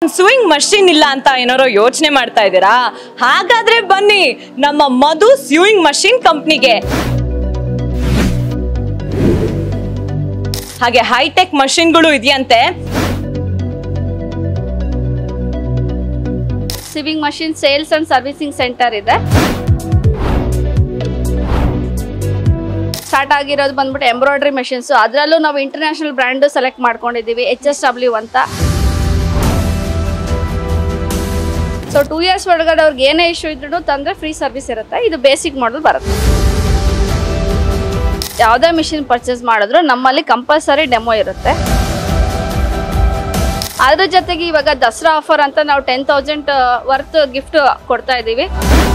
Swing machine ಇಲ್ಲ ಅಂತ ಏನಾರೋ ಯೋಚನೆ ಮಾಡ್ತಾ ಇದ್ದೀರಾ ಹಾಗಾದ್ರೆ ಬನ್ನಿ ನಮ್ಮ ಮಧು ಸ್ವಿಂಗ್ ಮಷಿನ್ ಕಂಪ್ನಿಗೆ ಹಾಗೆ ಹೈಟೆಕ್ ಮಷಿನ್ಗಳು ಇದೆಯಂತೆ sewing machine sales and servicing centre ಇದೆ ಸ್ಟಾರ್ಟ್ ಆಗಿರೋದು ಬಂದ್ಬಿಟ್ಟು ಎಂಬ್ರಾಯ್ಡ್ರಿ ಮೆಷಿನ್ಸ್ ಅದರಲ್ಲೂ ನಾವು ಇಂಟರ್ನ್ಯಾಷನಲ್ ಬ್ರ್ಯಾಂಡ್ ಸೆಲೆಕ್ಟ್ ಮಾಡ್ಕೊಂಡಿದ್ದೀವಿ ಎಚ್ ಎಸ್ ಡಬ್ಲ್ಯೂ ಅಂತ ಸೊ ಟೂ ಇಯರ್ಸ್ ಒಳಗಡೆ ಅವ್ರಿಗೆ ಏನೇ ಇಶ್ಯೂ ಇದ್ರೂ ತಂದರೆ ಫ್ರೀ ಸರ್ವಿಸ್ ಇರುತ್ತೆ ಇದು ಬೇಸಿಕ್ ಮಾಡಲ್ ಬರುತ್ತೆ ಯಾವುದೇ ಮಿಷಿನ್ ಪರ್ಚೇಸ್ ಮಾಡಿದ್ರು ನಮ್ಮಲ್ಲಿ ಕಂಪಲ್ಸರಿ ಡೆಮೋ ಇರುತ್ತೆ ಅದ್ರ ಜೊತೆಗೆ ಇವಾಗ ದಸರಾ ಆಫರ್ ಅಂತ ನಾವು ಟೆನ್ ತೌಸಂಡ್ ವರ್ತ್ ಗಿಫ್ಟ್ ಕೊಡ್ತಾ ಇದ್ದೀವಿ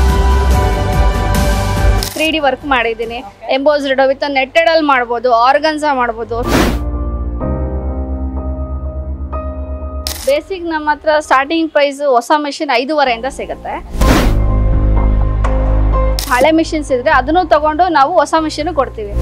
ತ್ರೀ ಡಿ ವರ್ಕ್ ಮಾಡಿದ್ದೀನಿ ಎಂಬೋಸ್ಡ್ ವಿತ್ ನೆಟ್ಟೆಡ್ ಅಲ್ಲಿ ಮಾಡ್ಬೋದು ಆರ್ಗನ್ಸಾ ಮಾಡ್ಬೋದು ಬೇಸಿಕ್ ನಮ್ಮ ಹತ್ರ ಸ್ಟಾರ್ಟಿಂಗ್ ಪ್ರೈಸ್ ಹೊಸ ಮಿಷಿನ್ ಐದೂವರೆಯಿಂದ ಸಿಗುತ್ತೆ ಹಳೆ ಮಿಷಿನ್ಸ್ ಇದ್ರೆ ಅದನ್ನು ತಗೊಂಡು ನಾವು ಹೊಸ ಮಿಷಿನ್ ಕೊಡ್ತೀವಿ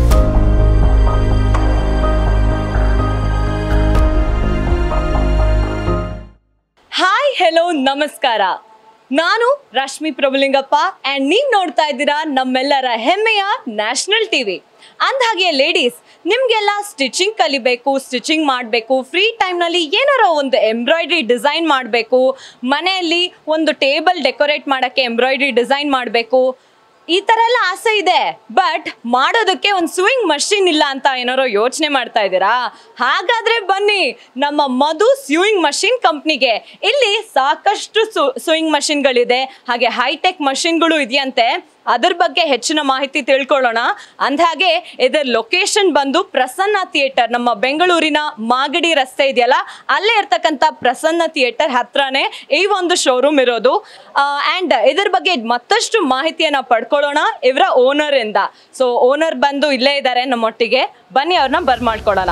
ಹಾಯ್ ಹೆಲೋ ನಮಸ್ಕಾರ ನಾನು ರಶ್ಮಿ ಪ್ರಭುಲಿಂಗಪ್ಪ ಅಂಡ್ ನೀವ್ ನೋಡ್ತಾ ಇದ್ದೀರಾ ನಮ್ಮೆಲ್ಲರ ಹೆಮ್ಮೆಯ ನ್ಯಾಷನಲ್ ಟಿವಿ ಅಂದ್ಹಾಗೆ ಲೇಡೀಸ್ ನಿಮ್ಗೆಲ್ಲ ಸ್ಟಿಚಿಂಗ್ ಕಲಿಬೇಕು ಸ್ಟಿಚಿಂಗ್ ಮಾಡಬೇಕು ಫ್ರೀ ಟೈಮ್ನಲ್ಲಿ ಏನಾರ ಒಂದು ಎಂಬ್ರಾಯ್ಡ್ರಿ ಡಿಸೈನ್ ಮಾಡಬೇಕು ಮನೆಯಲ್ಲಿ ಒಂದು ಟೇಬಲ್ ಡೆಕೋರೇಟ್ ಮಾಡೋಕ್ಕೆ ಎಂಬ್ರಾಯ್ಡ್ರಿ ಡಿಸೈನ್ ಮಾಡಬೇಕು ಈ ತರ ಎಲ್ಲ ಆಸೆ ಇದೆ ಬಟ್ ಮಾಡೋದಕ್ಕೆ ಒಂದು ಸ್ವಿಂಗ್ ಮಷಿನ್ ಇಲ್ಲ ಅಂತ ಏನಾರೋ ಯೋಚನೆ ಮಾಡ್ತಾ ಇದ್ದೀರಾ ಹಾಗಾದ್ರೆ ಬನ್ನಿ ನಮ್ಮ ಮಧು ಸ್ವಿಂಗ್ ಮಷಿನ್ ಕಂಪ್ನಿಗೆ ಇಲ್ಲಿ ಸಾಕಷ್ಟು ಸ್ವಿಂಗ್ ಮಷಿನ್ಗಳಿದೆ ಹಾಗೆ ಹೈಟೆಕ್ ಮಷಿನ್ಗಳು ಇದೆಯಂತೆ ಅದ್ರ ಬಗ್ಗೆ ಹೆಚ್ಚಿನ ಮಾಹಿತಿ ತಿಳ್ಕೊಳ್ಳೋಣ ಅಂದ್ಹಾಗೆ ಇದರ ಲೊಕೇಶನ್ ಬಂದು ಪ್ರಸನ್ನ ಥಿಯೇಟರ್ ನಮ್ಮ ಬೆಂಗಳೂರಿನ ಮಾಗಡಿ ರಸ್ತೆ ಇದೆಯಲ್ಲ ಅಲ್ಲೇ ಇರ್ತಕ್ಕಂಥ ಪ್ರಸನ್ನ ಥಿಯೇಟರ್ ಹತ್ರನೇ ಈ ಒಂದು ಶೋರೂಮ್ ಇರೋದು ಆ್ಯಂಡ್ ಇದ್ರ ಬಗ್ಗೆ ಮತ್ತಷ್ಟು ಮಾಹಿತಿಯನ್ನ ಪಡ್ಕೊಳ್ಳೋಣ ಇವರ ಓನರ್ ಇಂದ ಸೊ ಓನರ್ ಬಂದು ಇಲ್ಲೇ ಇದ್ದಾರೆ ನಮ್ಮೊಟ್ಟಿಗೆ ಬನ್ನಿ ಅವ್ರನ್ನ ಬರ್ಮಾಡ್ಕೊಡೋಣ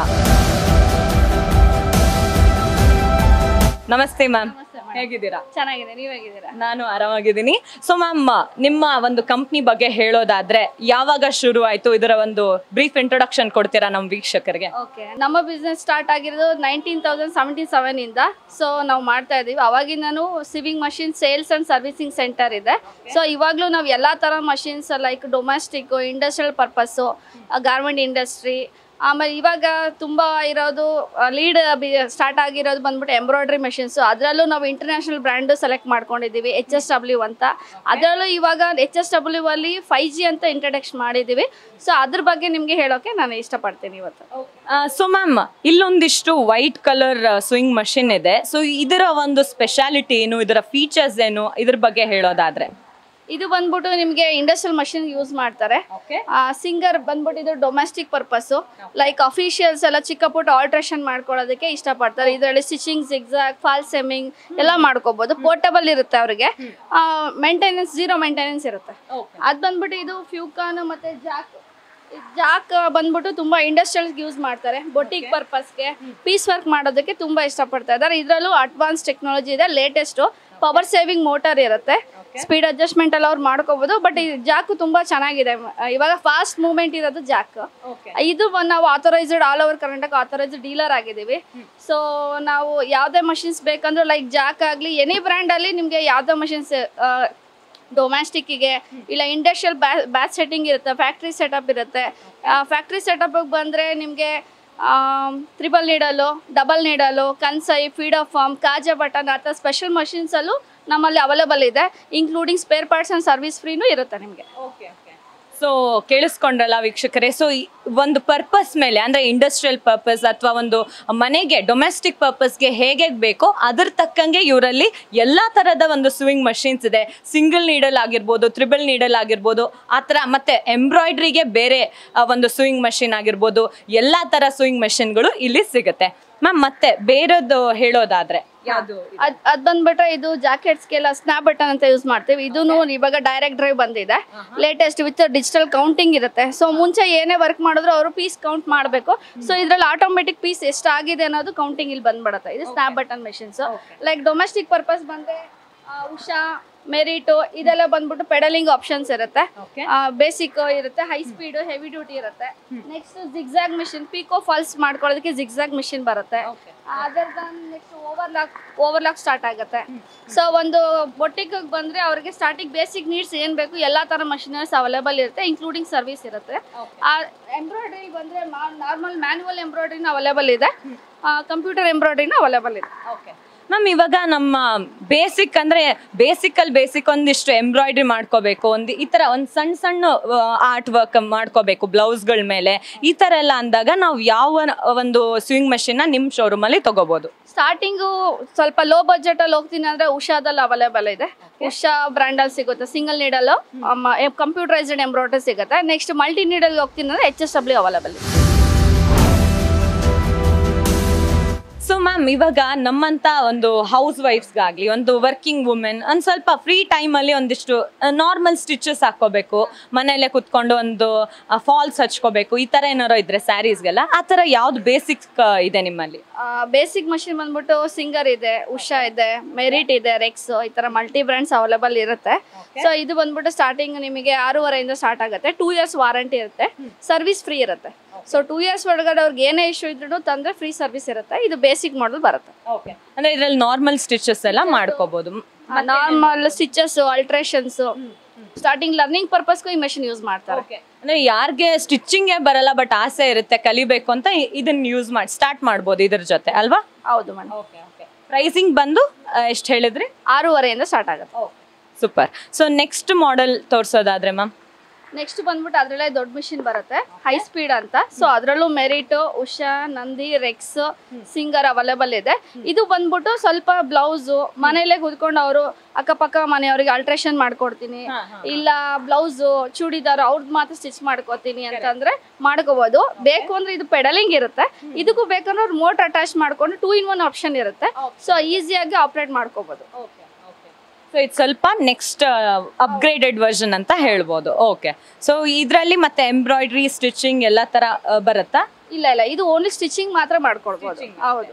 ನಮಸ್ತೆ ಮ್ಯಾಮ್ ಹೇಗಿದ್ದೀರಾ ಚೆನ್ನಾಗಿದೆ ನೀವು ಹೇಗಿದ್ದೀರಾ ನಾನು ಆರಾಮಾಗಿದ್ದೀನಿ ಸೊ ಮ್ಯಾಮ್ ನಿಮ್ಮ ಒಂದು ಕಂಪ್ನಿ ಬಗ್ಗೆ ಹೇಳೋದಾದ್ರೆ ಯಾವಾಗ ಶುರು ಆಯ್ತು ಇದರ ಒಂದು ಬ್ರೀಫ್ ಇಂಟ್ರೊಡಕ್ಷನ್ ಕೊಡ್ತೀರಾ ನಮ್ಮ ವೀಕ್ಷಕರಿಗೆ ಓಕೆ ನಮ್ಮ ಬಿಸ್ನೆಸ್ ಸ್ಟಾರ್ಟ್ ಆಗಿರೋದು ನೈನ್ಟೀನ್ ತೌಸಂಡ್ ಸೆವೆಂಟಿ ಸೆವೆನ್ ಇಂದ ಸೊ ನಾವು ಮಾಡ್ತಾ ಇದೀವಿ ಅವಾಗಿಂದನೂ sewing machine sales and servicing centre ಇದೆ ಸೊ ಇವಾಗಲೂ ನಾವು ಎಲ್ಲ ಥರ machines like domestic industrial purpose garment industry ಆಮೇಲೆ ಇವಾಗ ತುಂಬ ಇರೋದು ಲೀಡ್ ಸ್ಟಾರ್ಟ್ ಆಗಿರೋದು ಬಂದ್ಬಿಟ್ಟು ಎಂಬ್ರಾಯ್ಡ್ರಿ ಮೆಷಿನ್ಸು ಅದರಲ್ಲೂ ನಾವು ಇಂಟರ್ನ್ಯಾಷನಲ್ ಬ್ರ್ಯಾಂಡು ಸೆಲೆಕ್ಟ್ ಮಾಡ್ಕೊಂಡಿದ್ದೀವಿ ಎಚ್ ಎಸ್ ಡಬ್ಲ್ಯೂ ಅಂತ ಅದರಲ್ಲೂ ಇವಾಗ ಎಚ್ ಎಸ್ ಡಬ್ಲ್ಯೂ ಅಲ್ಲಿ ಫೈ ಜಿ ಅಂತ ಇಂಟ್ರಡಕ್ಷನ್ ಮಾಡಿದ್ದೀವಿ ಸೊ ಅದ್ರ ಬಗ್ಗೆ ನಿಮಗೆ ಹೇಳೋಕೆ ನಾನು ಇಷ್ಟಪಡ್ತೀನಿ ಇವತ್ತು ಸೊ ಮ್ಯಾಮ್ ಇಲ್ಲೊಂದಿಷ್ಟು ವೈಟ್ ಕಲರ್ ಸ್ವಿಂಗ್ ಮಷಿನ್ ಇದೆ ಸೊ ಇದರ ಒಂದು ಸ್ಪೆಷಾಲಿಟಿ ಏನು ಇದರ ಫೀಚರ್ಸ್ ಏನು ಇದ್ರ ಬಗ್ಗೆ ಹೇಳೋದಾದ್ರೆ ಇದು ಬಂದ್ಬಿಟ್ಟು ನಿಮಗೆ ಇಂಡಸ್ಟ್ರಿಯಲ್ ಮಷಿನ್ ಯೂಸ್ ಮಾಡ್ತಾರೆ ಓಕೆ ಸಿಂಗರ್ ಬಂದ್ಬಿಟ್ಟು ಇದು ಡೊಮೆಸ್ಟಿಕ್ ಪರ್ಪಸ್ಸು ಲೈಕ್ ಅಫಿಷಿಯಲ್ಸ್ ಎಲ್ಲ ಚಿಕ್ಕ ಪುಟ್ಟ ಆಲ್ಟ್ರೇಷನ್ ಮಾಡ್ಕೊಳ್ಳೋದಕ್ಕೆ ಇಷ್ಟಪಡ್ತಾರೆ ಇದರಲ್ಲಿ ಸ್ಟಿಚಿಂಗ್ ಜಿಗ್ಸಾಗ್ ಫಾಲ್ ಸೆಮ್ಮಿಂಗ್ ಎಲ್ಲ ಮಾಡ್ಕೋಬಹುದು ಪೋರ್ಟಬಲ್ ಇರುತ್ತೆ ಅವರಿಗೆ ಮೇಂಟೆನೆನ್ಸ್ ಜೀರೋ ಮೇಂಟೆನೆನ್ಸ್ ಇರುತ್ತೆ ಅದು ಬಂದ್ಬಿಟ್ಟು ಇದು ಫ್ಯೂಕಾನ್ ಮತ್ತೆ ಜಾಕ್ ಜಾಕ್ ಬಂದ್ಬಿಟ್ಟು ತುಂಬಾ ಇಂಡಸ್ಟ್ರಿಯಲ್ ಯೂಸ್ ಮಾಡ್ತಾರೆ ಬೊಟಿಕ್ ಪರ್ಪಸ್ಗೆ ಪೀಸ್ ವರ್ಕ್ ಮಾಡೋದಕ್ಕೆ ತುಂಬಾ ಇಷ್ಟಪಡ್ತಾ ಇದ್ದಾರೆ ಇದರಲ್ಲೂ ಅಡ್ವಾನ್ಸ್ ಟೆಕ್ನಾಲಜಿ ಇದೆ ಲೇಟೆಸ್ಟ್ ಪವರ್ ಸೇವಿಂಗ್ ಮೋಟರ್ ಇರುತ್ತೆ ಸ್ಪೀಡ್ ಅಡ್ಜಸ್ಟ್ಮೆಂಟ್ ಎಲ್ಲ ಅವ್ರು ಮಾಡ್ಕೋಬಹುದು ಬಟ್ ಈ ಜಾಕ್ ತುಂಬಾ ಚೆನ್ನಾಗಿದೆ ಇವಾಗ ಫಾಸ್ಟ್ ಮೂವ್ಮೆಂಟ್ ಇರೋದು ಜಾಕ್ ಇದು ಒಂದ್ ನಾವು authorised all over Karnataka authorised dealer ಆಗಿದ್ದೀವಿ ಸೊ ನಾವು ಯಾವುದೇ ಮಷಿನ್ಸ್ ಬೇಕಂದ್ರೆ ಲೈಕ್ ಜಾಕ್ ಆಗಲಿ ಎನಿ ಬ್ರ್ಯಾಂಡಲ್ಲಿ ನಿಮಗೆ ಯಾವುದೇ ಮಷಿನ್ಸ್ ಡೊಮ್ಯಾಸ್ಟಿಕ್ಕಿಗೆ ಇಲ್ಲ ಇಂಡಸ್ಟ್ರಿಯಲ್ ಬ್ಯಾ ಬ್ಯಾಚ್ ಸೆಟ್ಟಿಂಗ್ ಇರುತ್ತೆ ಫ್ಯಾಕ್ಟ್ರಿ ಸೆಟಪ್ ಇರುತ್ತೆ ಫ್ಯಾಕ್ಟ್ರಿ ಸೆಟಪ್ಗೆ ಬಂದರೆ ನಿಮಗೆ triple needle double needle Kansai feed off arm ಕಾಜಾ ಬಟನ್ ಅಥವಾ ಸ್ಪೆಷಲ್ ಮಷಿನ್ಸಲ್ಲೂ ನಮ್ಮಲ್ಲಿ ಅವೈಲೇಬಲ್ ಇದೆ including spare parts and service ಫ್ರೀನೂ ಇರುತ್ತೆ ನಿಮಗೆ ಸೊ ಕೇಳಿಸ್ಕೊಂಡ್ರಲ್ಲ ವೀಕ್ಷಕರೇ ಸೊ ಒಂದು ಪರ್ಪಸ್ ಮೇಲೆ ಅಂದ್ರೆ ಇಂಡಸ್ಟ್ರಿಯಲ್ ಪರ್ಪಸ್ ಅಥವಾ ಒಂದು ಮನೆಗೆ ಡೊಮೆಸ್ಟಿಕ್ ಪರ್ಪಸ್ಗೆ ಹೇಗೆ ಬೇಕೋ ಅದ್ರ ತಕ್ಕಂಗೆ ಇವರಲ್ಲಿ ಎಲ್ಲ ಥರದ ಒಂದು ಸ್ವಿಂಗ್ ಮಷಿನ್ಸ್ ಇದೆ ಸಿಂಗಲ್ ನೀಡಲ್ ಆಗಿರ್ಬೋದು ತ್ರಿಬಲ್ ನೀಡಲ್ ಆಗಿರ್ಬೋದು ಆ ಥರ ಮತ್ತೆ ಎಂಬ್ರಾಯ್ಡ್ರಿಗೆ ಬೇರೆ ಆ, ಒಂದು ಸ್ವಿಂಗ್ ಮಷಿನ್ ಆಗಿರ್ಬೋದು ಎಲ್ಲ ಥರ ಸ್ವಿಂಗ್ ಮಷಿನ್ಗಳು ಇಲ್ಲಿ ಸಿಗುತ್ತೆ ಮ್ಯಾಮ್ ಮತ್ತೆ ಬೇರೆದು ಹೇಳೋದಾದ್ರೆ ಯಾವುದು ಅದ್ ಅದ್ ಬಂದ್ಬಿಟ್ರೆ ಇದು ಜಾಕೆಟ್ಸ್ಗೆಲ್ಲ ಸ್ನ್ಯಾಪ್ ಬಟನ್ ಅಂತ ಯೂಸ್ ಮಾಡ್ತೀವಿ ಇದೂ ಇವಾಗ ಡೈರೆಕ್ಟ್ ಡ್ರೈವ್ ಬಂದಿದೆ ಲೇಟೆಸ್ಟ್ ವಿತ್ ಡಿಜಿಟಲ್ ಕೌಂಟಿಂಗ್ ಇರುತ್ತೆ ಸೊ ಮುಂಚೆ ಏನೇ ವರ್ಕ್ ಮಾಡಿದ್ರು ಅವರು ಪೀಸ್ ಕೌಂಟ್ ಮಾಡಬೇಕು ಸೊ ಇದ್ರಲ್ಲಿ ಆಟೋಮೆಟಿಕ್ ಪೀಸ್ ಎಷ್ಟಾಗಿದೆ ಅನ್ನೋದು ಕೌಂಟಿಂಗ್ ಇಲ್ಲಿ ಬಂದ್ಬಿಡುತ್ತೆ ಇದು snap button machines like domestic purpose ಬಂದ್ರೆ ಆ, ಉಷಾ ಮೆರಿಟು ಇದೆಲ್ಲ ಬಂದ್ಬಿಟ್ಟು ಪೆಡಲಿಂಗ್ ಆಪ್ಷನ್ಸ್ ಇರುತ್ತೆ ಓಕೆ ಬೇಸಿಕ್ ಇರುತ್ತೆ ಹೈ ಸ್ಪೀಡ್ ಹೆವಿ ಡ್ಯೂಟಿ ಇರುತ್ತೆ next zigzag machine pico falls ಮಾಡ್ಕೊಳ್ಳೋದಕ್ಕೆ ಜಿಗ್ಜಾಗ್ ಮಿಷಿನ್ ಬರುತ್ತೆ okay other next overlock overlock start ಆಗುತ್ತೆ ಸೊ ಒಂದು ಬೊಟ್ಟಿಗೆ ಬಂದ್ರೆ ಅವ್ರಿಗೆ ಸ್ಟಾರ್ಟಿಂಗ್ ಬೇಸಿಕ್ ನೀಡ್ಸ್ ಏನ್ ಬೇಕು ಎಲ್ಲಾ ತರ ಮಷಿನರೀಸ್ ಅವೈಲೇಬಲ್ ಇರುತ್ತೆ ಇನ್ಕ್ಲೂಡಿಂಗ್ ಸರ್ವಿಸ್ ಇರುತ್ತೆ ಆ ಎಂಬ್ರಾಯ್ಡ್ರಿ ಬಂದ್ರೆ ನಾರ್ಮಲ್ ಮ್ಯಾನ್ಯುವಲ್ ಎಂಬ್ರಾಯ್ಡ್ರಿನ ಅವೈಲೇಬಲ್ ಇದೆ ಕಂಪ್ಯೂಟರ್ ಎಂಬ್ರಾಯ್ಡ್ರಿನ ಅವೈಲೇಬಲ್ ಇದೆ ಓಕೆ ಮ್ಯಾಮ್ ಇವಾಗ ನಮ್ಮ ಬೇಸಿಕ್ ಅಂದ್ರೆ ಬೇಸಿಕ್ ಅಲ್ಲಿ ಬೇಸಿಕ್ ಒಂದಿಷ್ಟು ಎಂಬ್ರಾಯ್ಡ್ರಿ ಮಾಡ್ಕೋಬೇಕು ಒಂದು ಈ ತರ ಒಂದು ಸಣ್ಣ ಸಣ್ಣ ಆರ್ಟ್ ವರ್ಕ್ ಮಾಡ್ಕೋಬೇಕು ಬ್ಲೌಸ್ಗಳ ಮೇಲೆ ಈ ತರ ಎಲ್ಲ ಅಂದಾಗ ನಾವು ಯಾವ ಒಂದು ಸ್ವಿಂಗ್ ಮಷಿನ್ ನಿಮ್ಮ ಶೋರೂಮ್ ಅಲ್ಲಿ ತಗೋಬಹುದು ಸ್ಟಾರ್ಟಿಂಗು ಸ್ವಲ್ಪ ಲೋ ಬಜೆಟ್ ಅಲ್ಲಿ ಹೋಗ್ತೀನಿ ಅಂದ್ರೆ ಉಷಾದಲ್ಲಿ ಅವೈಲೇಬಲ್ ಇದೆ ಉಷಾ ಬ್ರ್ಯಾಂಡ್ ಅಲ್ಲಿ ಸಿಗುತ್ತೆ ಸಿಂಗಲ್ ನೀಡಲ್ ಕಂಪ್ಯೂಟರೈಸ್ಡ್ ಎಂಬ್ರಾಯ್ಡ್ರಿ ಸಿಗುತ್ತೆ ನೆಕ್ಸ್ಟ್ ಮಲ್ಟಿ ನೀಡಲ್ ಹೋಗ್ತೀನಿ ಅಂದ್ರೆ ಎಚ್ ಎಸ್ ಡಬ್ಲ್ಯೂ ಅವೈಲೇಬಲ್ ಇದೆ ಸೊ ಮ್ಯಾಮ್ ಇವಾಗ ನಮ್ಮಂತ ಒಂದು ಹೌಸ್ ವೈಫ್ಸ್ಗಾಗ್ಲಿ ಒಂದು ವರ್ಕಿಂಗ್ ವುಮೆನ್ ಒಂದು ಸ್ವಲ್ಪ ಫ್ರೀ ಟೈಮಲ್ಲಿ ಒಂದಿಷ್ಟು ನಾರ್ಮಲ್ ಸ್ಟಿಚಸ್ ಹಾಕೋಬೇಕು ಮನೆಯಲ್ಲೇ ಕುತ್ಕೊಂಡು ಒಂದು ಫಾಲ್ಸ್ ಹಚ್ಕೋಬೇಕು ಈ ಥರ ಏನಾರೋ ಇದ್ರೆ ಸ್ಯಾರೀಸ್ಗೆಲ್ಲ ಆ ಥರ ಯಾವ್ದು ಬೇಸಿಕ್ ಇದೆ ನಿಮ್ಮಲ್ಲಿ ಬೇಸಿಕ್ ಮಷಿನ್ ಬಂದ್ಬಿಟ್ಟು ಸಿಂಗರ್ ಇದೆ ಉಷಾ ಇದೆ ಮೆರಿಟ್ ಇದೆ ರೆಕ್ಸ್ ಈ ತರ ಮಲ್ಟಿ ಬ್ರ್ಯಾಂಡ್ಸ್ ಅವೈಲೇಬಲ್ ಇರುತ್ತೆ ಸೊ ಇದು ಬಂದ್ಬಿಟ್ಟು ಸ್ಟಾರ್ಟಿಂಗ್ ನಿಮಗೆ ಆರೂವರೆಯಿಂದ ಸ್ಟಾರ್ಟ್ ಆಗುತ್ತೆ ಟೂ ಇಯರ್ಸ್ ವಾರಂಟಿ ಇರುತ್ತೆ ಸರ್ವಿಸ್ ಫ್ರೀ ಇರುತ್ತೆ ಸೊ ಟೂ ಇಯರ್ಸ್ ಒಳಗಡೆ ಅವ್ರಿಗೆ ಏನೇ ಇಶ್ಯೂ ಇದ್ರೂ ತಂದ್ರೆ ಫ್ರೀ ಸರ್ವಿಸ್ ಇರುತ್ತೆ ಇದು ಬೇಸಿಕ್ ಮಾಡಲ್ ಬರುತ್ತೆ ಓಕೆ ಅಂದ್ರೆ ಇದ್ರಲ್ಲಿ ನಾರ್ಮಲ್ ಸ್ಟಿಚಸ್ ಎಲ್ಲ ಮಾಡ್ಕೋಬಹುದು normal stitches alterations starting learning ಪರ್ಪಸ್ಗೂ ಈ ಮೆಷಿನ್ ಯೂಸ್ ಮಾಡ್ತಾರೆ ಅಂದ್ರೆ ಯಾರಿಗೆ ಸ್ಟಿಚಿಂಗೇ ಬರಲ್ಲ ಬಟ್ ಆಸೆ ಇರುತ್ತೆ ಕಲಿಬೇಕು ಅಂತ ಇ- ಇದನ್ನ ಯೂಸ್ ಮಾಡಿ ಸ್ಟಾರ್ಟ್ ಮಾಡ್ಬೋದು ಇದ್ರ ಜೊತೆ ಅಲ್ವಾ ಹೌದು ಮೇಡಮ್ ಓಕೆ ಓಕೆ ಪ್ರೈಸಿಂಗ್ ಬಂದು ಎಷ್ಟು ಹೇಳಿದ್ರಿ ಆರೂವರೆಯಿಂದ ಸ್ಟಾರ್ಟ್ ಆಗುತ್ತೆ ಸೂಪರ್ ಸೊ ನೆಕ್ಸ್ಟ್ ಮಾಡೆಲ್ ತೋರ್ಸೋದಾದ್ರೆ ಮ್ಯಾಮ್ ನೆಕ್ಸ್ಟ್ ಬಂದ್ಬಿಟ್ಟು ಅದ್ರಲ್ಲೇ ದೊಡ್ಡ ಮಿಷಿನ್ ಬರುತ್ತೆ ಹೈ ಸ್ಪೀಡ್ ಅಂತ ಸೊ ಅದ್ರಲ್ಲೂ Merit Usha Nandi Rex Singer available ಇದೆ ಇದು ಬಂದ್ಬಿಟ್ಟು ಸ್ವಲ್ಪ ಬ್ಲೌಸು ಮನೇಲೆ ಕೂತ್ಕೊಂಡು ಅವರು ಅಕ್ಕಪಕ್ಕ ಮನೆಯವ್ರಿಗೆ ಅಲ್ಟ್ರೇಷನ್ ಮಾಡ್ಕೊಡ್ತೀನಿ ಇಲ್ಲ ಬ್ಲೌಸು ಚೂಡಿದಾರ್ ಅವ್ರದ್ದು ಮಾತ್ರ ಸ್ಟಿಚ್ ಮಾಡ್ಕೋತೀನಿ ಅಂತಂದ್ರೆ ಮಾಡ್ಕೋಬಹುದು ಬೇಕು ಅಂದ್ರೆ ಇದು ಪೆಡಲಿಂಗ್ ಇರುತ್ತೆ ಇದಕ್ಕೂ ಬೇಕಂದ್ರೆ ಅವ್ರು ಮೋಟರ್ ಅಟ್ಯಾಚ್ ಮಾಡ್ಕೊಂಡು ಟೂ ಇನ್ ಒನ್ ಆಪ್ಷನ್ ಇರುತ್ತೆ ಸೊ ಈಸಿಯಾಗಿ ಆಪ್ರೇಟ್ ಮಾಡ್ಕೋಬಹುದು ಸೊ ಇದು ಸ್ವಲ್ಪ ನೆಕ್ಸ್ಟ್ ಅಪ್ಗ್ರೇಡೆಡ್ ವರ್ಷನ್ ಅಂತ ಹೇಳ್ಬೋದು ಓಕೆ ಸೊ ಇದರಲ್ಲಿ ಮತ್ತೆ ಎಂಬ್ರಾಯ್ಡ್ರಿ ಸ್ಟಿಚಿಂಗ್ ಎಲ್ಲ ತರ ಆ, ಬರುತ್ತಾ ಇಲ್ಲ ಇಲ್ಲ ಇದು ಓನ್ಲಿ ಸ್ಟಿಚಿಂಗ್ ಮಾತ್ರ ಮಾಡ್ಕೊಡ್ಬೋದು ಹೌದು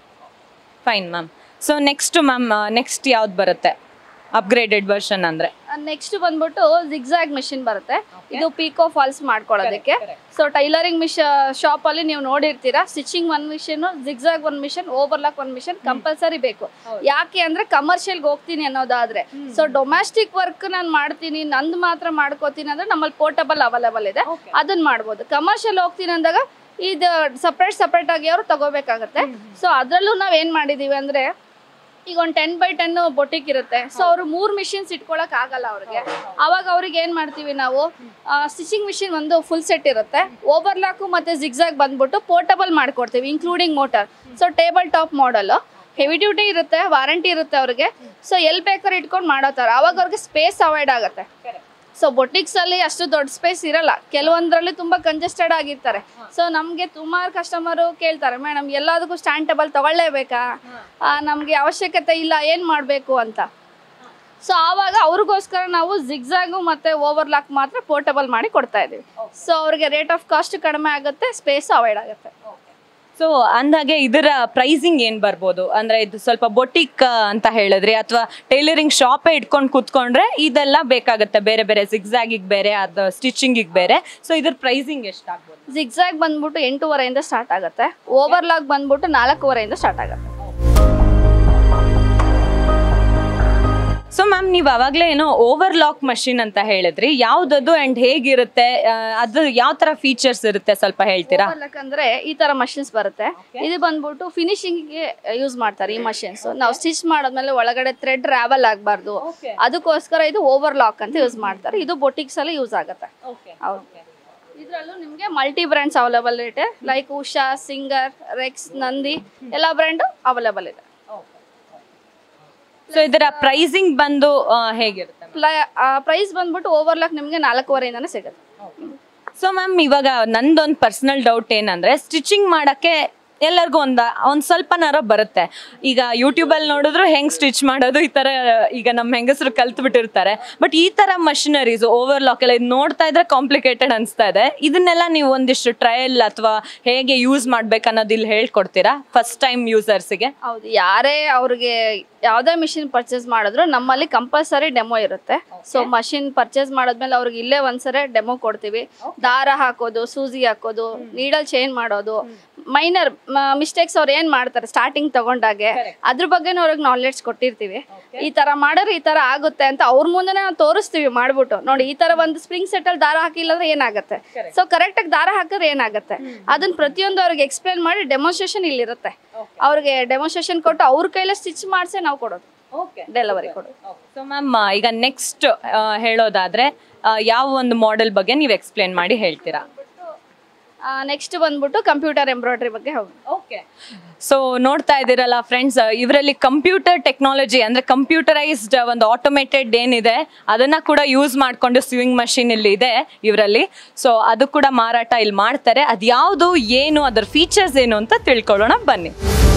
fine ma'am so next ma'am next ಯಾವ್ದು ಬರುತ್ತೆ ಅಪ್ಗ್ರೇಡೆಡ್ ವರ್ಷನ್ ಅಂದ್ರೆ ನೆಕ್ಸ್ಟ್ ಬಂದ್ಬಿಟ್ಟು ಜಿಗ್ಜಾಗ್ ಮಿಷಿನ್ ಬರುತ್ತೆ ಇದು ಪೀಕೋ ಫಾಲ್ಸ್ ಮಾಡ್ಕೊಳ್ಳೋದಕ್ಕೆ ಸೊ ಟೈಲರಿಂಗ್ ಮಿಷ ಶಾಪ್ ಅಲ್ಲಿ ನೀವು ನೋಡಿರ್ತೀರಾ ಸ್ಟಿಚಿಂಗ್ ಒಂದ್ ಮಿಷಿನ್ ಜಿಗ್ಜಾಗ್ ಒಂದ್ ಮಿಷಿನ್ ಓವರ್ಲಾಕ್ ಒಂದ್ ಮಿಷಿನ್ ಕಂಪಲ್ಸರಿ ಬೇಕು ಯಾಕೆ ಅಂದ್ರೆ ಕಮರ್ಷಿಯಲ್ಗೆ ಹೋಗ್ತೀನಿ ಅನ್ನೋದಾದ್ರೆ ಸೊ ಡೊಮ್ಯಾಸ್ಟಿಕ್ ವರ್ಕ್ ನಾನು ಮಾಡ್ತೀನಿ ನಂದು ಮಾತ್ರ ಮಾಡ್ಕೋತೀನಿ ಅಂದ್ರೆ ನಮ್ಮಲ್ಲಿ ಪೋರ್ಟಬಲ್ ಅವೈಲೇಬಲ್ ಇದೆ ಅದನ್ನ ಮಾಡ್ಬೋದು ಕಮರ್ಷಿಯಲ್ ಹೋಗ್ತೀನಿ ಅಂದಾಗ ಇದು ಸಪ್ರೇಟ್ ಸಪ್ರೇಟ್ ಆಗಿ ಅವರು ತಗೋಬೇಕಾಗತ್ತೆ ಸೊ ಅದರಲ್ಲೂ ನಾವ್ ಏನ್ ಮಾಡಿದೀವಿ ಅಂದ್ರೆ ಈಗ ಒಂದು ಟೆನ್ ಬೈ ಟೆನ್ ಬೊಟಿಕ್ ಇರುತ್ತೆ ಸೊ ಅವರು ಮೂರ್ ಮಿಷಿನ್ಸ್ ಇಟ್ಕೊಳಕ್ ಆಗಲ್ಲ ಅವ್ರಿಗೆ ಅವಾಗ ಅವ್ರಿಗೆ ಏನ್ ಮಾಡ್ತೀವಿ ನಾವು ಸ್ಟಿಚಿಂಗ್ ಮಿಷಿನ್ ಒಂದು ಫುಲ್ ಸೆಟ್ ಇರುತ್ತೆ ಓವರ್ಲಾಕು ಮತ್ತೆ ಜಿಗ್ಜಾಗ್ ಬಂದ್ಬಿಟ್ಟು ಪೋರ್ಟಬಲ್ ಮಾಡ್ಕೊಡ್ತೀವಿ including motor so table top model heavy duty ಇರುತ್ತೆ ವಾರಂಟಿ ಇರುತ್ತೆ ಅವ್ರಿಗೆ ಸೊ ಎಲ್ಲಿ ಬೇಕಾದ್ರೆ ಇಟ್ಕೊಂಡು ಮಾಡೋ ಥರ ಅವಾಗ ಅವ್ರಿಗೆ ಸ್ಪೇಸ್ ಅವಾಯ್ಡ್ ಆಗುತ್ತೆ ಸೊ ಬೊಟಿಕ್ಸ್ ಅಲ್ಲಿ ಅಷ್ಟು ದೊಡ್ಡ ಸ್ಪೇಸ್ ಇರಲ್ಲ ಕೆಲವೊಂದ್ರಲ್ಲಿ ತುಂಬಾ ಕಂಜೆಸ್ಟೆಡ್ ಆಗಿರ್ತಾರೆ ಸೊ ನಮ್ಗೆ ಸುಮಾರು ಕಸ್ಟಮರು ಕೇಳ್ತಾರೆ ಮೇಡಮ್ ಎಲ್ಲದಕ್ಕೂ ಸ್ಟ್ಯಾಂಡ್ ಟೇಬಲ್ ತಗೊಳ್ಳೇಬೇಕಾ ಆ, ನಮ್ಗೆ ಅವಶ್ಯಕತೆ ಇಲ್ಲ ಏನ್ ಮಾಡ್ಬೇಕು ಅಂತ ಸೊ ಆವಾಗ ಅವ್ರಿಗೋಸ್ಕರ ನಾವು ಜಿಗ್ಜಾಗು ಮತ್ತೆ ಓವರ್ಲಾಕ್ ಮಾತ್ರ ಪೋರ್ಟಬಲ್ ಮಾಡಿ ಕೊಡ್ತಾ ಇದೀವಿ ಸೊ ಅವ್ರಿಗೆ ರೇಟ್ ಆಫ್ ಕಾಸ್ಟ್ ಕಡಿಮೆ ಆಗುತ್ತೆ ಸ್ಪೇಸ್ ಅವಾಯ್ಡ್ ಆಗುತ್ತೆ ಸೊ ಅಂದಾಗೆ ಇದರ ಪ್ರೈಸಿಂಗ್ ಏನ್ ಬರ್ಬೋದು ಅಂದ್ರೆ ಇದು ಸ್ವಲ್ಪ ಬೊಟಿಕ್ ಅಂತ ಹೇಳಿದ್ರಿ ಅಥವಾ ಟೈಲರಿಂಗ್ ಶಾಪೇ ಇಟ್ಕೊಂಡು ಕೂತ್ಕೊಂಡ್ರೆ ಇದೆಲ್ಲ ಬೇಕಾಗುತ್ತೆ ಬೇರೆ ಬೇರೆ ಸಿಕ್ಸಾಗಿಗೆ ಬೇರೆ ಅದು ಸ್ಟಿಚಿಂಗಿಗೆ ಬೇರೆ ಸೊ ಇದ್ರ ಪ್ರೈಸಿಂಗ್ ಎಷ್ಟಾಗ್ಬೋದು ಜಿಗ್ಜಾಗ್ ಬಂದ್ಬಿಟ್ಟು ಎಂಟೂವರೆಯಿಂದ ಸ್ಟಾರ್ಟ್ ಆಗುತ್ತೆ ಓವರ್ಲಾಕ್ ಬಂದ್ಬಿಟ್ಟು ನಾಲ್ಕೂವರೆಯಿಂದ ಸ್ಟಾರ್ಟ್ ಆಗುತ್ತೆ ಸೊ ಮ್ಯಾಮ್ ನೀವು ಅವಾಗಲೇ ಏನೋ ಓವರ್ಲಾಕ್ ಮಷಿನ್ ಅಂತ ಹೇಳಿದ್ರಿ ಯಾವ್ದದು ಅಂಡ್ ಹೇಗಿರುತ್ತೆ ಆ, ಅದು ಯಾವ ತರ ಫೀಚರ್ಸ್ ಇರುತ್ತೆ ಸ್ವಲ್ಪ ಹೇಳ್ತೀರಾ ಓವರ್ಲಾಕ್ ಅಂದ್ರೆ ಈ ತರ ಮಷಿನ್ಸ್ ಬರುತ್ತೆ ಇದು ಬಂದ್ಬಿಟ್ಟು ಫಿನಿಶಿಂಗ್ ಗೆ ಯೂಸ್ ಮಾಡ್ತಾರೆ ಈ ಮಷಿನ್ಸ್ ನಾವು ಸ್ಟಿಚ್ ಮಾಡಾದ್ಮೇಲೆ ಒಳಗಡೆ ಥ್ರೆಡ್ ಟ್ರಾವೆಲ್ ಆಗಬಾರ್ದು ಅದಕ್ಕೋಸ್ಕರ ಇದು ಓವರ್ಲಾಕ್ ಅಂತ ಯೂಸ್ ಮಾಡ್ತಾರೆ ಇದು ಬೊಟಿಕ್ಸ್ ಅಲ್ಲಿ ಯೂಸ್ ಆಗುತ್ತೆ ಹೌದು ಇದರಲ್ಲೂ ನಿಮಗೆ ಮಲ್ಟಿ ಬ್ರ್ಯಾಂಡ್ಸ್ ಅವೈಲೇಬಲ್ ಇದೆ like Usha Singer Rex Nandi ಎಲ್ಲ ಬ್ರ್ಯಾಂಡು ಅವೈಲೇಬಲ್ ಇದೆ ಸೊ ಇದರ ಪ್ರೈಸಿಂಗ್ ಬಂದು ಆ, ಹೇಗಿರುತ್ತೆ ಪ್ರೈಸ್ ಬಂದ್ಬಿಟ್ಟು ಓವರ್ಲಾಕ್ ನಿಮಗೆ ನಾಲ್ಕೂವರೆಯಿಂದನೇ ಸಿಗುತ್ತೆ ಸೊ ಮ್ಯಾಮ್ ಇವಾಗ ನಂದೊಂದು ಪರ್ಸನಲ್ ಡೌಟ್ ಏನಂದ್ರೆ ಸ್ಟಿಚಿಂಗ್ ಮಾಡಕ್ಕೆ ಎಲ್ಲರಿಗೂ ಒಂದ ಒಂದ್ ಸ್ವಲ್ಪನಾರ ಬರುತ್ತೆ ಈಗ ಯೂಟ್ಯೂಬಲ್ಲಿ ನೋಡಿದ್ರು ಹೆಂಗ್ ಸ್ಟಿಚ್ ಮಾಡೋದು ಈ ತರ ಈಗ ನಮ್ಮ ಹೆಂಗಸರು ಕಲ್ತ್ ಬಿಟ್ಟಿರ್ತಾರೆ ಬಟ್ ಈ ತರ ಮಷಿನರೀಸ್ ಓವರ್ಲಾಕ್ ಎಲ್ಲ ಇದು ನೋಡ್ತಾ ಇದ್ರೆ ಕಾಂಪ್ಲಿಕೇಟೆಡ್ ಅನ್ಸ್ತಾ ಇದೆ ಇದನ್ನೆಲ್ಲ ನೀವು ಒಂದಿಷ್ಟು ಟ್ರಯಲ್ ಅಥವಾ ಹೇಗೆ ಯೂಸ್ ಮಾಡ್ಬೇಕು ಅನ್ನೋದು ಇಲ್ಲಿ ಹೇಳ್ಕೊಡ್ತೀರಾ ಫಸ್ಟ್ ಟೈಮ್ ಯೂಸರ್ಸ್ಗೆ ಹೌದು ಯಾರೇ ಅವ್ರಿಗೆ ಯಾವುದೇ ಮಿಷಿನ್ ಪರ್ಚೇಸ್ ಮಾಡಿದ್ರು ನಮ್ಮಲ್ಲಿ ಕಂಪಲ್ಸರಿ ಡೆಮೋ ಇರುತ್ತೆ ಸೊ ಮಷಿನ್ ಪರ್ಚೇಸ್ ಮಾಡಿದ್ಮೇಲೆ ಅವ್ರಿಗೆ ಇಲ್ಲೇ ಒಂದ್ಸರಿ ಡೆಮೋ ಕೊಡ್ತೀವಿ ದಾರ ಹಾಕೋದು ಸೂಜಿ ಹಾಕೋದು ನೀಡಲ್ ಚೇಂಜ್ ಮಾಡೋದು ಮೈನರ್ ಮಿಸ್ಟೇಕ್ಸ್ ಅವ್ರು ಏನ್ ಮಾಡ್ತಾರೆ ಸ್ಟಾರ್ಟಿಂಗ್ ತಗೊಂಡಾಗೆ ಅದ್ರ ಬಗ್ಗೆನೂ ಅವ್ರಿಗೆ ನಾಲೆಡ್ಜ್ ಕೊಟ್ಟಿರ್ತೀವಿ ಈ ತರ ಮಾಡಿದ್ರೆ ಈ ತರ ಆಗುತ್ತೆ ಅಂತ ಅವ್ರ ಮುಂದೆ ನಾವು ತೋರಿಸ್ತೀವಿ ಮಾಡ್ಬಿಟ್ಟು ನೋಡಿ ಈ ತರ ಒಂದು ಸ್ಪ್ರಿಂಗ್ ಸೆಟ್ ಅಲ್ಲಿ ದಾರ ಹಾಕಿಲ್ಲ ಅಂದ್ರೆ ಏನಾಗುತ್ತೆ ಸೊ ಕರೆಕ್ಟ್ ಆಗಿ ದಾರ ಹಾಕಿದ್ರೆ ಏನಾಗುತ್ತೆ ಅದನ್ನ ಪ್ರತಿಯೊಂದು ಅವ್ರಿಗೆ ಎಕ್ಸ್ಪ್ಲೇನ್ ಮಾಡಿ ಡೆಮೋನ್ಸ್ಟ್ರೇಷನ್ ಇಲ್ಲಿರುತ್ತೆ ಅವ್ರಿಗೆ ಡೆಮೋನ್ಸ್ಟ್ರೇಷನ್ ಕೊಟ್ಟು ಅವ್ರ ಕೈಲೇ ಸ್ಟಿಚ್ ಮಾಡಿಸೇ ನಾವು ಕೊಡೋದು ಡೆಲಿವರಿ ಕೊಡೋದು ಸೊ ಮ್ಯಾಮ್ ಈಗ ನೆಕ್ಸ್ಟ್ ಹೇಳೋದಾದ್ರೆ ಆ, ಯಾವ ಒಂದು ಮಾಡೆಲ್ ಬಗ್ಗೆ ನೀವು ಎಕ್ಸ್ಪ್ಲೇನ್ ಮಾಡಿ ಹೇಳ್ತೀರಾ ನೆಕ್ಸ್ಟ್ ಬಂದ್ಬಿಟ್ಟು ಕಂಪ್ಯೂಟರ್ ಎಂಬ್ರಾಯ್ಡ್ರಿ ಬಗ್ಗೆ ಹೋಗಿ ಓಕೆ ಸೊ ನೋಡ್ತಾ ಇದ್ದೀರಲ್ಲ ಫ್ರೆಂಡ್ಸ್ ಇವರಲ್ಲಿ ಕಂಪ್ಯೂಟರ್ ಟೆಕ್ನಾಲಜಿ ಅಂದ್ರೆ ಕಂಪ್ಯೂಟರೈಸ್ಡ್ ಒಂದು ಆಟೋಮೇಟೆಡ್ ಏನಿದೆ ಅದನ್ನ ಕೂಡ ಯೂಸ್ ಮಾಡ್ಕೊಂಡು ಸ್ವಿಂಗ್ ಮಷಿನ್ ಇಲ್ಲಿ ಇದೆ ಇವರಲ್ಲಿ ಸೊ ಅದು ಕೂಡ ಮಾರಾಟ ಇಲ್ಲಿ ಮಾಡ್ತಾರೆ ಅದ್ಯಾವುದು ಏನು ಅದರ ಫೀಚರ್ಸ್ ಏನು ಅಂತ ತಿಳ್ಕೊಳ್ಳೋಣ ಬನ್ನಿ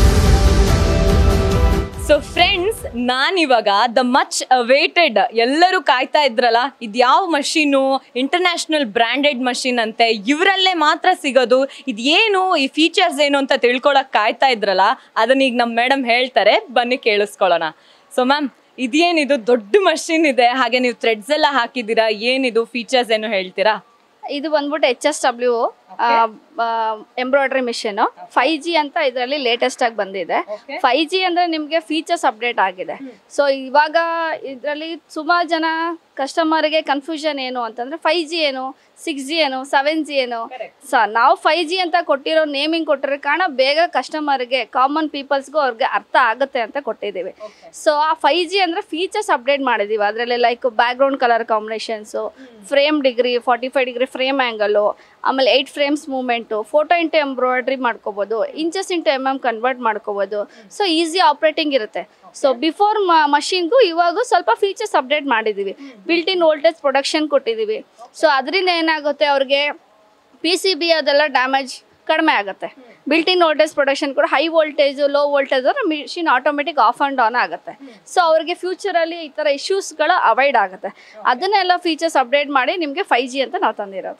ಸೊ ಫ್ರೆಂಡ್ಸ್ ನಾನಿವಾಗ ದ ಮಚ್ ಅವೇಟೆಡ್ ಎಲ್ಲರೂ ಕಾಯ್ತಾ ಇದ್ರಲ್ಲ ಇದು ಯಾವ ಮಷೀನು ಇಂಟರ್ನ್ಯಾಷನಲ್ ಬ್ರ್ಯಾಂಡೆಡ್ ಮಷೀನ್ ಅಂತೆ ಇವರಲ್ಲೇ ಮಾತ್ರ ಸಿಗೋದು ಇದು ಏನು ಈ ಫೀಚರ್ಸ್ ಏನು ಅಂತ ತಿಳ್ಕೊಳಕ್ ಕಾಯ್ತಾ ಇದ್ರಲ್ಲ ಅದನ್ನ ಈಗ ನಮ್ಮ ಮೇಡಮ್ ಹೇಳ್ತಾರೆ ಬನ್ನಿ ಕೇಳಿಸ್ಕೊಳ್ಳೋಣ ಸೊ ಮ್ಯಾಮ್ ಇದೇನಿದು ದೊಡ್ಡ ಮಷೀನ್ ಇದೆ ಹಾಗೆ ನೀವು ಥ್ರೆಡ್ಸ್ ಎಲ್ಲ ಹಾಕಿದ್ದೀರಾ ಏನಿದು ಫೀಚರ್ಸ್ ಏನು ಹೇಳ್ತೀರಾ ಇದು ಬಂದ್ಬಿಟ್ಟು H S W embroidery machine five G ಅಂತ ಇದರಲ್ಲಿ ಲೇಟೆಸ್ಟ್ ಆಗಿ ಬಂದಿದೆ ಫೈವ್ ಜಿ ಅಂದ್ರೆ ನಿಮಗೆ ಫೀಚರ್ಸ್ ಅಪ್ಡೇಟ್ ಆಗಿದೆ ಸೊ ಇವಾಗ ಇದರಲ್ಲಿ ಸುಮಾರು ಜನ ಕಸ್ಟಮರ್ಗೆ ಕನ್ಫ್ಯೂಷನ್ ಏನು ಅಂತಂದ್ರೆ ಫೈವ್ ಜಿ ಏನು ಸಿಕ್ಸ್ ಜಿ ಏನು ಸೆವೆನ್ ಜಿ ಏನು ಸ ನಾವು ಫೈವ್ ಜಿ ಅಂತ ಕೊಟ್ಟಿರೋ ನೇಮಿಂಗ್ ಕೊಟ್ಟಿರೋ ಕಾರಣ ಬೇಗ ಕಸ್ಟಮರ್ಗೆ ಕಾಮನ್ ಪೀಪಲ್ಸ್ಗೂ ಅವ್ರಿಗೆ ಅರ್ಥ ಆಗುತ್ತೆ ಅಂತ ಕೊಟ್ಟಿದ್ದೀವಿ ಸೊ ಆ ಫೈವ್ ಜಿ ಅಂದ್ರೆ ಫೀಚರ್ಸ್ ಅಪ್ಡೇಟ್ ಮಾಡಿದೀವಿ ಅದರಲ್ಲಿ like background colour combinations frame degree forty five degree frame angle ಆಮೇಲೆ eight frames movement photo into embroidery ಮಾಡ್ಕೋಬೋದು inches into M M convert ಮಾಡ್ಕೋಬೋದು ಸೊ ಈಸಿ ಆಪ್ರೇಟಿಂಗ್ ಇರುತ್ತೆ so before ಮಷಿನ್ಗೂ ಇವಾಗ ಸ್ವಲ್ಪ ಫೀಚರ್ಸ್ ಅಪ್ಡೇಟ್ ಮಾಡಿದ್ದೀವಿ ಬಿಲ್ಟ್ ಇನ್ ವೋಲ್ಟೇಜ್ ಪ್ರೊಡಕ್ಷನ್ ಕೊಟ್ಟಿದ್ದೀವಿ so ಅದರಿಂದ ಏನಾಗುತ್ತೆ ಅವ್ರಿಗೆ ಪಿ ಸಿ ಬಿ ಅದೆಲ್ಲ ಡ್ಯಾಮೇಜ್ ಕಡಿಮೆ ಆಗುತ್ತೆ ಬಿಲ್ಟ್ ಇನ್ ವೋಲ್ಟೇಜ್ ಪ್ರೊಡಕ್ಷನ್ ಕೂಡ ಹೈ ವೋಲ್ಟೇಜು ಲೋ ವೋಲ್ಟೇಜ್ ಅಂದ್ರೆ machine automatic off and on ಆಗುತ್ತೆ ಸೊ ಅವ್ರಿಗೆ ಫ್ಯೂಚರಲ್ಲಿ ಈ ಥರ ಇಶ್ಯೂಸ್ಗಳು ಅವಾಯ್ಡ್ ಆಗುತ್ತೆ ಅದನ್ನೆಲ್ಲ ಫೀಚರ್ಸ್ ಅಪ್ಡೇಟ್ ಮಾಡಿ ನಿಮಗೆ ಫೈವ್ ಜಿ ಅಂತ ನಾವು ತಂದಿರೋದು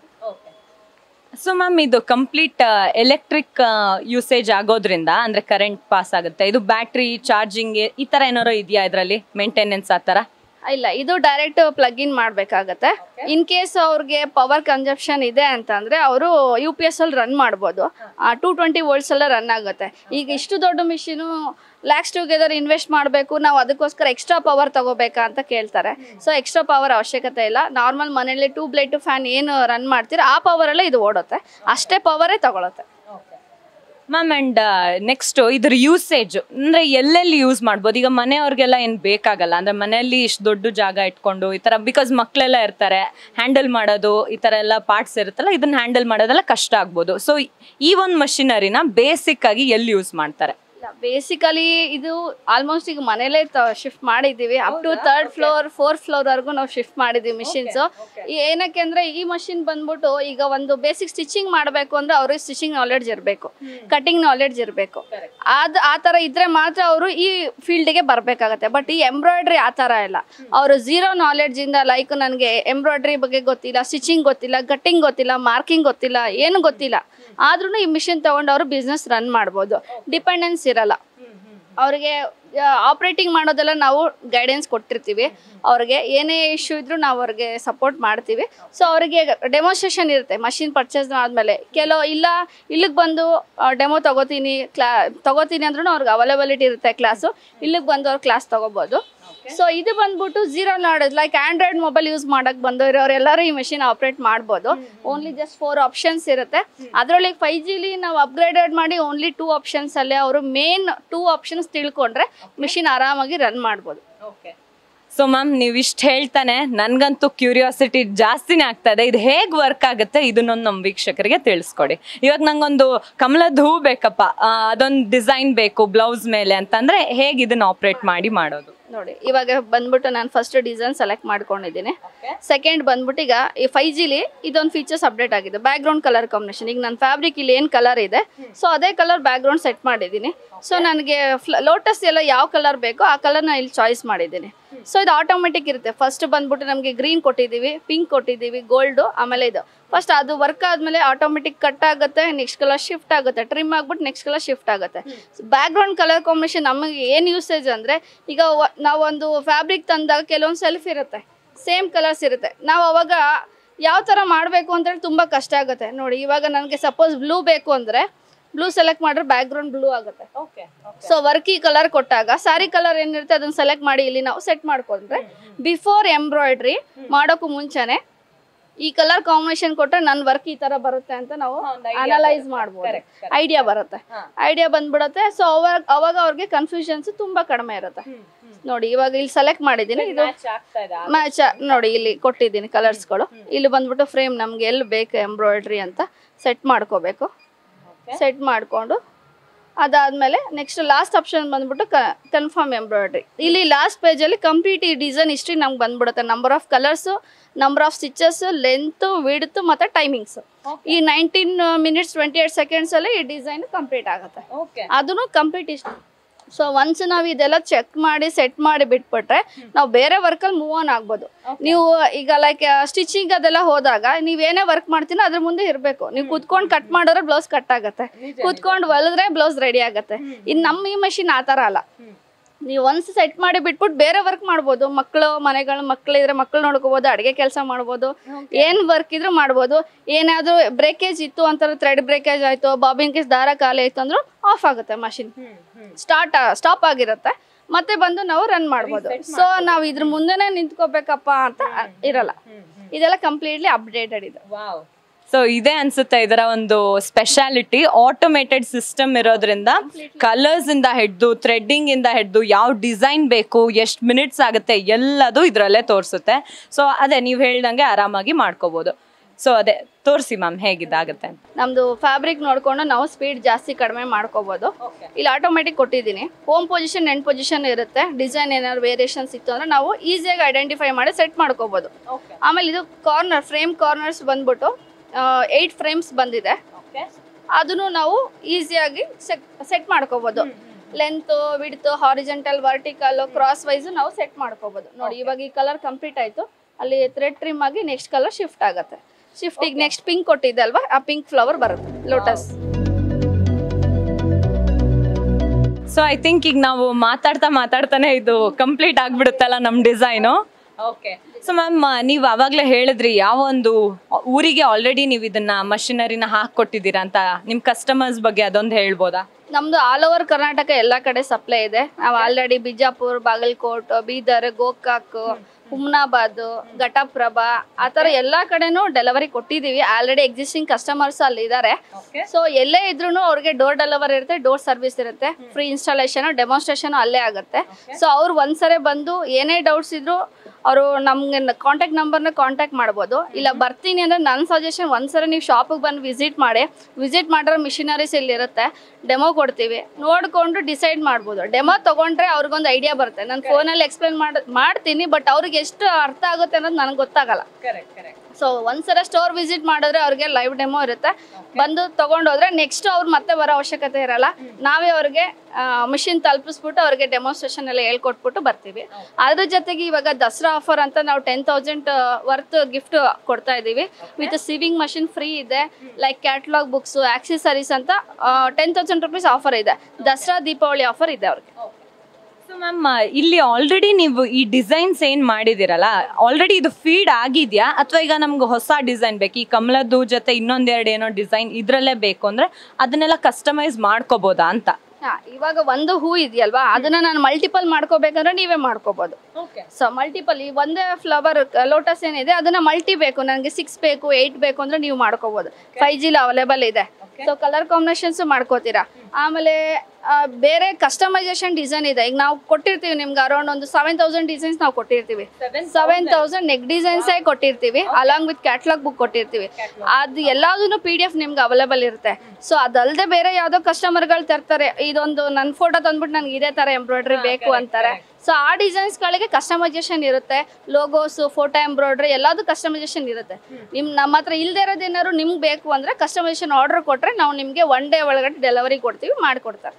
ಸೊ ಮ್ಯಾಮ್ ಇದು ಕಂಪ್ಲೀಟ್ ಎಲೆಕ್ಟ್ರಿಕ್ ಯೂಸೇಜ್ ಆಗೋದ್ರಿಂದ ಅಂದ್ರೆ ಕರೆಂಟ್ ಪಾಸ್ ಆಗುತ್ತೆ ಇದು ಬ್ಯಾಟ್ರಿ ಚಾರ್ಜಿಂಗ್ ಈ ತರ ಏನಾರು ಇದೆಯಾ ಇದರಲ್ಲಿ ಮೇಂಟೆನೆನ್ಸ್ ಆ ಥರ ಇಲ್ಲ ಇದು ಡೈರೆಕ್ಟ್ ಪ್ಲಗ್ ಇನ್ ಮಾಡಬೇಕಾಗತ್ತೆ ಇನ್ ಕೇಸ್ ಅವ್ರಿಗೆ ಪವರ್ ಕನ್ಸಪ್ಷನ್ ಇದೆ ಅಂತಂದ್ರೆ ಅವರು ಯು ಪಿ ಎಸ್ ಅಲ್ಲಿ ರನ್ ಮಾಡ್ಬೋದು ಟೂ ಟ್ವೆಂಟಿ ವೋಲ್ಟ್ಸ್ ಎಲ್ಲ ರನ್ ಆಗುತ್ತೆ ಈಗ ಇಷ್ಟು ದೊಡ್ಡ ಮಿಷಿನು ಲ್ಯಾಕ್ಸ್ ಟುಗೆದರ್ ಇನ್ವೆಸ್ಟ್ ಮಾಡಬೇಕು ನಾವು ಅದಕ್ಕೋಸ್ಕರ ಎಕ್ಸ್ಟ್ರಾ ಪವರ್ ತಗೋಬೇಕಾ ಅಂತ ಕೇಳ್ತಾರೆ ಸೊ ಎಕ್ಸ್ಟ್ರಾ ಪವರ್ ಅವಶ್ಯಕತೆ ಇಲ್ಲ ನಾರ್ಮಲ್ ಮನೆಯಲ್ಲಿ ಟ್ಯೂಬ್ ಲೈಟ್ ಫ್ಯಾನ್ ಏನು ರನ್ ಮಾಡ್ತೀರಾ ಆ ಪವರಲ್ಲೇ ಇದು ಓಡುತ್ತೆ ಅಷ್ಟೇ ಪವರೇ ತಗೊಳುತ್ತೆ ಮ್ಯಾಮ್ ಅಂಡ್ ನೆಕ್ಸ್ಟ್ ಇದ್ರ ಯೂಸೇಜ್ ಅಂದ್ರೆ ಎಲ್ಲೆಲ್ಲಿ ಯೂಸ್ ಮಾಡ್ಬೋದು ಈಗ ಮನೆಯವ್ರಿಗೆಲ್ಲ ಏನು ಬೇಕಾಗಲ್ಲ ಅಂದ್ರೆ ಮನೆಯಲ್ಲಿ ಇಷ್ಟು ದೊಡ್ಡ ಜಾಗ ಇಟ್ಕೊಂಡು ಈ ತರ ಬಿಕಾಸ್ ಮಕ್ಕಳೆಲ್ಲ ಇರ್ತಾರೆ ಹ್ಯಾಂಡಲ್ ಮಾಡೋದು ಈ ತರ ಎಲ್ಲ ಪಾರ್ಟ್ಸ್ ಇರುತ್ತಲ್ಲ ಇದನ್ನ ಹ್ಯಾಂಡಲ್ ಮಾಡೋದೆಲ್ಲ ಕಷ್ಟ ಆಗ್ಬೋದು ಸೊ ಈ ಒಂದು ಮಷಿನರಿನ ಬೇಸಿಕ್ ಆಗಿ ಎಲ್ಲಿ ಯೂಸ್ ಮಾಡ್ತಾರೆ ಬೇಸಿಕಲಿ ಇದು ಆಲ್ಮೋಸ್ಟ್ ಈಗ ಮನೇಲೇ ಶಿಫ್ಟ್ ಮಾಡಿದ್ದೀವಿ up to third floor fourth floor ವರೆಗೂ ನಾವು ಶಿಫ್ಟ್ ಮಾಡಿದ್ದೀವಿ ಮಿಷಿನ್ಸ್ ಏನಕ್ಕೆ ಅಂದ್ರೆ ಈ ಮಷಿನ್ ಬಂದ್ಬಿಟ್ಟು ಈಗ ಒಂದು ಬೇಸಿಕ್ ಸ್ಟಿಚಿಂಗ್ ಮಾಡಬೇಕು ಅಂದ್ರೆ ಅವ್ರಿಗೆ ಸ್ಟಿಚಿಂಗ್ ನಾಲೆಡ್ಜ್ ಇರಬೇಕು ಕಟಿಂಗ್ ನಾಲೆಡ್ಜ್ ಇರಬೇಕು ಅದ್ ಆ ಥರ ಇದ್ರೆ ಮಾತ್ರ ಅವರು ಈ ಫೀಲ್ಡ್ಗೆ ಬರಬೇಕಾಗತ್ತೆ ಬಟ್ ಈ ಎಂಬ್ರಾಯ್ಡ್ರಿ ಆ ಥರ ಇಲ್ಲ ಅವರು ಝೀರೋ ನಾಲೆಡ್ಜ್ ಇಂದ ಲೈಕ್ ನನಗೆ ಎಂಬ್ರಾಯ್ಡ್ರಿ ಬಗ್ಗೆ ಗೊತ್ತಿಲ್ಲ ಸ್ಟಿಚಿಂಗ್ ಗೊತ್ತಿಲ್ಲ ಕಟ್ಟಿಂಗ್ ಗೊತ್ತಿಲ್ಲ ಮಾರ್ಕಿಂಗ್ ಗೊತ್ತಿಲ್ಲ ಏನು ಗೊತ್ತಿಲ್ಲ ಆದ್ರೂ ಈ ಮಿಷಿನ್ ತಗೊಂಡು ಅವರು ಬಿಸ್ನೆಸ್ ರನ್ ಮಾಡ್ಬೋದು ಡಿಪೆಂಡೆನ್ಸ್ ಇರಲ್ಲ ಅವ್ರಿಗೆ ಆಪ್ರೇಟಿಂಗ್ ಮಾಡೋದೆಲ್ಲ ನಾವು ಗೈಡೆನ್ಸ್ ಕೊಟ್ಟಿರ್ತೀವಿ ಅವ್ರಿಗೆ ಏನೇ ಇಶ್ಯೂ ಇದ್ರೂ ನಾವು ಅವ್ರಿಗೆ ಸಪೋರ್ಟ್ ಮಾಡ್ತೀವಿ ಸೊ ಅವರಿಗೆ ಡೆಮೋನ್ಸ್ಟ್ರೇಷನ್ ಇರುತ್ತೆ ಮಷಿನ್ ಪರ್ಚೇಸ್ ಆದಮೇಲೆ ಕೆಲವು ಇಲ್ಲ ಇಲ್ಲಿಗೆ ಬಂದು ಡೆಮೋ ತಗೋತೀನಿ ಕ್ಲಾ ತಗೋತೀನಿ ಅಂದ್ರೂ ಅವ್ರಿಗೆ ಅವೈಲಬಿಲಿಟಿ ಇರುತ್ತೆ ಕ್ಲಾಸು ಇಲ್ಲಿಗೆ ಬಂದು ಅವ್ರು ಕ್ಲಾಸ್ ತಗೋಬೋದು ಸೊ ಇದು ಬಂದ್ಬಿಟ್ಟು zero knowledge like android mobile use ಮಾಡಕ್ ಬಂದವರು ಎಲ್ಲರೂ ಈ ಮಷಿನ್ ಆಪ್ರೇಟ್ ಮಾಡ್ಬೋದು ಓನ್ಲಿ ಜಸ್ಟ್ ಫೋರ್ ಆಪ್ಷನ್ಸ್ ಇರುತ್ತೆ ಅದರೊಳಗೆ ಫೈವ್ ಜಿಲಿ ನಾವು ಅಪ್ಗ್ರೇಡೆಡ್ ಮಾಡಿ ಓನ್ಲಿ ಟೂ ಆಪ್ಷನ್ಸ್ ಅಲ್ಲೇ ಅವರು ಮೇನ್ ಟೂ ಆಪ್ಷನ್ಸ್ ತಿಳ್ಕೊಂಡ್ರೆ ಮಿಷಿನ್ ಆರಾಮಾಗಿ ರನ್ ಮಾಡ್ಬೋದು ಸೊ ಮ್ಯಾಮ್ ನೀವು ಇಷ್ಟು ಹೇಳ್ತಾನೆ ನನಗಂತೂ ಕ್ಯೂರಿಯಾಸಿಟಿ ಜಾಸ್ತಿನೇ ಆಗ್ತಾ ಇದೆ ಇದು ಹೇಗೆ ವರ್ಕ್ ಆಗುತ್ತೆ ಇದನ್ನೊಂದು ನಮ್ಮ ವೀಕ್ಷಕರಿಗೆ ತಿಳಿಸ್ಕೊಡಿ ಇವಾಗ ನಂಗೊಂದು ಕಮಲದ ಹೂ ಬೇಕಪ್ಪ ಆ, ಅದೊಂದು ಡಿಸೈನ್ ಬೇಕು ಬ್ಲೌಸ್ ಮೇಲೆ ಅಂತಂದ್ರೆ ಹೇಗೆ ಇದನ್ನ ಆಪ್ರೇಟ್ ಮಾಡಿ ಮಾಡೋದು ನೋಡಿ ಇವಾಗ ಬಂದ್ಬಿಟ್ಟು ನಾನು ಫಸ್ಟ್ ಡಿಸೈನ್ ಸೆಲೆಕ್ಟ್ ಮಾಡ್ಕೊಂಡಿದ್ದೀನಿ ಸೆಕೆಂಡ್ ಬಂದ್ಬಿಟ್ಟು ಈಗ ಈ ಫೈವ್ ಜಿಲಿ ಇದೊಂದು ಫೀಚರ್ಸ್ ಅಪ್ಡೇಟ್ ಆಗಿದೆ ಬ್ಯಾಕ್ ಗ್ರೌಂಡ್ ಕಲರ್ ಕಾಂಬಿನೇಷನ್ ಈಗ ನನ್ನ ಫ್ಯಾಬ್ರಿಕ್ ಇಲ್ಲಿ ಏನು ಕಲರ್ ಇದೆ ಸೊ ಅದೇ ಕಲರ್ ಬ್ಯಾಕ್ ಗ್ರೌಂಡ್ ಸೆಟ್ ಮಾಡಿದ್ದೀನಿ ಸೊ ನನಗೆ ಲೋಟಸ್ ಎಲ್ಲ ಯಾವ ಕಲರ್ ಬೇಕೋ ಆ ಕಲರ್ ನಾನು ಇಲ್ಲಿ ಚಾಯ್ಸ್ ಮಾಡಿದ್ದೀನಿ ಸೊ ಇದು ಆಟೋಮೆಟಿಕ್ ಇರುತ್ತೆ ಫಸ್ಟ್ ಬಂದ್ಬಿಟ್ಟು ನಮಗೆ ಗ್ರೀನ್ ಕೊಟ್ಟಿದ್ದೀವಿ ಪಿಂಕ್ ಕೊಟ್ಟಿದ್ದೀವಿ ಗೋಲ್ಡು ಆಮೇಲೆ ಇದು ಫಸ್ಟ್ ಅದು ವರ್ಕ್ ಆದಮೇಲೆ ಆಟೋಮೆಟಿಕ್ ಕಟ್ ಆಗುತ್ತೆ ನೆಕ್ಸ್ಟ್ ಕಲರ್ ಶಿಫ್ಟ್ ಆಗುತ್ತೆ ಟ್ರಿಮ್ ಆಗ್ಬಿಟ್ಟು ನೆಕ್ಸ್ಟ್ ಕಲರ್ ಶಿಫ್ಟ್ ಆಗುತ್ತೆ ಬ್ಯಾಕ್ ಗ್ರೌಂಡ್ ಕಲರ್ ಕಾಂಬಿನೇಷನ್ ನಮಗೆ ಏನು ಯೂಸೇಜ್ ಅಂದರೆ ಈಗ ವ- ನಾವೊಂದು ಫ್ಯಾಬ್ರಿಕ್ ತಂದಾಗ ಕೆಲವೊಂದು ಸೆಲ್ಫ್ ಇರುತ್ತೆ ಸೇಮ್ ಕಲರ್ಸ್ ಇರುತ್ತೆ ನಾವು ಅವಾಗ ಯಾವ ಥರ ಮಾಡಬೇಕು ಅಂತೇಳಿ ತುಂಬ ಕಷ್ಟ ಆಗುತ್ತೆ ನೋಡಿ ಇವಾಗ ನನಗೆ ಸಪೋಸ್ ಬ್ಲೂ ಬೇಕು ಅಂದರೆ ಬ್ಲೂ ಸೆಲೆಕ್ಟ್ ಮಾಡಿದ್ರೆ ಬ್ಯಾಕ್ ಗ್ರೌಂಡ್ ಬ್ಲೂ ಆಗುತ್ತೆ ಸೊ ವರ್ಕಿ ಕಲರ್ ಕೊಟ್ಟಾಗ ಸ್ಯಾರಿ ಕಲರ್ ಏನಿರುತ್ತೆ ಅದನ್ನ ಸೆಲೆಕ್ಟ್ ಮಾಡಿ ಇಲ್ಲಿ ನಾವು ಸೆಟ್ ಮಾಡ್ಕೊಂಡ್ರೆ ಬಿಫೋರ್ ಎಂಬ್ರಾಯ್ಡ್ರಿ ಮಾಡೋಕ್ಕೂ ಮುಂಚೆನೆ ಈ ಕಲರ್ ಕಾಂಬಿನೇಷನ್ ಕೊಟ್ಟರೆ ನನ್ನ ವರ್ಕ್ ಈ ತರ ಬರುತ್ತೆ ಅಂತ ನಾವು ಅನಲೈಸ್ ಮಾಡ್ಬೋದು ಐಡಿಯಾ ಬರುತ್ತೆ ಐಡಿಯಾ ಬಂದ್ಬಿಡುತ್ತೆ ಸೊ ಅವಾಗ ಅವಾಗ ಅವ್ರಿಗೆ ಕನ್ಫ್ಯೂಷನ್ಸ್ ತುಂಬಾ ಕಡಿಮೆ ಇರುತ್ತೆ ನೋಡಿ ಇವಾಗ ಇಲ್ಲಿ ಸೆಲೆಕ್ಟ್ ಮಾಡಿದ್ದೀನಿ ಇದು ಮ್ಯಾಚ್ ನೋಡಿ ಇಲ್ಲಿ ಕೊಟ್ಟಿದ್ದೀನಿ ಕಲರ್ಸ್ಗಳು ಇಲ್ಲಿ ಬಂದ್ಬಿಟ್ಟು ಫ್ರೇಮ್ ನಮ್ಗೆ ಎಲ್ಲಿ ಬೇಕು ಎಂಬ್ರಾಯ್ಡ್ರಿ ಅಂತ ಸೆಟ್ ಮಾಡ್ಕೋಬೇಕು ಸೆಟ್ ಮಾಡಿಕೊಂಡು ಅದಾದಮೇಲೆ ನೆಕ್ಸ್ಟ್ ಲಾಸ್ಟ್ ಆಪ್ಷನ್ ಬಂದ್ಬಿಟ್ಟು ಕನ್ಫರ್ಮ್ ಎಂಬ್ರಾಯ್ಡ್ರಿ ಇಲ್ಲಿ ಲಾಸ್ಟ್ ಪೇಜಲ್ಲಿ ಕಂಪ್ಲೀಟ್ ಈ ಡಿಸೈನ್ ಹಿಸ್ಟ್ರಿ ನಮ್ಗೆ ಬಂದ್ಬಿಡುತ್ತೆ number of colours number of stitches length width ಮತ್ತು ಟೈಮಿಂಗ್ಸ್ ಈ ನೈನ್ಟೀನ್ ಮಿನಿಟ್ಸ್ ಟ್ವೆಂಟಿ ಏಟ್ ಸೆಕೆಂಡ್ಸಲ್ಲಿ ಈ ಡಿಸೈನ್ ಕಂಪ್ಲೀಟ್ ಆಗುತ್ತೆ ಅದನ್ನು ಕಂಪ್ಲೀಟ್ ಇಷ್ಟ ಸೊ ಒನ್ಸ್ ನಾವು ಇದೆಲ್ಲ ಚೆಕ್ ಮಾಡಿ ಸೆಟ್ ಮಾಡಿ ಬಿಟ್ಬಿಟ್ರೆ ನಾವು ಬೇರೆ ವರ್ಕಲ್ಲಿ ಮೂವ್ ಆನ್ ಆಗ್ಬೋದು ನೀವು ಈಗ ಲೈಕ್ ಸ್ಟಿಚಿಂಗ್ ಅದೆಲ್ಲ ಹೋದಾಗ ನೀವೇನೇ ವರ್ಕ್ ಮಾಡ್ತೀನೋ ಅದ್ರ ಮುಂದೆ ಇರಬೇಕು ನೀವು ಕುತ್ಕೊಂಡು ಕಟ್ ಮಾಡಿದ್ರೆ ಬ್ಲೌಸ್ ಕಟ್ ಆಗುತ್ತೆ ಕುತ್ಕೊಂಡು ಹೊಲಿದ್ರೆ ಬ್ಲೌಸ್ ರೆಡಿ ಆಗುತ್ತೆ ಇನ್ನು ನಮ್ಮ ಈ ಮಷಿನ್ ಆ ಥರ ಅಲ್ಲ ನೀವು ಒನ್ಸ್ ಸೆಟ್ ಮಾಡಿ ಬಿಟ್ಬಿಟ್ಟು ಬೇರೆ ವರ್ಕ್ ಮಾಡ್ಬೋದು ಮಕ್ಕಳು ಮನೆಗಳು ಮಕ್ಕಳಿದ್ರೆ ಮಕ್ಕಳು ನೋಡ್ಕೋಬೋದು ಅಡುಗೆ ಕೆಲಸ ಮಾಡ್ಬೋದು ಏನು ವರ್ಕ್ ಇದ್ರೂ ಮಾಡ್ಬೋದು ಏನಾದರೂ ಬ್ರೇಕೇಜ್ ಇತ್ತು ಅಂತಾರೆ ಥ್ರೆಡ್ ಬ್ರೇಕೇಜ್ ಆಯಿತು ಬಾಬಿನ್ ಕೇಸ್ ದಾರ ಖಾಲಿ ಆಯಿತು ಅಂದ್ರೂ ಆಫ್ ಆಗುತ್ತೆ ಮಷಿನ್ ಸ್ಟಾರ್ಟ್ ಸ್ಟಾಪ್ ಆಗಿರುತ್ತೆ ಮತ್ತೆ ಬಂದು ನಾವು ರನ್ ಮಾಡ್ಬೋದು ಸೊ ನಾವು ಇದ್ರ ಮುಂದೆನೇ ನಿಂತ್ಕೋಬೇಕಪ್ಪ ಅಂತ ಇರಲ್ಲ ಇದೆಲ್ಲ ಕಂಪ್ಲೀಟ್ಲಿ ಅಪ್ಡೇಟೆಡ್ ಇದೆ ಸೊ ಇದೇ ಅನ್ಸುತ್ತೆ ಇದರ ಒಂದು ಸ್ಪೆಷಾಲಿಟಿ ಆಟೋಮೇಟೆಡ್ ಸಿಸ್ಟಮ್ ಇರೋದ್ರಿಂದ ಕಲರ್ಸ್ ಇಂದ ಹಿಡ್ದು ಥ್ರೆಡ್ಡಿಂಗ್ ಇಂದ ಹಿಡ್ದು ಯಾವ ಡಿಸೈನ್ ಬೇಕು ಎಷ್ಟು ಮಿನಿಟ್ಸ್ ಆಗುತ್ತೆ ಎಲ್ಲದು ಇದರಲ್ಲೇ ತೋರಿಸುತ್ತೆ ಸೊ ಅದೇ ನೀವು ಹೇಳ್ದಂಗೆ ಆರಾಮಾಗಿ ಮಾಡ್ಕೋಬಹುದು ಸೊ ಅದೇ ತೋರಿಸಿ ಮ್ಯಾಮ್ ಹೇಗಿದಾಗುತ್ತೆ ಅಂತ ನಮ್ದು ಫ್ಯಾಬ್ರಿಕ್ ನೋಡ್ಕೊಂಡು ನಾವು ಸ್ಪೀಡ್ ಜಾಸ್ತಿ ಕಡಿಮೆ ಮಾಡ್ಕೋಬಹುದು ಇಲ್ಲಿ ಆಟೋಮೆಟಿಕ್ ಕೊಟ್ಟಿದ್ದೀನಿ ಹೋಮ್ ಪೊಸಿಷನ್ ಎಂಡ್ ಪೊಸಿಷನ್ ಇರುತ್ತೆ ಡಿಸೈನ್ ಏನಾದ್ರು ವೇರಿಯೇಷನ್ಸ್ ಇತ್ತು ಅಂದ್ರೆ ನಾವು ಈಸಿಯಾಗಿ ಐಡೆಂಟಿಫೈ ಮಾಡಿ ಸೆಟ್ ಮಾಡ್ಕೋಬಹುದು ಆಮೇಲೆ ಇದು ಕಾರ್ನರ್ ಫ್ರೇಮ್ ಕಾರ್ನರ್ಸ್ ಬಂದ್ಬಿಟ್ಟು ಏಯ್ಟ್ ಫ್ರೇಮ್ಸ್ ಬಂದಿದೆ ಅದನ್ನು ನಾವು ಈಸಿಯಾಗಿ ಸೆಟ್ ಸೆಟ್ ಮಾಡ್ಕೋಬಹುದು length width horizontal vertical crosswise ನಾವು ಸೆಟ್ ಮಾಡ್ಕೋಬಹುದು ನೋಡಿ ಇವಾಗ ಈ ಕಲರ್ ಕಂಪ್ಲೀಟ್ ಆಯ್ತು ಅಲ್ಲಿ ಥ್ರೆಡ್ ಟ್ರಿಮ್ ಆಗಿ ನೆಕ್ಸ್ಟ್ ಕಲರ್ ಶಿಫ್ಟ್ ಆಗುತ್ತೆ ಶಿಫ್ಟ್ ಈಗ ನೆಕ್ಸ್ಟ್ ಪಿಂಕ್ ಕೊಟ್ಟಿದ್ದೆ ಅಲ್ವಾ ಆ ಪಿಂಕ್ ಫ್ಲವರ್ ಬರುತ್ತೆ ಲೋಟಸ್ ಸೊ ಐ ಥಿಂಕ್ ಈಗ ನಾವು ಮಾತಾಡ್ತಾ ಮಾತಾಡ್ತಾನೆ ಇದು ಕಂಪ್ಲೀಟ್ ಆಗ್ಬಿಡುತ್ತಲ್ಲ ನಮ್ಮ ಡಿಸೈನು ಓಕೆ ಸೊ ಮ್ಯಾಮ್ ನೀವು ಅವಾಗಲೇ ಹೇಳಿದ್ರಿ ಯಾವ ಒಂದು ಊರಿಗೆ ಆಲ್ರೆಡಿ ನೀವು ಇದನ್ನ ಮಷಿನರಿನ ಹಾಕೊಟ್ಟಿದ್ದೀರಾ ಅಂತ ನಿಮ್ಮ ಕಸ್ಟಮರ್ಸ್ ಬಗ್ಗೆ ಅದೊಂದು ಹೇಳ್ಬೋದಾ ನಮ್ದು ಆಲ್ ಓವರ್ ಕರ್ನಾಟಕ ಎಲ್ಲ ಕಡೆ ಸಪ್ಲೈ ಇದೆ ನಾವು ಆಲ್ರೆಡಿ ಬಿಜಾಪುರ್ ಬಾಗಲಕೋಟ್ ಬೀದರ್ ಗೋಕಾಕ್ ಹುಮ್ನಾಬಾದ್ ಘಟಪ್ರಭಾ ಆ ಥರ ಎಲ್ಲ ಕಡೆನೂ ಡೆಲಿವರಿ ಕೊಟ್ಟಿದ್ದೀವಿ ಆಲ್ರೆಡಿ ಎಕ್ಸಿಸ್ಟಿಂಗ್ ಕಸ್ಟಮರ್ಸ್ ಅಲ್ಲಿ ಇದ್ದಾರೆ ಸೊ ಎಲ್ಲೇ ಇದ್ರೂ ಅವ್ರಿಗೆ ಡೋರ್ ಡೆಲಿವರಿ ಇರುತ್ತೆ ಡೋರ್ ಸರ್ವಿಸ್ ಇರುತ್ತೆ ಫ್ರೀ ಇನ್ಸ್ಟಾಲೇಷನ್ ಡೆಮಾನ್ಸ್ಟ್ರೇಷನ್ ಅಲ್ಲೇ ಆಗುತ್ತೆ ಸೊ ಅವ್ರು ಒಂದ್ಸರಿ ಬಂದು ಏನೇ ಡೌಟ್ಸ್ ಇದ್ರು ಅವರು ನಮ್ಗೆ ಕಾಂಟ್ಯಾಕ್ಟ್ ನಂಬರ್ನ ಕಾಂಟ್ಯಾಕ್ಟ್ ಮಾಡ್ಬೋದು ಇಲ್ಲ ಬರ್ತೀನಿ ಅಂದ್ರೆ ನನ್ನ ಸಜೆಷನ್ ಒಂದ್ಸರಿ ನೀವು ಶಾಪಿಗೆ ಬಂದು ವಿಸಿಟ್ ಮಾಡಿ ವಿಸಿಟ್ ಮಾಡಿರೋ ಮಿಷಿನರೀಸ್ ಇಲ್ಲಿರುತ್ತೆ ಡೆಮೋ ಕೊಡ್ತೀವಿ ನೋಡಿಕೊಂಡು ಡಿಸೈಡ್ ಮಾಡ್ಬೋದು ಡೆಮೋ ತೊಗೊಂಡ್ರೆ ಅವ್ರಿಗೊಂದು ಐಡಿಯಾ ಬರುತ್ತೆ ನಾನು ಫೋನಲ್ಲಿ ಎಕ್ಸ್ಪ್ಲೇನ್ ಮಾಡಿ ಮಾಡ್ತೀನಿ ಬಟ್ ಅವ್ರಿಗೆ ಎಷ್ಟು ಅರ್ಥ ಆಗುತ್ತೆ ಅನ್ನೋದು ನನಗೆ ಗೊತ್ತಾಗಲ್ಲ ಸೊ ಒಂದ್ಸಲ ಸ್ಟೋರ್ ವಿಸಿಟ್ ಮಾಡಿದ್ರೆ ಅವ್ರಿಗೆ ಲೈವ್ ಡೆಮೋ ಇರುತ್ತೆ ಬಂದು ತಗೊಂಡೋದ್ರೆ ನೆಕ್ಸ್ಟ್ ಅವ್ರು ಮತ್ತೆ ಬರೋ ಅವಶ್ಯಕತೆ ಇರಲ್ಲ ನಾವೇ ಅವ್ರಿಗೆ ಮಿಷಿನ್ ತಲುಪಿಸ್ಬಿಟ್ಟು ಅವ್ರಿಗೆ ಡೆಮೋನ್ಸ್ಟ್ರೇಷನ್ ಎಲ್ಲ ಹೇಳ್ಕೊಟ್ಬಿಟ್ಟು ಬರ್ತೀವಿ ಅದ್ರ ಜೊತೆಗೆ ಇವಾಗ ದಸರಾ ಆಫರ್ ಅಂತ ನಾವು ಟೆನ್ ತೌಸಂಡ್ ವರ್ತ್ ಗಿಫ್ಟ್ ಕೊಡ್ತಾ ಇದ್ದೀವಿ ವಿತ್ ಸಿವಿಂಗ್ ಮಷಿನ್ ಫ್ರೀ ಇದೆ ಲೈಕ್ ಕ್ಯಾಟ್ಲಾಗ್ ಬುಕ್ಸ್ ಆಕ್ಸೆಸರೀಸ್ ಅಂತ ಟೆನ್ ತೌಸಂಡ್ ರುಪೀಸ್ ಆಫರ್ ಇದೆ ದಸರಾ ದೀಪಾವಳಿ ಆಫರ್ ಇದೆ ಅವ್ರಿಗೆ ಸೊ ಮ್ಯಾಮ್ ಇಲ್ಲಿ ಆಲ್ರೆಡಿ ನೀವು ಈ ಡಿಸೈನ್ಸ್ ಏನ್ ಮಾಡಿದಿರಲ್ಲ ಆಲ್ರೆಡಿ ಇದು ಫೀಡ್ ಆಗಿದ್ಯಾ ಅಥವಾ ಈಗ ನಮ್ಗೆ ಹೊಸ ಡಿಸೈನ್ ಬೇಕು ಈ ಕಮಲದ್ದು ಜೊತೆ ಇನ್ನೊಂದೆರಡು ಏನೋ ಡಿಸೈನ್ ಇದ್ರಲ್ಲೇ ಬೇಕು ಅಂದ್ರೆ ಅದನ್ನೆಲ್ಲ ಕಸ್ಟಮೈಸ್ ಮಾಡ್ಕೋಬೋದಾ ಅಂತ ಹಾ, ಇವಾಗ ಒಂದು ಹೂ ಇದೆಯಲ್ವಾ ಅದನ್ನ ನಾನು ಮಲ್ಟಿಪಲ್ ಮಾಡ್ಕೋಬೇಕಂದ್ರೆ ನೀವೇ ಮಾಡ್ಕೋಬಹುದು ಸೊ ಮಲ್ಟಿಪಲ್ ಈ ಒಂದೇ ಫ್ಲವರ್ ಲೋಟಸ್ ಏನಿದೆ ಅದನ್ನ ಮಲ್ಟಿ ಬೇಕು ನನಗೆ ಸಿಕ್ಸ್ ಬೇಕು ಏಯ್ಟ್ ಬೇಕು ಅಂದ್ರೆ ನೀವು ಮಾಡ್ಕೋಬಹುದು ಫೈವ್ ಜಿಲ್ ಅವೈಲೇಬಲ್ ಇದೆ ಸೊ ಕಲರ್ ಕಾಂಬಿನೇಷನ್ಸ್ ಮಾಡ್ಕೋತೀರಾ ಆಮೇಲೆ ಆ, ಬೇರೆ ಕಸ್ಟಮೈಸೇಷನ್ ಡಿಸೈನ್ ಇದೆ ಈಗ ನಾವು ಕೊಟ್ಟಿರ್ತೀವಿ ನಿಮ್ಗೆ ಅರೌಂಡ್ ಒಂದು ಸೆವೆನ್ ತೌಸಂಡ್ ಡಿಸೈನ್ಸ್ ನಾವು ಕೊಟ್ಟಿರ್ತೀವಿ ಸೆವೆನ್ ತೌಸಂಡ್ ನೆಕ್ ಡಿಸೈನ್ಸ್ ಕೊಟ್ಟಿರ್ತೀವಿ ಅಲಾಂಗ್ ವಿತ್ ಕ್ಯಾಟ್ಲಾಗ್ ಬುಕ್ ಕೊಟ್ಟಿರ್ತೀವಿ ಅದು ಎಲ್ಲದನ್ನು ಪಿ ಡಿ ಎಫ್ ನಿಮ್ಗೆ ಅವೈಲೇಬಲ್ ಇರುತ್ತೆ ಸೊ ಅದಲ್ಲದೆ ಬೇರೆ ಯಾವುದೋ ಕಸ್ಟಮರ್ಗಳು ತರ್ತಾರೆ ಇದೊಂದು ನನ್ನ ಫೋಟೋ ತಂದ್ಬಿಟ್ಟು ನನಗೆ ಇದೇ ಥರ ಎಂಬ್ರಾಯ್ಡ್ರಿ ಬೇಕು ಅಂತಾರೆ ಸೊ ಆ ಡಿಸೈನ್ಸ್ಗಳಿಗೆ ಕಸ್ಟಮೈಸೇಷನ್ ಇರುತ್ತೆ ಲೋಗೋಸು ಫೋಟೋ ಎಂಬ್ರಾಯ್ಡ್ರಿ ಎಲ್ಲದೂ ಕಸ್ಟಮೈಸೇಷನ್ ಇರುತ್ತೆ ನಿಮ್ ನಮ್ಮ ಹತ್ರ ಇಲ್ಲದೆ ಇರೋದೇನಾದ್ರು ನಿಮ್ಗೆ ಬೇಕು ಅಂದರೆ ಕಸ್ಟಮೈಸೇಷನ್ ಆರ್ಡರ್ ಕೊಟ್ಟರೆ ನಾವು ನಿಮಗೆ ಒನ್ ಡೇ ಒಳಗಡೆ ಡೆಲಿವರಿ ಕೊಡ್ತೀವಿ ಮಾಡಿಕೊಡ್ತಾರೆ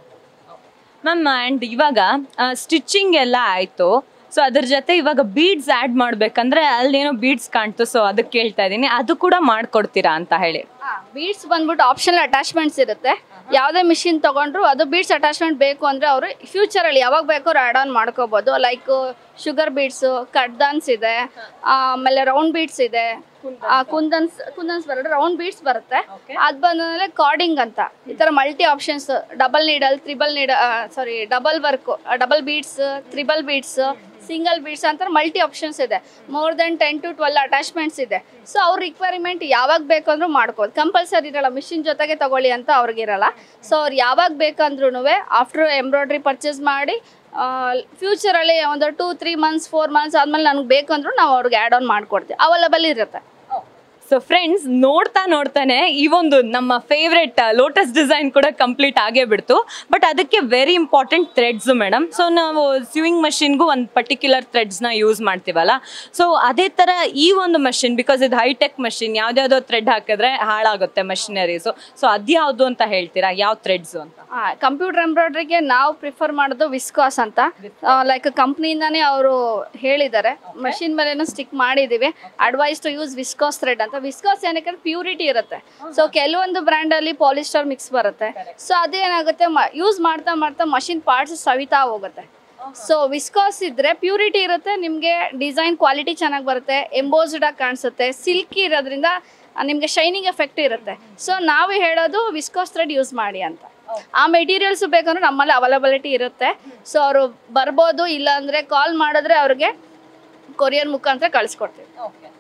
ಮ್ಯಾಮ್ ಆ್ಯಂಡ್ ಇವಾಗ ಸ್ಟಿಚಿಂಗ್ ಎಲ್ಲ ಆಯಿತು ಸೊ ಅದ್ರ ಜೊತೆ ಇವಾಗ ಬೀಡ್ಸ್ ಆ್ಯಡ್ ಮಾಡ್ಬೇಕಂದ್ರೆ ಅಲ್ಲೇನೋ ಬೀಡ್ಸ್ ಕಾಣ್ತು ಸೊ ಅದಕ್ಕೆ ಕೇಳ್ತಾ ಇದ್ದೀನಿ ಅದು ಕೂಡ ಮಾಡ್ಕೊಡ್ತೀರಾ ಅಂತ ಹೇಳಿ ಬೀಡ್ಸ್ ಬಂದ್ಬಿಟ್ಟು ಆಪ್ಷನಲ್ ಅಟ್ಯಾಚ್ಮೆಂಟ್ಸ್ ಇರುತ್ತೆ ಯಾವುದೇ ಮಿಷಿನ್ ತಗೊಂಡ್ರು ಅದು ಬೀಡ್ಸ್ ಅಟ್ಯಾಚ್ಮೆಂಟ್ ಬೇಕು ಅಂದರೆ ಅವರು ಫ್ಯೂಚರಲ್ಲಿ ಯಾವಾಗ ಬೇಕಾದ್ರೂ ಆ್ಯಡ್ ಆನ್ ಮಾಡ್ಕೋಬೋದು ಲೈಕ್ ಶುಗರ್ ಬೀಡ್ಸು ಕಡ್ದಾನ್ಸ್ ಇದೆ ಆಮೇಲೆ ರೌಂಡ್ ಬೀಡ್ಸ್ ಇದೆ ಆ, ಕುಂದನ್ಸ್ ಕುಂದನ್ಸ್ ಬರುತ್ತೆ ರೌಂಡ್ ಬೀಡ್ಸ್ ಬರುತ್ತೆ ಅದು ಬಂದ್ಮೇಲೆ ಕಾರ್ಡಿಂಗ್ ಅಂತ ಈ ಥರ multi options double needle triple needle sorry double work double beads triple beads single beads ಅಂತ ಮಲ್ಟಿ ಆಪ್ಷನ್ಸ್ ಇದೆ more than ten to twelve attachments ಇದೆ ಸೊ ಅವ್ರ ರಿಕ್ವೈರ್ಮೆಂಟ್ ಯಾವಾಗ ಬೇಕಂದ್ರೂ ಮಾಡ್ಕೋದು ಕಂಪಲ್ಸರಿ ಇರಲ್ಲ ಮಿಷಿನ್ ಜೊತೆಗೆ ತಗೊಳ್ಳಿ ಅಂತ ಅವ್ರಿಗಿರಲ್ಲ ಸೊ ಅವ್ರು ಯಾವಾಗ ಬೇಕಂದ್ರೂ ಆಫ್ಟರ್ ಎಂಬ್ರಾಯ್ಡ್ರಿ ಪರ್ಚೇಸ್ ಮಾಡಿ ಫ್ಯೂಚರಲ್ಲಿ ಒಂದು two three months four months ಆದಮೇಲೆ ನನಗೆ ಬೇಕಂದ್ರೂ ನಾವು ಅವ್ರಿಗೆ ಆ್ಯಡ್ ಆನ್ ಮಾಡಿಕೊಡ್ತೀವಿ ಅವೈಲಬಲ್ ಇರುತ್ತೆ ಸೊ ಫ್ರೆಂಡ್ಸ್ ನೋಡ್ತಾ ನೋಡ್ತಾನೆ ಈ ಒಂದು ನಮ್ಮ ಫೇವ್ರೆಟ್ ಲೋಟಸ್ ಡಿಸೈನ್ ಕೂಡ ಕಂಪ್ಲೀಟ್ ಆಗೇ ಬಿಡ್ತು ಬಟ್ ಅದಕ್ಕೆ very important threads madam so ನಾವು ಸ್ವಿಂಗ್ ಮಷಿನ್ಗೂ ಒಂದು ಪರ್ಟಿಕ್ಯುಲರ್ ಥ್ರೆಡ್ಸ್ನ ಯೂಸ್ ಮಾಡ್ತೀವಲ್ಲ ಸೊ ಅದೇ ಥರ ಈ ಒಂದು ಮಷಿನ್ ಬಿಕಾಸ್ ಇದು ಹೈಟೆಕ್ ಮಷಿನ್ ಯಾವ್ದ್ಯಾವ್ದೋ ಥ್ರೆಡ್ ಹಾಕಿದ್ರೆ ಹಾಳಾಗುತ್ತೆ ಮಷಿನರೀಸು ಸೊ ಅದ್ಯಾವುದು ಅಂತ ಹೇಳ್ತೀರಾ ಯಾವ ಥ್ರೆಡ್ಸು ಅಂತ ಕಂಪ್ಯೂಟರ್ ಎಂಬ್ರಾಯ್ಡ್ರಿಗೆ ನಾವು ಪ್ರಿಫರ್ ಮಾಡೋದು ವಿಸ್ಕಾಸ್ ಅಂತ ಲೈಕ್ ಕಂಪ್ನಿಯಿಂದಾನೇ ಅವರು ಹೇಳಿದ್ದಾರೆ ಮಷಿನ್ ಮೇಲೇನು ಸ್ಟಿಕ್ ಮಾಡಿದ್ದೀವಿ advise to use viscose thread ಅಂತ ವಿಸ್ಕಾಸ್ ಏನಕ್ಕೆ ಪ್ಯೂರಿಟಿ ಇರುತ್ತೆ ಸೊ ಕೆಲವೊಂದು ಬ್ರ್ಯಾಂಡಲ್ಲಿ ಪಾಲಿಸ್ಟರ್ ಮಿಕ್ಸ್ ಬರುತ್ತೆ ಸೊ ಅದೇನಾಗುತ್ತೆ ಯೂಸ್ ಮಾಡ್ತಾ ಮಾಡ್ತಾ ಮಷಿನ್ ಪಾರ್ಟ್ಸ್ ಸವಿತಾ ಹೋಗುತ್ತೆ ಸೊ ವಿಸ್ಕಾಸ್ ಇದ್ರೆ ಪ್ಯೂರಿಟಿ ಇರುತ್ತೆ ನಿಮಗೆ ಡಿಸೈನ್ ಕ್ವಾಲಿಟಿ ಚೆನ್ನಾಗಿ ಬರುತ್ತೆ ಎಂಬೋಸ್ಡ್ ಆಗಿ ಕಾಣಿಸುತ್ತೆ ಸಿಲ್ಕಿ ಇರೋದ್ರಿಂದ ನಿಮಗೆ ಶೈನಿಂಗ್ ಎಫೆಕ್ಟ್ ಇರುತ್ತೆ ಸೊ ನಾವು ಹೇಳೋದು ವಿಸ್ಕಾಸ್ ಥ್ರೆಡ್ ಯೂಸ್ ಮಾಡಿ ಅಂತ ಆ ಮೆಟೀರಿಯಲ್ಸ್ ಬೇಕಂದ್ರೆ ನಮ್ಮಲ್ಲಿ ಅವೈಲಬಿಲಿಟಿ ಇರುತ್ತೆ ಸೊ ಅವರು ಬರ್ಬೋದು ಇಲ್ಲಾಂದರೆ ಕಾಲ್ ಮಾಡಿದ್ರೆ ಅವ್ರಿಗೆ ಕೊರಿಯರ್ ಮುಖಾಂತರ ಕಳಿಸ್ಕೊಡ್ತೀವಿ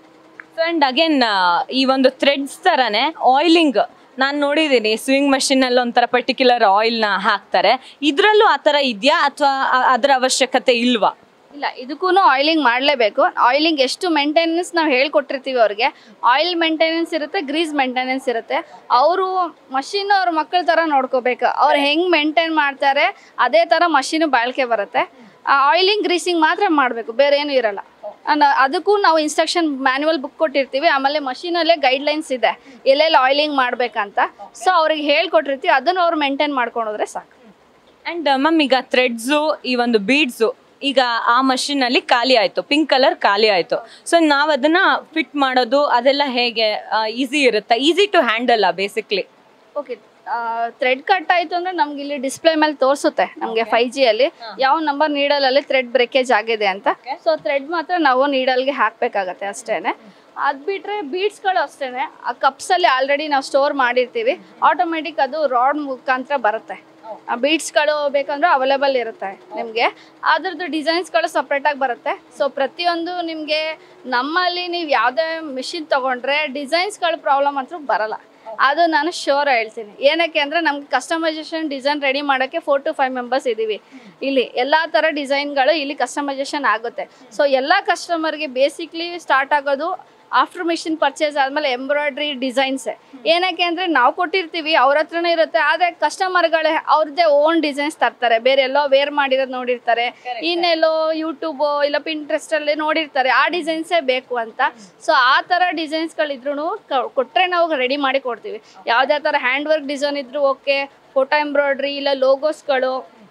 ಸೊ ಆ್ಯಂಡ್ ಅಗೇನ್ ಈ ಒಂದು ಥ್ರೆಡ್ಸ್ ಥರನೇ ಆಯಿಲಿಂಗ್ ನಾನು ನೋಡಿದ್ದೀನಿ ಸ್ವಿಂಗ್ ಮಷಿನಲ್ಲಿ ಒಂಥರ ಪರ್ಟಿಕ್ಯುಲರ್ ಆಯಿಲ್ನ ಹಾಕ್ತಾರೆ ಇದರಲ್ಲೂ ಆ ಥರ ಇದೆಯಾ ಅಥವಾ ಅದರ ಅವಶ್ಯಕತೆ ಇಲ್ವಾ ಇಲ್ಲ ಇದಕ್ಕೂ ಆಯಿಲಿಂಗ್ ಮಾಡಲೇಬೇಕು ಆಯಿಲಿಂಗ್ ಎಷ್ಟು ಮೇಂಟೆನೆನ್ಸ್ ನಾವು ಹೇಳ್ಕೊಟ್ಟಿರ್ತೀವಿ ಅವ್ರಿಗೆ ಆಯಿಲ್ ಮೇಂಟೆನೆನ್ಸ್ ಇರುತ್ತೆ ಗ್ರೀಸ್ ಮೇಂಟೆನೆನ್ಸ್ ಇರುತ್ತೆ ಅವರು ಮಷೀನ್ ಅವ್ರ ಮಕ್ಕಳ ಥರ ನೋಡ್ಕೋಬೇಕು ಅವ್ರು ಹೆಂಗೆ ಮೇಂಟೈನ್ ಮಾಡ್ತಾರೆ ಅದೇ ಥರ ಮಷೀನು ಬಾಳಿಕೆ ಬರುತ್ತೆ ಆಯಿಲಿಂಗ್ ಗ್ರೀಸಿಂಗ್ ಮಾತ್ರ ಮಾಡಬೇಕು ಬೇರೆ ಏನೂ ಇರಲ್ಲ ಅನ್ನ- ಅದಕ್ಕೂ ನಾವು ಇನ್ಸ್ಟ್ರಕ್ಷನ್ ಮ್ಯಾನ್ಯುವಲ್ ಬುಕ್ ಕೊಟ್ಟಿರ್ತೀವಿ ಆಮೇಲೆ ಮಷೀನಲ್ಲೇ ಗೈಡ್ಲೈನ್ಸ್ ಇದೆ ಎಲ್ಲೆಲ್ಲಿ ಆಯಿಲಿಂಗ್ ಮಾಡ್ಬೇಕಂತ ಸೊ ಅವ್ರಿಗೆ ಹೇಳ್ಕೊಟ್ಟಿರ್ತೀವಿ ಅದನ್ನು ಅವ್ರು ಮೇಂಟೈನ್ ಮಾಡ್ಕೊಂಡೋದ್ರೆ ಸಾಕು ಆ್ಯಂಡ್ ಮ್ಯಾಮ್ ಈಗ ಥ್ರೆಡ್ಸು ಈ ಒಂದು ಬೀಡ್ಸು ಈಗ ಆ ಮಷಿನಲ್ಲಿ ಖಾಲಿ ಆಯಿತು ಪಿಂಕ್ ಕಲರ್ ಖಾಲಿ ಆಯಿತು ಸೊ ನಾವು ಅದನ್ನು ಫಿಟ್ ಮಾಡೋದು ಅದೆಲ್ಲ ಹೇಗೆ ಈಸಿ ಇರುತ್ತಾ easy to handle basically okay thread cut ಆಯ್ತು ಅಂದ್ರೆ ನಮ್ಗೆ ಇಲ್ಲಿ ಡಿಸ್ಪ್ಲೇ ಮೇಲೆ ತೋರಿಸುತ್ತೆ ನಮಗೆ ಫೈವ್ ಜಿಯಲ್ಲಿ ಯಾವ ನಂಬರ್ ನೀಡಲಲ್ಲಿ ಥ್ರೆಡ್ ಬ್ರೇಕೇಜ್ ಆಗಿದೆ ಅಂತ ಸೊ ಥ್ರೆಡ್ ಮಾತ್ರ ನಾವು ನೀಡಲ್ಗೆ ಹಾಕಬೇಕಾಗತ್ತೆ ಅಷ್ಟೇನೆ ಅದು ಬಿಟ್ಟರೆ ಬೀಡ್ಸ್ಗಳು ಅಷ್ಟೇನೆ ಆ ಕಪ್ಸಲ್ಲಿ ಆಲ್ರೆಡಿ ನಾವು ಸ್ಟೋರ್ ಮಾಡಿರ್ತೀವಿ ಆಟೋಮೆಟಿಕ್ ಅದು ರಾಡ್ ಮುಖಾಂತರ ಬರುತ್ತೆ ಆ ಬೀಡ್ಸ್ಗಳು ಬೇಕಂದ್ರೆ ಅವೈಲೇಬಲ್ ಇರುತ್ತೆ ನಿಮಗೆ ಅದ್ರದ್ದು ಡಿಸೈನ್ಸ್ಗಳು ಸಪ್ರೇಟಾಗಿ ಬರುತ್ತೆ ಸೊ ಪ್ರತಿಯೊಂದು ನಿಮಗೆ ನಮ್ಮಲ್ಲಿ ನೀವು ಯಾವುದೇ ಮಿಷಿನ್ ತೊಗೊಂಡ್ರೆ ಡಿಸೈನ್ಸ್ಗಳು ಪ್ರಾಬ್ಲಮ್ ಅಂತೂ ಬರಲ್ಲ ಅದು ನಾನು ಶೋರ್ ಹೇಳ್ತೀನಿ ಏನಕ್ಕೆ ಅಂದರೆ ನಮ್ಗೆ ಕಸ್ಟಮೈಸೇಷನ್ ಡಿಸೈನ್ ರೆಡಿ ಮಾಡೋಕ್ಕೆ ಫೋರ್ ಟು ಫೈವ್ ಮೆಂಬರ್ಸ್ ಇದ್ದೀವಿ ಇಲ್ಲಿ ಎಲ್ಲ ಥರ ಡಿಸೈನ್ಗಳು ಇಲ್ಲಿ ಕಸ್ಟಮೈಸೇಷನ್ ಆಗುತ್ತೆ ಸೊ ಎಲ್ಲ ಕಸ್ಟಮರ್ಗೆ ಬೇಸಿಕ್ಲಿ ಸ್ಟಾರ್ಟ್ ಆಗೋದು ಆಫ್ಟರ್ ಮಿಷಿನ್ ಪರ್ಚೇಸ್ ಆದಮೇಲೆ ಎಂಬ್ರಾಯ್ಡ್ರಿ ಡಿಸೈನ್ಸೇ ಏನಕ್ಕೆ ಅಂದರೆ ನಾವು ಕೊಟ್ಟಿರ್ತೀವಿ ಅವ್ರ ಹತ್ರನೇ ಇರುತ್ತೆ ಆದರೆ ಕಸ್ಟಮರ್ಗಳೇ ಅವ್ರದ್ದೇ ಓನ್ ಡಿಸೈನ್ಸ್ ತರ್ತಾರೆ ಬೇರೆ ಎಲ್ಲೋ ವೇರ್ ಮಾಡಿರೋದು ನೋಡಿರ್ತಾರೆ ಇನ್ನೆಲ್ಲೋ ಯೂಟ್ಯೂಬು ಇಲ್ಲ ಪಿಂಟ್ರೆಸ್ಟಲ್ಲಿ ನೋಡಿರ್ತಾರೆ ಆ ಡಿಸೈನ್ಸೇ ಬೇಕು ಅಂತ ಸೊ ಆ ಥರ ಡಿಸೈನ್ಸ್ಗಳಿದ್ರು ಕೊಟ್ಟರೆ ನಾವು ರೆಡಿ ಮಾಡಿ ಕೊಡ್ತೀವಿ ಯಾವುದೇ ಥರ ಹ್ಯಾಂಡ್ ವರ್ಕ್ ಡಿಸೈನ್ ಇದ್ರೂ ಓಕೆ ಫೋಟೋ ಎಂಬ್ರಾಯ್ಡ್ರಿ ಇಲ್ಲ ಲೋಗೋಸ್ಗಳು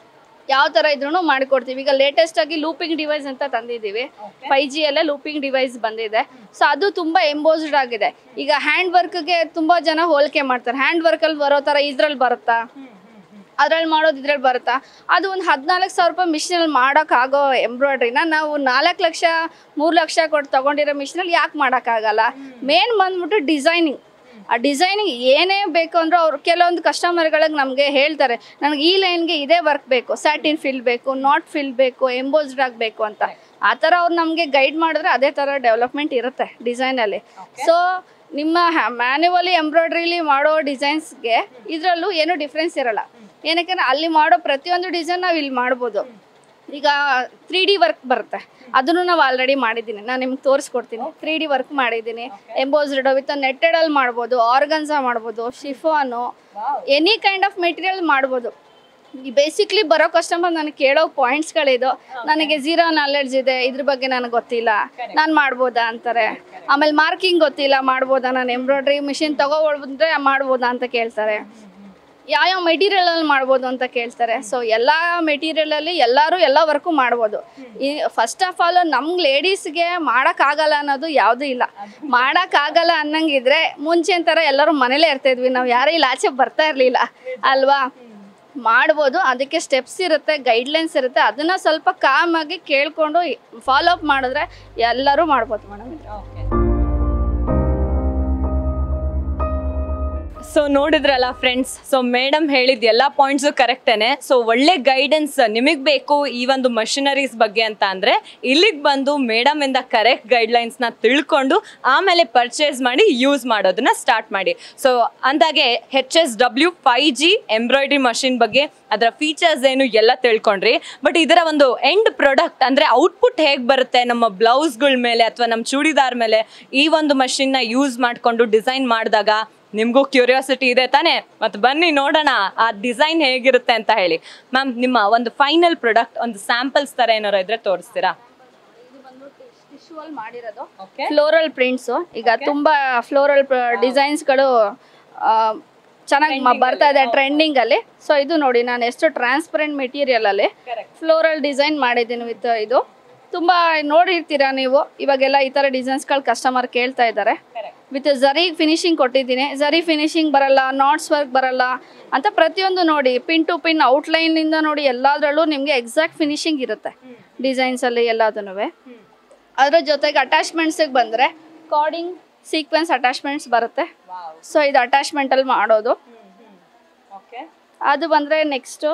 ಯಾವ ಥರ ಇದ್ರೂ ಮಾಡಿಕೊಡ್ತೀವಿ ಈಗ ಲೇಟೆಸ್ಟ್ ಆಗಿ ಲೂಪಿಂಗ್ ಡಿವೈಸ್ ಅಂತ ತಂದಿದ್ದೀವಿ ಫೈವ್ ಜಿ ಅಲ್ಲೇ ಲೂಪಿಂಗ್ ಡಿವೈಸ್ ಬಂದಿದೆ ಸೊ ಅದು ತುಂಬ ಎಂಬೋಸ್ಡ್ ಆಗಿದೆ ಈಗ ಹ್ಯಾಂಡ್ ವರ್ಕ್ಗೆ ತುಂಬ ಜನ ಹೋಲಿಕೆ ಮಾಡ್ತಾರೆ ಹ್ಯಾಂಡ್ ವರ್ಕಲ್ಲಿ ಬರೋ ಥರ ಇದ್ರಲ್ಲಿ ಬರುತ್ತಾ ಅದ್ರಲ್ಲಿ ಮಾಡೋದು ಇದ್ರಲ್ಲಿ ಬರುತ್ತಾ ಅದು ಒಂದು ಹದಿನಾಲ್ಕು ಸಾವಿರ ರೂಪಾಯಿ ಮಿಷಿನಲ್ಲಿ ಮಾಡೋಕ್ಕಾಗೋ ಎಂಬ್ರಾಯ್ಡ್ರಿನ ನಾವು ನಾಲ್ಕು ಲಕ್ಷ ಮೂರು ಲಕ್ಷ ಕೊಟ್ಟು ತೊಗೊಂಡಿರೋ ಮಿಷಿನಲ್ಲಿ ಯಾಕೆ ಮಾಡೋಕ್ಕಾಗಲ್ಲ ಮೇನ್ ಬಂದ್ಬಿಟ್ಟು ಡಿಸೈನಿಂಗ್ ಆ ಡಿಸೈನಿಂಗ್ ಏನೇ ಬೇಕು ಅಂದ್ರೆ ಅವ್ರು ಕೆಲವೊಂದು ಕಸ್ಟಮರ್ಗಳಿಗೆ ನಮಗೆ ಹೇಳ್ತಾರೆ ನನಗೆ ಈ ಲೈನ್ಗೆ ಇದೇ ವರ್ಕ್ ಬೇಕು ಸ್ಯಾಟಿನ್ ಫಿಲ್ ಬೇಕು ನಾಟ್ ಫಿಲ್ ಬೇಕು ಎಂಬೋಸ್ಡ್ ಆಗಬೇಕು ಅಂತ ಆ ಥರ ಅವ್ರು ನಮಗೆ ಗೈಡ್ ಮಾಡಿದ್ರೆ ಅದೇ ಥರ ಡೆವಲಪ್ಮೆಂಟ್ ಇರುತ್ತೆ ಡಿಸೈನಲ್ಲಿ ಸೊ ನಿಮ್ಮ ಮ್ಯಾನ್ಯುವಲಿ ಎಂಬ್ರಾಯ್ಡ್ರಿಲಿ ಮಾಡೋ ಡಿಸೈನ್ಸ್ಗೆ ಇದರಲ್ಲೂ ಏನೂ ಡಿಫ್ರೆನ್ಸ್ ಇರಲ್ಲ ಏನಕ್ಕೆ ಅಲ್ಲಿ ಮಾಡೋ ಪ್ರತಿಯೊಂದು ಡಿಸೈನ್ ನಾವು ಇಲ್ಲಿ ಮಾಡ್ಬೋದು ಈಗ ತ್ರೀ ಡಿ ವರ್ಕ್ ಬರುತ್ತೆ ಅದನ್ನು ನಾವು ಆಲ್ರೆಡಿ ಮಾಡಿದ್ದೀನಿ ನಾನು ನಿಮ್ಗೆ ತೋರಿಸ್ಕೊಡ್ತೀನಿ ತ್ರೀ ಡಿ ವರ್ಕ್ ಮಾಡಿದ್ದೀನಿ ಎಂಬೋಸ್ಡ್ ವಿತ್ ನೆಟ್ಟೆಡಲ್ಲಿ ಮಾಡ್ಬೋದು ಆರ್ಗನ್ಸಾ ಮಾಡ್ಬೋದು chiffon any kind of material ಮಾಡ್ಬೋದು ಬೇಸಿಕ್ಲಿ ಬರೋ ಕಸ್ಟಮರ್ ನನಗೆ ಕೇಳೋ ಪಾಯಿಂಟ್ಸ್ಗಳಿದು ನನಗೆ ಝೀರೋ ನಾಲೆಡ್ಜ್ ಇದೆ ಇದ್ರ ಬಗ್ಗೆ ನನಗೆ ಗೊತ್ತಿಲ್ಲ ನಾನು ಮಾಡ್ಬೋದಾ ಅಂತಾರೆ ಆಮೇಲೆ ಮಾರ್ಕಿಂಗ್ ಗೊತ್ತಿಲ್ಲ ಮಾಡ್ಬೋದಾ ನಾನು ಎಂಬ್ರಾಯ್ಡ್ರಿ ಮಿಷಿನ್ ತಗೋಬಂದ್ರೆ ಮಾಡ್ಬೋದಾ ಅಂತ ಕೇಳ್ತಾರೆ ಯಾವ್ಯಾವ ಮೆಟೀರಿಯಲ್ ಅಲ್ಲಿ ಮಾಡ್ಬೋದು ಅಂತ ಕೇಳ್ತಾರೆ ಸೊ ಎಲ್ಲ ಮೆಟೀರಿಯಲ್ ಅಲ್ಲಿ ಎಲ್ಲರೂ ಎಲ್ಲ ವರ್ಕು ಮಾಡ್ಬೋದು ಈ ಫಸ್ಟ್ ಆಫ್ ಆಲ್ ನಮ್ಗೆ ಲೇಡೀಸ್ಗೆ ಮಾಡೋಕ್ಕಾಗಲ್ಲ ಅನ್ನೋದು ಯಾವುದೂ ಇಲ್ಲ ಮಾಡೋಕ್ಕಾಗಲ್ಲ ಅನ್ನಂಗಿದ್ರೆ ಮುಂಚೆ ಥರ ಎಲ್ಲರೂ ಮನೇಲೇ ಇರ್ತಿದ್ವಿ ನಾವು ಯಾರೂ ಇಲ್ಲಿ ಆಚೆ ಬರ್ತಾ ಇರಲಿಲ್ಲ ಅಲ್ವಾ ಮಾಡ್ಬೋದು ಅದಕ್ಕೆ ಸ್ಟೆಪ್ಸ್ ಇರುತ್ತೆ ಗೈಡ್ಲೈನ್ಸ್ ಇರುತ್ತೆ ಅದನ್ನ ಸ್ವಲ್ಪ ಕಾಮಾಗಿ ಕೇಳ್ಕೊಂಡು ಫಾಲೋ ಅಪ್ ಮಾಡಿದ್ರೆ ಎಲ್ಲರೂ ಮಾಡ್ಬೋದು ಮೇಡಮ್ ಸೊ ನೋಡಿದ್ರಲ್ಲ ಫ್ರೆಂಡ್ಸ್ ಸೊ ಮೇಡಮ್ ಹೇಳಿದ ಎಲ್ಲ ಪಾಯಿಂಟ್ಸು ಕರೆಕ್ಟೇನೆ ಸೊ ಒಳ್ಳೆ ಗೈಡೆನ್ಸ್ ನಿಮಗೆ ಬೇಕು ಈ ಒಂದು ಮಷಿನರೀಸ್ ಬಗ್ಗೆ ಅಂತ ಅಂದರೆ ಇಲ್ಲಿಗೆ ಬಂದು ಮೇಡಮ್ ಇಂದ ಕರೆಕ್ಟ್ ಗೈಡ್ಲೈನ್ಸ್ನ ತಿಳ್ಕೊಂಡು ಆಮೇಲೆ ಪರ್ಚೇಸ್ ಮಾಡಿ ಯೂಸ್ ಮಾಡೋದನ್ನ ಸ್ಟಾರ್ಟ್ ಮಾಡಿ ಸೊ ಅಂದಾಗೆ H S W five G embroidery machine ಬಗ್ಗೆ ಅದರ ಫೀಚರ್ಸ್ ಏನು ಎಲ್ಲ ತಿಳ್ಕೊಂಡ್ರಿ ಬಟ್ ಇದರ ಒಂದು ಎಂಡ್ ಪ್ರಾಡಕ್ಟ್ ಅಂದರೆ ಔಟ್ಪುಟ್ ಹೇಗೆ ಬರುತ್ತೆ ನಮ್ಮ ಬ್ಲೌಸ್ಗಳ ಮೇಲೆ ಅಥವಾ ನಮ್ಮ ಚೂಡಿದಾರ್ ಮೇಲೆ ಈ ಒಂದು ಮಷಿನ್ನ ಯೂಸ್ ಮಾಡಿಕೊಂಡು ಡಿಸೈನ್ ಮಾಡಿದಾಗ ನಿಮಗೂ ಕ್ಯೂರಿಯಾಸಿಟಿ ಇದೆ ತಾನೇ ಮತ್ತೆ ಬನ್ನಿ ನೋಡೋಣ ಆ ಡಿಸೈನ್ ಹೇಗಿರುತ್ತೆ ಅಂತ ಹೇಳಿ ಮ್ಯಾಮ್ ನಿಮ್ಮ ಒಂದು ಫೈನಲ್ ಪ್ರಾಡಕ್ಟ್ ಒಂದು ಸ್ಯಾಂಪಲ್ಸ್ ಥರ ಏನಾರು ಇದ್ರೆ ತೋರಿಸ್ತೀರಾ ಟಿಶ್ಯೂ ಅಲ್ಲಿ ಮಾಡಿರೋದು ಓಕೆ ಫ್ಲೋರಲ್ ಪ್ರಿಂಟ್ಸು ಈಗ ತುಂಬಾ ಫ್ಲೋರಲ್ ಡಿಸೈನ್ಸ್ಗಳು ಚೆನ್ನಾಗಿ ಬರ್ತಾ ಇದೆ ಟ್ರೆಂಡಿಂಗ್ ಅಲ್ಲಿ ಸೊ ಇದು ನೋಡಿ ನಾನು ಎಷ್ಟು ಟ್ರಾನ್ಸ್ಪರೆಂಟ್ ಮೆಟೀರಿಯಲ್ ಅಲ್ಲಿ ಫ್ಲೋರಲ್ ಡಿಸೈನ್ ಮಾಡಿದ್ದೀನಿ ವಿತ್ ಇದು ತುಂಬಾ ನೋಡಿರ್ತೀರಾ ನೀವು ಇವಾಗೆಲ್ಲ ಈ ತರ ಡಿಸೈನ್ಸ್ಗಳು ಕಸ್ಟಮರ್ ಕೇಳ್ತಾ ಇದ್ದಾರೆ ವಿತ್ ಝರಿ ಫಿನಿಶಿಂಗ್ ಕೊಟ್ಟಿದ್ದೀನಿ ಝರಿ ಫಿನಿಶಿಂಗ್ ಬರಲ್ಲ ನಾಟ್ಸ್ ವರ್ಕ್ ಬರಲ್ಲ ಅಂತ ಪ್ರತಿಯೊಂದು ನೋಡಿ ಪಿನ್ ಟು ಪಿನ್ ಔಟ್ಲೈನಿಂದ ನೋಡಿ ಎಲ್ಲದರಲ್ಲೂ ನಿಮಗೆ ಎಕ್ಸಾಕ್ಟ್ ಫಿನಿಶಿಂಗ್ ಇರುತ್ತೆ ಡಿಸೈನ್ಸಲ್ಲಿ ಎಲ್ಲದೂ ಅದ್ರ ಜೊತೆಗೆ ಅಟ್ಯಾಚ್ಮೆಂಟ್ಸಿಗೆ ಬಂದರೆ ಕಾರ್ಡಿಂಗ್ ಸೀಕ್ವೆನ್ಸ್ ಅಟ್ಯಾಚ್ಮೆಂಟ್ಸ್ ಬರುತ್ತೆ ಸೊ ಇದು ಅಟ್ಯಾಚ್ಮೆಂಟಲ್ಲಿ ಮಾಡೋದು ಓಕೆ ಅದು ಬಂದರೆ ನೆಕ್ಸ್ಟು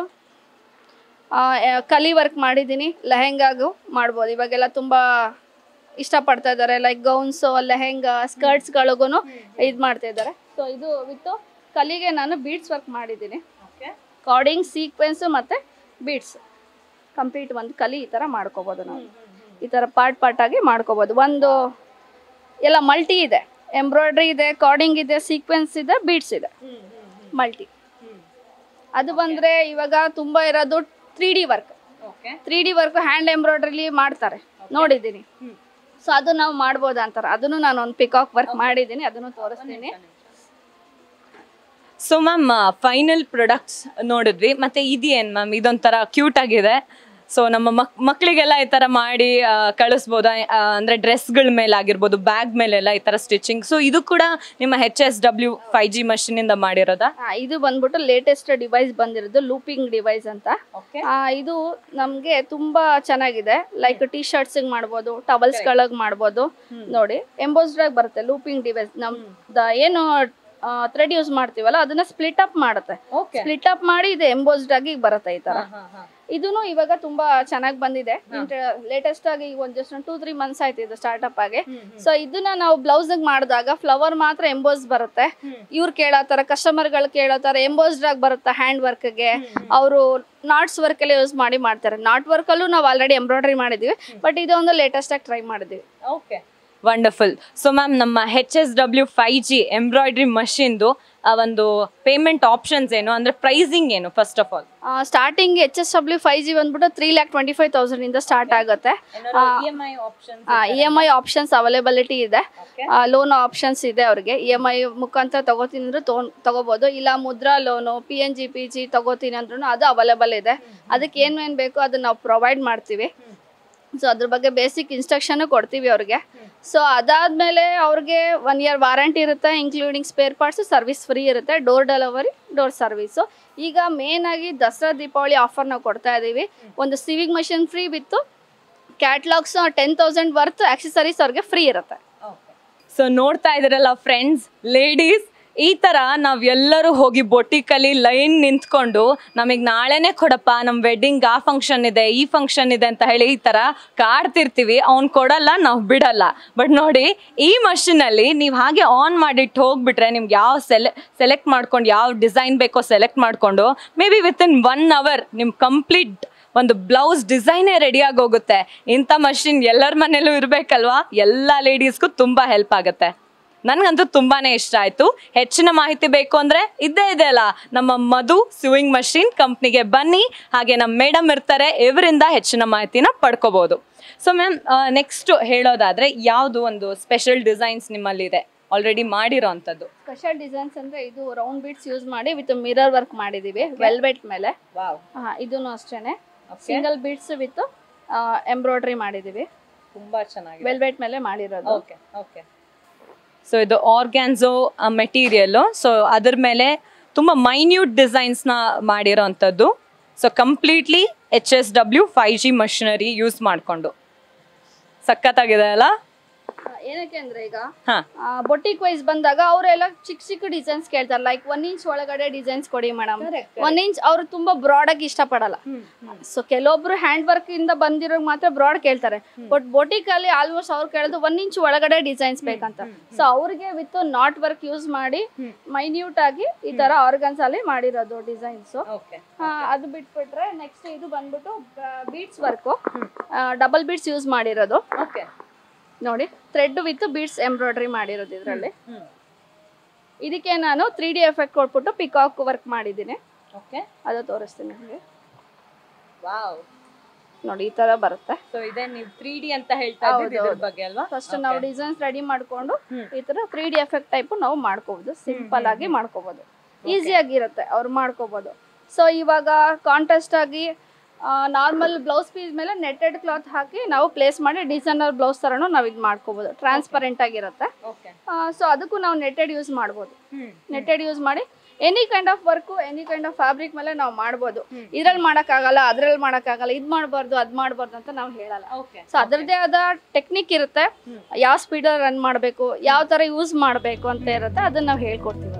ಕಲಿ ವರ್ಕ್ ಮಾಡಿದ್ದೀನಿ ಲೆಹೆಂಗಾಗೂ ಮಾಡ್ಬೋದು ಇವಾಗೆಲ್ಲ ತುಂಬ ಇಷ್ಟಪಡ್ತಾ ಇದ್ದಾರೆ ಲೈಕ್ ಗೌನ್ಸು ಲೆಹೆಂಗಾ ಸ್ಕರ್ಟ್ಸ್ಗಳಿಗೂ ಇದು ಮಾಡ್ತಾ ಇದ್ದಾರೆ ಸೊ ಇದು ವಿತ್ತು ಕಲಿಗೆ ನಾನು ಬೀಡ್ಸ್ ವರ್ಕ್ ಮಾಡಿದ್ದೀನಿ ಓಕೆ ಕಾರ್ಡಿಂಗ್ ಸೀಕ್ವೆನ್ಸು ಮತ್ತು ಬೀಡ್ಸ್ ಕಂಪ್ಲೀಟ್ ಒಂದು ಕಲಿ ಈ ಥರ ಮಾಡ್ಕೋಬೋದು ನಾವು ಈ ಥರ ಪಾರ್ಟ್ ಪಾರ್ಟಾಗಿ ಮಾಡ್ಕೋಬೋದು ಒಂದು ಎಲ್ಲ ಮಲ್ಟಿ ಇದೆ ಎಂಬ್ರಾಯ್ಡ್ರಿ ಇದೆ ಕಾರ್ಡಿಂಗ್ ಇದೆ ಸೀಕ್ವೆನ್ಸ್ ಇದೆ ಬೀಡ್ಸ್ ಇದೆ ಮಲ್ಟಿ ಅದು ಬಂದರೆ ಇವಾಗ ತುಂಬ ಇರೋದು three D work okay three D work hand ಎಂಬ್ರಾಯ್ಡ್ರಿಲಿ ಮಾಡ್ತಾರೆ ನೋಡಿದ್ದೀನಿ ಸೊ ಅದು ನಾವು ಮಾಡ್ಬೋದು ಅಂತಾರೆ ಅದನ್ನು ನಾನು ಒಂದು ಪಿಕಾಕ್ ವರ್ಕ್ ಮಾಡಿದ್ದೀನಿ ಅದನ್ನು ತೋರಿಸ್ತೀನಿ ಸೊ ಮ್ಯಾಮ್ ಫೈನಲ್ ಪ್ರಾಡಕ್ಟ್ಸ್ ನೋಡಿದ್ವಿ ಮತ್ತೆ ಇದೇನು ಮ್ಯಾಮ್ ಇದೊಂಥರ ಕ್ಯೂಟ್ ಆಗಿದೆ ಸೊ ನಮ್ಮ ಮಕ್ ಮಕ್ಕಳಿಗೆಲ್ಲ ಈ ಥರ ಮಾಡಿ ಆ, ಕಳಿಸ್ಬೋದಾ ಆ, ಅಂದ್ರೆ ಡ್ರೆಸ್ಗಳ ಮೇಲೆ ಆಗಿರ್ಬೋದು ಬ್ಯಾಗ್ ಮೇಲೆಲ್ಲ ಈ ಥರ ಸ್ಟಿಚಿಂಗ್ ಸೊ ಇದು ಕೂಡ ನಿಮ್ಮ H S W five G ಮಷಿನಿಂದ ಮಾಡಿರೋದಾ ಆ, ಇದು ಬಂದ್ಬಿಟ್ಟು ಲೇಟೆಸ್ಟ್ ಡಿವೈಸ್ ಬಂದಿರೋದು ಲೂಪಿಂಗ್ ಡಿವೈಸ್ ಅಂತ ಓಕೆ ಆ, ಇದು ನಮಗೆ ತುಂಬಾ ಚೆನ್ನಾಗಿದೆ ಲೈಕ್ ಟಿ ಶರ್ಟ್ಸ್ ಮಾಡ್ಬೋದು ಟವಲ್ಸ್ ಗಳಿಗೆ ಮಾಡ್ಬೋದು ನೋಡಿ ಎಂಬೋಸ್ಡ್ ಆಗಿ ಬರುತ್ತೆ ಲೂಪಿಂಗ್ ಡಿವೈಸ್ ನಮ್ ದ- ಏನು ಥ್ರೆಡ್ ಯೂಸ್ ಮಾಡ್ತೀವಲ್ಲ ಅದನ್ನ ಸ್ಪ್ಲಿಟ್ ಅಪ್ ಮಾಡುತ್ತೆ ಓಕೆ ಸ್ಪ್ಲಿಟ್ ಅಪ್ ಮಾಡಿ ಇದು ಎಂಬೋಸ್ಡ್ ಆಗಿ ಬರುತ್ತೆ ಈ ತರ ಇದೂನು ಇವಾಗ ತುಂಬಾ ಚೆನ್ನಾಗಿ ಬಂದಿದೆ ಲೇಟೆಸ್ಟ್ ಆಗಿ ಈಗ ಒಂದ್ ಜಸ್ಟ್ ಟೂ ತ್ರೀ ಮಂತ್ಸ್ ಆಯ್ತು ಇದು ಸ್ಟಾರ್ಟ್ಅಪ್ ಆಗಿ ಸೊ ಇದನ್ನ ನಾವು ಬ್ಲೌಸ್ ಮಾಡಿದಾಗ ಫ್ಲವರ್ ಮಾತ್ರ ಎಂಬೋಸ್ ಬರುತ್ತೆ ಇವ್ರು ಕೇಳತ್ತಾರ ಕಸ್ಟಮರ್ಗಳು ಕೇಳತ್ತಾರ ಎಂಬೋಸ್ಡ್ ಆಗಿ ಬರುತ್ತೆ ಹ್ಯಾಂಡ್ ವರ್ಕ್ಗೆ ಅವರು ನಾಟ್ಸ್ ವರ್ಕ್ ಎಲ್ಲ ಯೂಸ್ ಮಾಡಿ ಮಾಡ್ತಾರೆ ನಾಟ್ ವರ್ಕ್ ಅಲ್ಲೂ ನಾವು ಆಲ್ರೆಡಿ ಎಂಬ್ರಾಯ್ಡ್ರಿ ಮಾಡಿದೀವಿ ಬಟ್ ಇದೊಂದು ಲೇಟೆಸ್ಟ್ ಆಗಿ ಟ್ರೈ ಮಾಡಿದೀವಿ ಓಕೆ ವಂಡರ್ಫುಲ್ ಸೊ ಮ್ಯಾಮ್ ನಮ್ಮ H S W five G embroidery ಮಷಿನ್ದು ಒಂದು ಪೇಮೆಂಟ್ ಆಪ್ಷನ್ಸ್ ಏನು ಅಂದ್ರೆ ಪ್ರೈಸಿಂಗ್ ಏನು first of all starting H S W five G ಬಂದ್ಬಿಟ್ಟು three lakh twenty five thousand ಇಂದ ಸ್ಟಾರ್ಟ್ ಆಗುತ್ತೆ E M I options availability ಇದೆ ಲೋನ್ ಆಪ್ಷನ್ಸ್ ಇದೆ ಅವ್ರಿಗೆ ಇ ಎಮ್ ಐ ಮುಖಾಂತರ ತಗೋತೀನಿ ಅಂದ್ರೆ ತಗೊಂಡ್ ತಗೋಬೋದು ಇಲ್ಲ Mudra loan P N G P G ತಗೋತೀನಿ ಅಂದ್ರೂ ಅದು ಅವೈಲೇಬಲ್ ಇದೆ ಅದಕ್ಕೆ ಏನೇನು ಬೇಕು ಅದನ್ನ ನಾವು ಪ್ರೊವೈಡ್ ಮಾಡ್ತೀವಿ ಸೊ ಅದ್ರ ಬಗ್ಗೆ ಬೇಸಿಕ್ ಇನ್ಸ್ಟ್ರಕ್ಷನ್ ಕೊಡ್ತೀವಿ ಅವ್ರಿಗೆ ಸೊ ಅದಾದ್ಮೇಲೆ ಅವ್ರಿಗೆ ಒನ್ ಇಯರ್ ವಾರಂಟಿ ಇರುತ್ತೆ including spare parts service free ಇರುತ್ತೆ ಡೋರ್ ಡೆಲಿವರಿ ಡೋರ್ ಸರ್ವಿಸು ಈಗ ಮೇನ್ ಆಗಿ ದಸರಾ ದೀಪಾವಳಿ ಆಫರ್ ನಾವು ಕೊಡ್ತಾ ಇದ್ದೀವಿ ಒಂದು sewing machine free with catalogues ten thousand worth accessories ಅವ್ರಿಗೆ ಫ್ರೀ ಇರುತ್ತೆ ಸೊ ನೋಡ್ತಾ ಇದ್ದೀರಲ್ಲ ಫ್ರೆಂಡ್ಸ್ ಲೇಡೀಸ್ ಈ ತರ ನಾವ್ ಎಲ್ಲರೂ ಹೋಗಿ ಬೊಟಿಕಲ್ಲಿ ಲೈನ್ ನಿಂತ್ಕೊಂಡು ನಮಗೆ ನಾಳೆನೆ ಕೊಡಪ್ಪ ನಮ್ ವೆಡ್ಡಿಂಗ್ ಆ ಫಂಕ್ಷನ್ ಇದೆ ಈ ಫಂಕ್ಷನ್ ಇದೆ ಅಂತ ಹೇಳಿ ಈ ತರ ಕಾಡ್ತಿರ್ತೀವಿ ಅವ್ನ್ ಕೊಡಲ್ಲ ನಾವು ಬಿಡಲ್ಲ ಬಟ್ ನೋಡಿ ಈ ಮಷಿನ್ ಅಲ್ಲಿ ನೀವು ಹಾಗೆ ಆನ್ ಮಾಡಿಟ್ಟು ಹೋಗ್ಬಿಟ್ರೆ ನಿಮ್ಗೆ ಯಾವ ಸೆಲೆ ಸೆಲೆಕ್ಟ್ ಮಾಡ್ಕೊಂಡು ಯಾವ ಡಿಸೈನ್ ಬೇಕೋ ಸೆಲೆಕ್ಟ್ ಮಾಡ್ಕೊಂಡು maybe within one hour ನಿಮ್ ಕಂಪ್ಲೀಟ್ ಒಂದು ಬ್ಲೌಸ್ ಡಿಸೈನೇ ರೆಡಿಯಾಗಿ ಹೋಗುತ್ತೆ ಇಂಥ ಮಷಿನ್ ಎಲ್ಲರ ಮನೇಲೂ ಇರಬೇಕಲ್ವಾ ಎಲ್ಲ ಲೇಡೀಸ್ಗೂ ತುಂಬ ಹೆಲ್ಪ್ ಆಗುತ್ತೆ ನನಗಂತೂ ತುಂಬಾನೇ ಇಷ್ಟ ಆಯ್ತು ಹೆಚ್ಚಿನ ಮಾಹಿತಿ ಬೇಕು ಅಂದ್ರೆ ಇದ್ದೇ ಇದೆ ಅಲ್ಲ ನಮ್ಮ ಮಧು ಸಿವಿಂಗ್ ಮಷೀನ್ ಕಂಪ್ನಿಗೆ ಬನ್ನಿ ಹಾಗೆ ನಮ್ಮ ಮೇಡಮ್ ಇರ್ತಾರೆ ಇವರಿಂದ ಹೆಚ್ಚಿನ ಮಾಹಿತಿನ ಪಡ್ಕೋಬಹುದು ಸೊ ಮ್ಯಾಮ್ ನೆಕ್ಸ್ಟ್ ಹೇಳೋದಾದ್ರೆ ಯಾವುದು ಒಂದು ಸ್ಪೆಷಲ್ ಡಿಸೈನ್ಸ್ ನಿಮ್ಮಲ್ಲಿದೆ ಆಲ್ರೆಡಿ ಮಾಡಿರೋ ಅಂಥದ್ದು ಸ್ಪೆಷಲ್ ಡಿಸೈನ್ಸ್ ಅಂದ್ರೆ ಇದು ರೌಂಡ್ ಬೀಟ್ಸ್ ಯೂಸ್ ಮಾಡಿ ವಿತ್ ಮಿರರ್ ವರ್ಕ್ ಮಾಡಿದೀವಿ ವೆಲ್ವೆಟ್ ಮೇಲೆ ವಾವ್ ಇದೂ ಅಷ್ಟೇನೆ ಸಿಂಗಲ್ ಬೀಟ್ಸ್ ವಿತ್ ಎಂಬ್ರಾಯ್ಡ್ರಿ ಮಾಡಿದೀವಿ ತುಂಬಾ ಚೆನ್ನಾಗಿದೆ ವೆಲ್ವೆಟ್ ಮೇಲೆ ಮಾಡಿರೋದು ಓಕೆ ಓಕೆ ಸೊ ಇದು ಆರ್ಗ್ಯಾನ್ಸೋ ಮೆಟೀರಿಯಲ್ ಸೊ ಅದ್ರ ಮೇಲೆ ತುಂಬ ಮೈನ್ಯೂಟ್ ಡಿಸೈನ್ಸ್ನ ಮಾಡಿರೋ ಅಂಥದ್ದು so completely H S W five G machinery use ಮಾಡಿಕೊಂಡು ಸಖತ್ತಾಗಿದೆ ಅಲ್ಲ ಆ, ಏನಕ್ಕೆ ಅಂದ್ರೆ ಈಗ ಹಾಂ ಬೊಟಿಕ್ ವೈಸ್ ಬಂದಾಗ ಅವರೆಲ್ಲ ಚಿಕ್ಕ ಚಿಕ್ಕ ಡಿಸೈನ್ಸ್ ಕೇಳ್ತಾರೆ ಲೈಕ್ ಒನ್ ಇಂಚ್ ಒಳಗಡೆ ಡಿಸೈನ್ಸ್ ಕೊಡಿ ಮೇಡಮ್ ಒನ್ ಇಂಚ್ ಅವ್ರು ತುಂಬಾ ಬ್ರಾಡ್ ಆಗಿ ಇಷ್ಟಪಡಲ್ಲ ಸೊ ಕೆಲವೊಬ್ರು ಹ್ಯಾಂಡ್ ವರ್ಕ್ ಇಂದ ಬಂದಿರೋ ಮಾತ್ರ ಬ್ರಾಡ್ ಕೇಳ್ತಾರೆ ಬಟ್ ಬೊಟಿಕ್ ಅಲ್ಲಿ ಆಲ್ಮೋಸ್ಟ್ ಅವ್ರು ಕೇಳೋದು ಒನ್ ಇಂಚ್ ಒಳಗಡೆ ಡಿಸೈನ್ಸ್ ಬೇಕಂತ ಸೊ ಅವ್ರಿಗೆ ವಿತ್ ನಾಟ್ ವರ್ಕ್ ಯೂಸ್ ಮಾಡಿ ಮೈನ್ಯೂಟ್ ಆಗಿ ಈ ತರ ಆರ್ಗನ್ಸ್ ಅಲ್ಲಿ ಮಾಡಿರೋದು ಡಿಸೈನ್ಸ್ ಓಕೆ ಅದು ಬಿಟ್ಬಿಟ್ರೆ ನೆಕ್ಸ್ಟ್ ಇದು ಬಂದ್ಬಿಟ್ಟು beads work double beads use ಮಾಡಿರೋದು ಓಕೆ ನೋಡಿ ಥ್ರೆಡ್ ವಿತ್ ಬೀಡ್ಸ್ ಎಂಬ್ರಾಯ್ಡ್ರಿ ಮಾಡಿರೋದು ಇದರಲ್ಲಿ ಇದಕ್ಕೆ ನಾನು ತ್ರೀ ಡಿ ಎಫೆಕ್ಟ್ ಕೊಟ್ಬಿಟ್ಟು ಪಿಕಾಕ್ ವರ್ಕ್ ಮಾಡಿದ್ದೀನಿ ಓಕೆ ಅದು ತೋರಿಸ್ತೀನಿ ನಿಮಗೆ ವಾವ್ ನೋಡಿ ಈ ತರ ಬರುತ್ತೆ ಸೊ ಇದೇ ನೀವು ತ್ರೀ ಡಿ ಅಂತ ಹೇಳ್ತಾ ಇದ್ದೀರಿ ಇದ್ರ ಬಗ್ಗೆ ಅಲ್ವಾ ಫಸ್ಟ್ ನಾವು ಡಿಸೈನ್ಸ್ ರೆಡಿ ಮಾಡ್ಕೊಂಡು ಹ್ಮ್. ಈ ತರ ತ್ರೀ ಡಿ ಎಫೆಕ್ಟ್ ಟೈಪ್ ನಾವು ಮಾಡ್ಕೋಬಹುದು ಸಿಂಪಲ್ ಆಗಿ ಮಾಡ್ಕೋಬಹುದು ಈಸಿ ಆಗಿರುತ್ತೆ ಅವ್ರು ಮಾಡ್ಕೋಬಹುದು ಸೊ ಇವಾಗ ಕಾಂಟೆಸ್ಟ್ ಆಗಿ ನಾರ್ಮಲ್ ಬ್ಲೌಸ್ ಪೀಸ್ ಮೇಲೆ ನೆಟ್ಟೆಡ್ ಕ್ಲಾತ್ ಹಾಕಿ ನಾವು ಪ್ಲೇಸ್ ಮಾಡಿ ಡಿಸೈನರ್ ಬ್ಲೌಸ್ ತರನು ನಾವು ಇದು ಮಾಡ್ಕೋಬಹುದು ಟ್ರಾನ್ಸ್ಪರೆಂಟ್ ಆಗಿರುತ್ತೆ ಓಕೆ ಸೊ ಅದಕ್ಕೂ ನಾವು ನೆಟ್ಟೆಡ್ ಯೂಸ್ ಮಾಡ್ಬೋದು ಹ್ಮ್ ನೆಟ್ಟೆಡ್ ಯೂಸ್ ಮಾಡಿ any kind of work any kind of fabric ಮೇಲೆ ನಾವು ಮಾಡ್ಬೋದು ಇದ್ರಲ್ಲಿ ಮಾಡೋಕ್ಕಾಗಲ್ಲ ಅದ್ರಲ್ಲಿ ಮಾಡೋಕ್ಕಾಗಲ್ಲ ಇದು ಮಾಡಬಾರ್ದು ಅದು ಮಾಡಬಾರ್ದು ಅಂತ ನಾವು ಹೇಳಲ್ಲ ಓಕೆ ಸೊ ಅದರದ್ದೇ ಆದ ಟೆಕ್ನಿಕ್ ಇರುತ್ತೆ ಯಾವ ಸ್ಪೀಡಲ್ಲಿ ರನ್ ಮಾಡಬೇಕು ಯಾವ ಥರ ಯೂಸ್ ಮಾಡಬೇಕು ಅಂತ ಇರುತ್ತೆ ಅದನ್ನ ನಾವು ಹೇಳ್ಕೊಡ್ತೀವಿ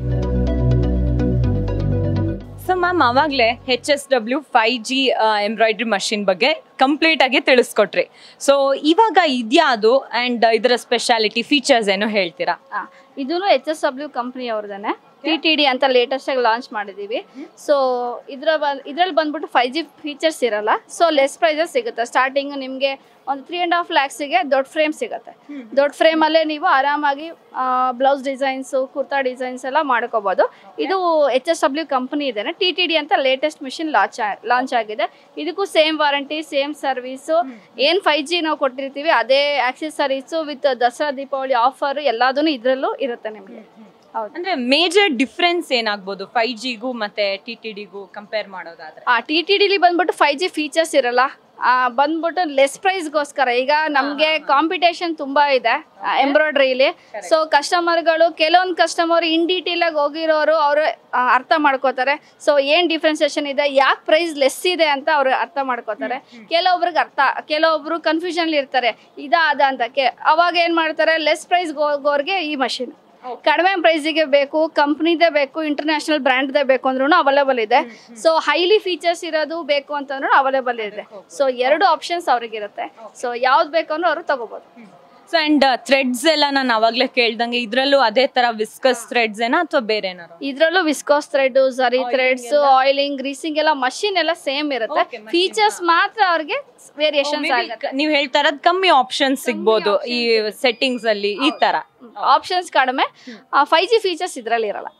ಸೊ ಮ್ಯಾಮ್ ಅವಾಗಲೇ H S W five G embroidery machine ಬಗ್ಗೆ ಕಂಪ್ಲೀಟ್ ಆಗಿ ತಿಳಿಸ್ಕೊಟ್ರಿ ಸೊ ಇವಾಗ ಇದ್ಯಾ ಅದು ಆ್ಯಂಡ್ ಇದರ ಸ್ಪೆಷಾಲಿಟಿ ಫೀಚರ್ಸ್ ಏನು ಹೇಳ್ತೀರಾ ಇದೂ ಎಚ್ ಎಸ್ ಡಬ್ಲ್ಯೂ ಕಂಪ್ನಿ ಅವ್ರದ್ದೇನೆ ಟಿ ಟಿ ಡಿ ಅಂತ ಲೇಟೆಸ್ಟ್ ಆಗಿ ಲಾಂಚ್ ಮಾಡಿದೀವಿ ಸೊ ಇದ್ರ ಇದ್ರಲ್ಲಿ ಬಂದ್ಬಿಟ್ಟು ಫೈವ್ ಜಿ ಫೀಚರ್ಸ್ ಇರಲ್ಲ ಸೊ ಲೆಸ್ ಪ್ರೈಸಸ್ ಸಿಗುತ್ತೆ ಸ್ಟಾರ್ಟಿಂಗ್ ನಿಮಗೆ ಒಂದು ತ್ರೀ ಆ್ಯಂಡ್ ಹಾಫ್ ಲ್ಯಾಕ್ಸಿಗೆ ದೊಡ್ಡ ಫ್ರೇಮ್ ಸಿಗುತ್ತೆ ದೊಡ್ಡ ಫ್ರೇಮಲ್ಲೇ ನೀವು ಆರಾಮಾಗಿ ಬ್ಲೌಸ್ ಡಿಸೈನ್ಸು ಕುರ್ತಾ ಡಿಸೈನ್ಸ್ ಎಲ್ಲ ಮಾಡ್ಕೋಬೋದು ಇದು ಎಚ್ ಎಸ್ ಡಬ್ಲ್ಯೂ ಕಂಪ್ನಿ ಇದೇನೆ ಟಿ ಟಿ ಡಿ ಅಂತ ಲೇಟೆಸ್ಟ್ ಮಿಷಿನ್ ಲಾಂಚ್ ಲಾಂಚ್ ಆಗಿದೆ ಇದಕ್ಕೂ ಸೇಮ್ ವಾರಂಟಿ ಸೇಮ್ ಸರ್ವಿಸು ಏನು ಫೈವ್ ಜಿ ನಾವು ಕೊಟ್ಟಿರ್ತೀವಿ ಅದೇ accessories with Dasara Deepavali offer ಎಲ್ಲದೂ ಇದರಲ್ಲೂ ಇರುತ್ತೆ ನಿಮಗೆ ಹೌದು ಅಂದ್ರೆ ಮೇಜರ್ ಡಿಫ್ರೆನ್ಸ್ ಏನಾಗ್ಬೋದು ಫೈವ್ ಜಿಗೂ ಮತ್ತೆ ಟಿ ಟಿ ಡಿಗೂ ಕಂಪೇರ್ ಮಾಡೋದಾದ್ರೆ ಆ ಟಿ ಟಿ ಡಿಲಿ ಬಂದ್ಬಿಟ್ಟು ಫೈವ್ ಜಿ ಫೀಚರ್ಸ್ ಇರಲ್ಲ ಆ, ಬಂದ್ಬಿಟ್ಟು ಲೆಸ್ ಪ್ರೈಸ್ಗೋಸ್ಕರ ಈಗ ನಮಗೆ ಕಾಂಪಿಟೇಷನ್ ತುಂಬಾ ಇದೆ ಎಂಬ್ರಾಯ್ಡ್ರಿಲಿ ಸೊ ಕಸ್ಟಮರ್ಗಳು ಕೆಲವೊಂದು ಕಸ್ಟಮರ್ ಇನ್ ಡೀಟೇಲ್ ಆಗಿ ಹೋಗಿರೋರು ಅವರು ಅರ್ಥ ಮಾಡ್ಕೋತಾರೆ ಸೊ ಏನ್ ಡಿಫ್ರೆನ್ಸಿಯೇಷನ್ ಇದೆ ಯಾಕೆ ಪ್ರೈಸ್ ಲೆಸ್ ಇದೆ ಅಂತ ಅವ್ರು ಅರ್ಥ ಮಾಡ್ಕೋತಾರೆ ಕೆಲವೊಬ್ರಿಗೆ ಅರ್ಥ ಕೆಲವೊಬ್ರು ಕನ್ಫ್ಯೂಷನ್ ಇರ್ತಾರೆ ಇದಾ ಅದ ಅಂತ ಕೆ- ಅವಾಗ ಏನ್ ಮಾಡ್ತಾರೆ ಲೆಸ್ ಪ್ರೈಸ್ ಹೋಗೋರ್ಗೆ ಈ ಮಷಿನ್ ಕಡಿಮೆ ಪ್ರೈಸಿಗೆ ಬೇಕು ಕಂಪ್ನಿದೇ ಬೇಕು ಇಂಟರ್ನ್ಯಾಷನಲ್ ಬ್ರ್ಯಾಂಡ್ದೇ ಬೇಕು ಅಂದ್ರೂ ಅವೈಲೇಬಲ್ ಇದೆ ಸೊ ಹೈಲಿ ಫೀಚರ್ಸ್ ಇರೋದು ಬೇಕು ಅಂತಂದ್ರೂ ಅವೈಲೇಬಲ್ ಇದೆ ಸೊ ಎರಡು ಆಪ್ಷನ್ಸ್ ಅವ್ರಿಗಿರುತ್ತೆ ಸೊ ಯಾವ್ದು ಬೇಕು ಅಂದ್ರೆ ಅವರು ತಗೋಬಹುದು ಸೊ ಅಂಡ್ ಥ್ರೆಡ್ಸ್ ಎಲ್ಲ ನಾನು ಅವಾಗ್ಲೇ ಕೇಳ್ದಂಗೆ ಇದ್ರಲ್ಲೂ ಅದೇ ತರ ವಿಸ್ಕಸ್ ಥ್ರೆಡ್ಸ್ ಏನಾ ಅಥವಾ ಬೇರೆ ಏನಾರು ಇದ್ರಲ್ಲೂ viscose thread zari threads oiling greasing ಎಲ್ಲ ಮಷಿನ್ ಎಲ್ಲ ಸೇಮ್ ಇರುತ್ತೆ Okay, machine ಫೀಚರ್ಸ್ ಮಾತ್ರ ಅವ್ರಿಗೆ ವೇರಿಯೇಷನ್ಸ್ ಆಗುತ್ತೆ ನೀವು ಹೇಳ್ತಾ ಇರೋದು ಕಮ್ಮಿ ಆಪ್ಷನ್ಸ್ ಸಿಗ್ಬೋದು ಈ ಸೆಟ್ಟಿಂಗ್ಸ್ ಅಲ್ಲಿ ಈ ತರ ಆಪ್ಷನ್ಸ್ ಕಡಿಮೆ ಫೈವ್ ಜಿ ಫೀಚರ್ಸ್ ಇದ್ರಲ್ಲಿ ಇರಲ್ಲ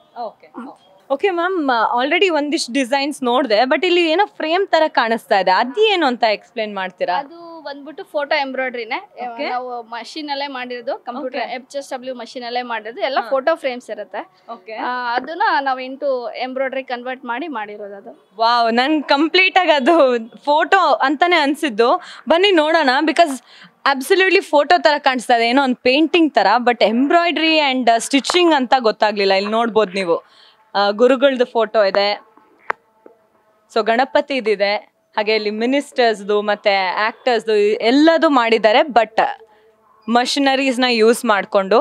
ಓಕೆ ಮ್ಯಾಮ್ ಆಲ್ರೆಡಿ ಒಂದಿಷ್ಟು ಡಿಸೈನ್ಸ್ ನೋಡಿದೆ ಬಟ್ ಇಲ್ಲಿ ಏನೋ ಫ್ರೇಮ್ ತರ ಕಾಣಿಸ್ತಾ ಇದೆ ಅದೇನು ಅಂತ ಎಕ್ಸ್ಪ್ಲೇನ್ ಮಾಡ್ತೀರಾ ಅದು ಬಂದ್ಬಿಟ್ಟು ಫೋಟೋ ಎಂಬ್ರಾಯ್ಡ್ರಿನೇ ನಾವು ಮಷೀನ್ ಅಲ್ಲೇ ಮಾಡಿರೋದು computer H S W machine ಅಲ್ಲೇ ಮಾಡಿರೋದು ಎಲ್ಲ ಫೋಟೋ ಫ್ರೇಮ್ಸ್ ಇರುತ್ತೆ ಓಕೆ ಆ, ಅದನ್ನ ನಾವು ಇಂಟು ಎಂಬ್ರಾಯ್ಡ್ರಿ ಕನ್ವರ್ಟ್ ಮಾಡಿ ಮಾಡಿರೋದು ಅದು ವಾವ್ ನನ್ ಕಂಪ್ಲೀಟ್ ಆಗಿ ಅದು ಫೋಟೋ ಅಂತಾನೆ ಅನ್ಸಿದ್ದು ಬನ್ನಿ ನೋಡೋಣ ಬಿಕಾಸ್ ಅಬ್ಸಲ್ಯೂಟ್ಲಿ ಫೋಟೋ ತರ ಕಾಣಿಸ್ತಾ ಇದೆ ಏನೋ ಒಂದು ಪೇಂಟಿಂಗ್ ತರ ಬಟ್ ಎಂಬ್ರಾಯ್ಡ್ರಿ ಅಂಡ್ ಸ್ಟಿಚಿಂಗ್ ಅಂತ ಗೊತ್ತಾಗ್ಲಿಲ್ಲ ಇಲ್ಲಿ ನೋಡ್ಬೋದು ನೀವು ಆ, ಗುರುಗಳ್ದು ಫೋಟೋ ಇದೆ ಸೊ ಗಣಪತಿ ಇದಿದೆ ಹಾಗೆ ಇಲ್ಲಿ ಮಿನಿಸ್ಟರ್ಸ್ದು ಮತ್ತೆ ಆಕ್ಟರ್ಸ್ದು ಎಲ್ಲದು ಮಾಡಿದ್ದಾರೆ ಬಟ್ ಮಷಿನರೀಸ್ನ ಯೂಸ್ ಮಾಡಿಕೊಂಡು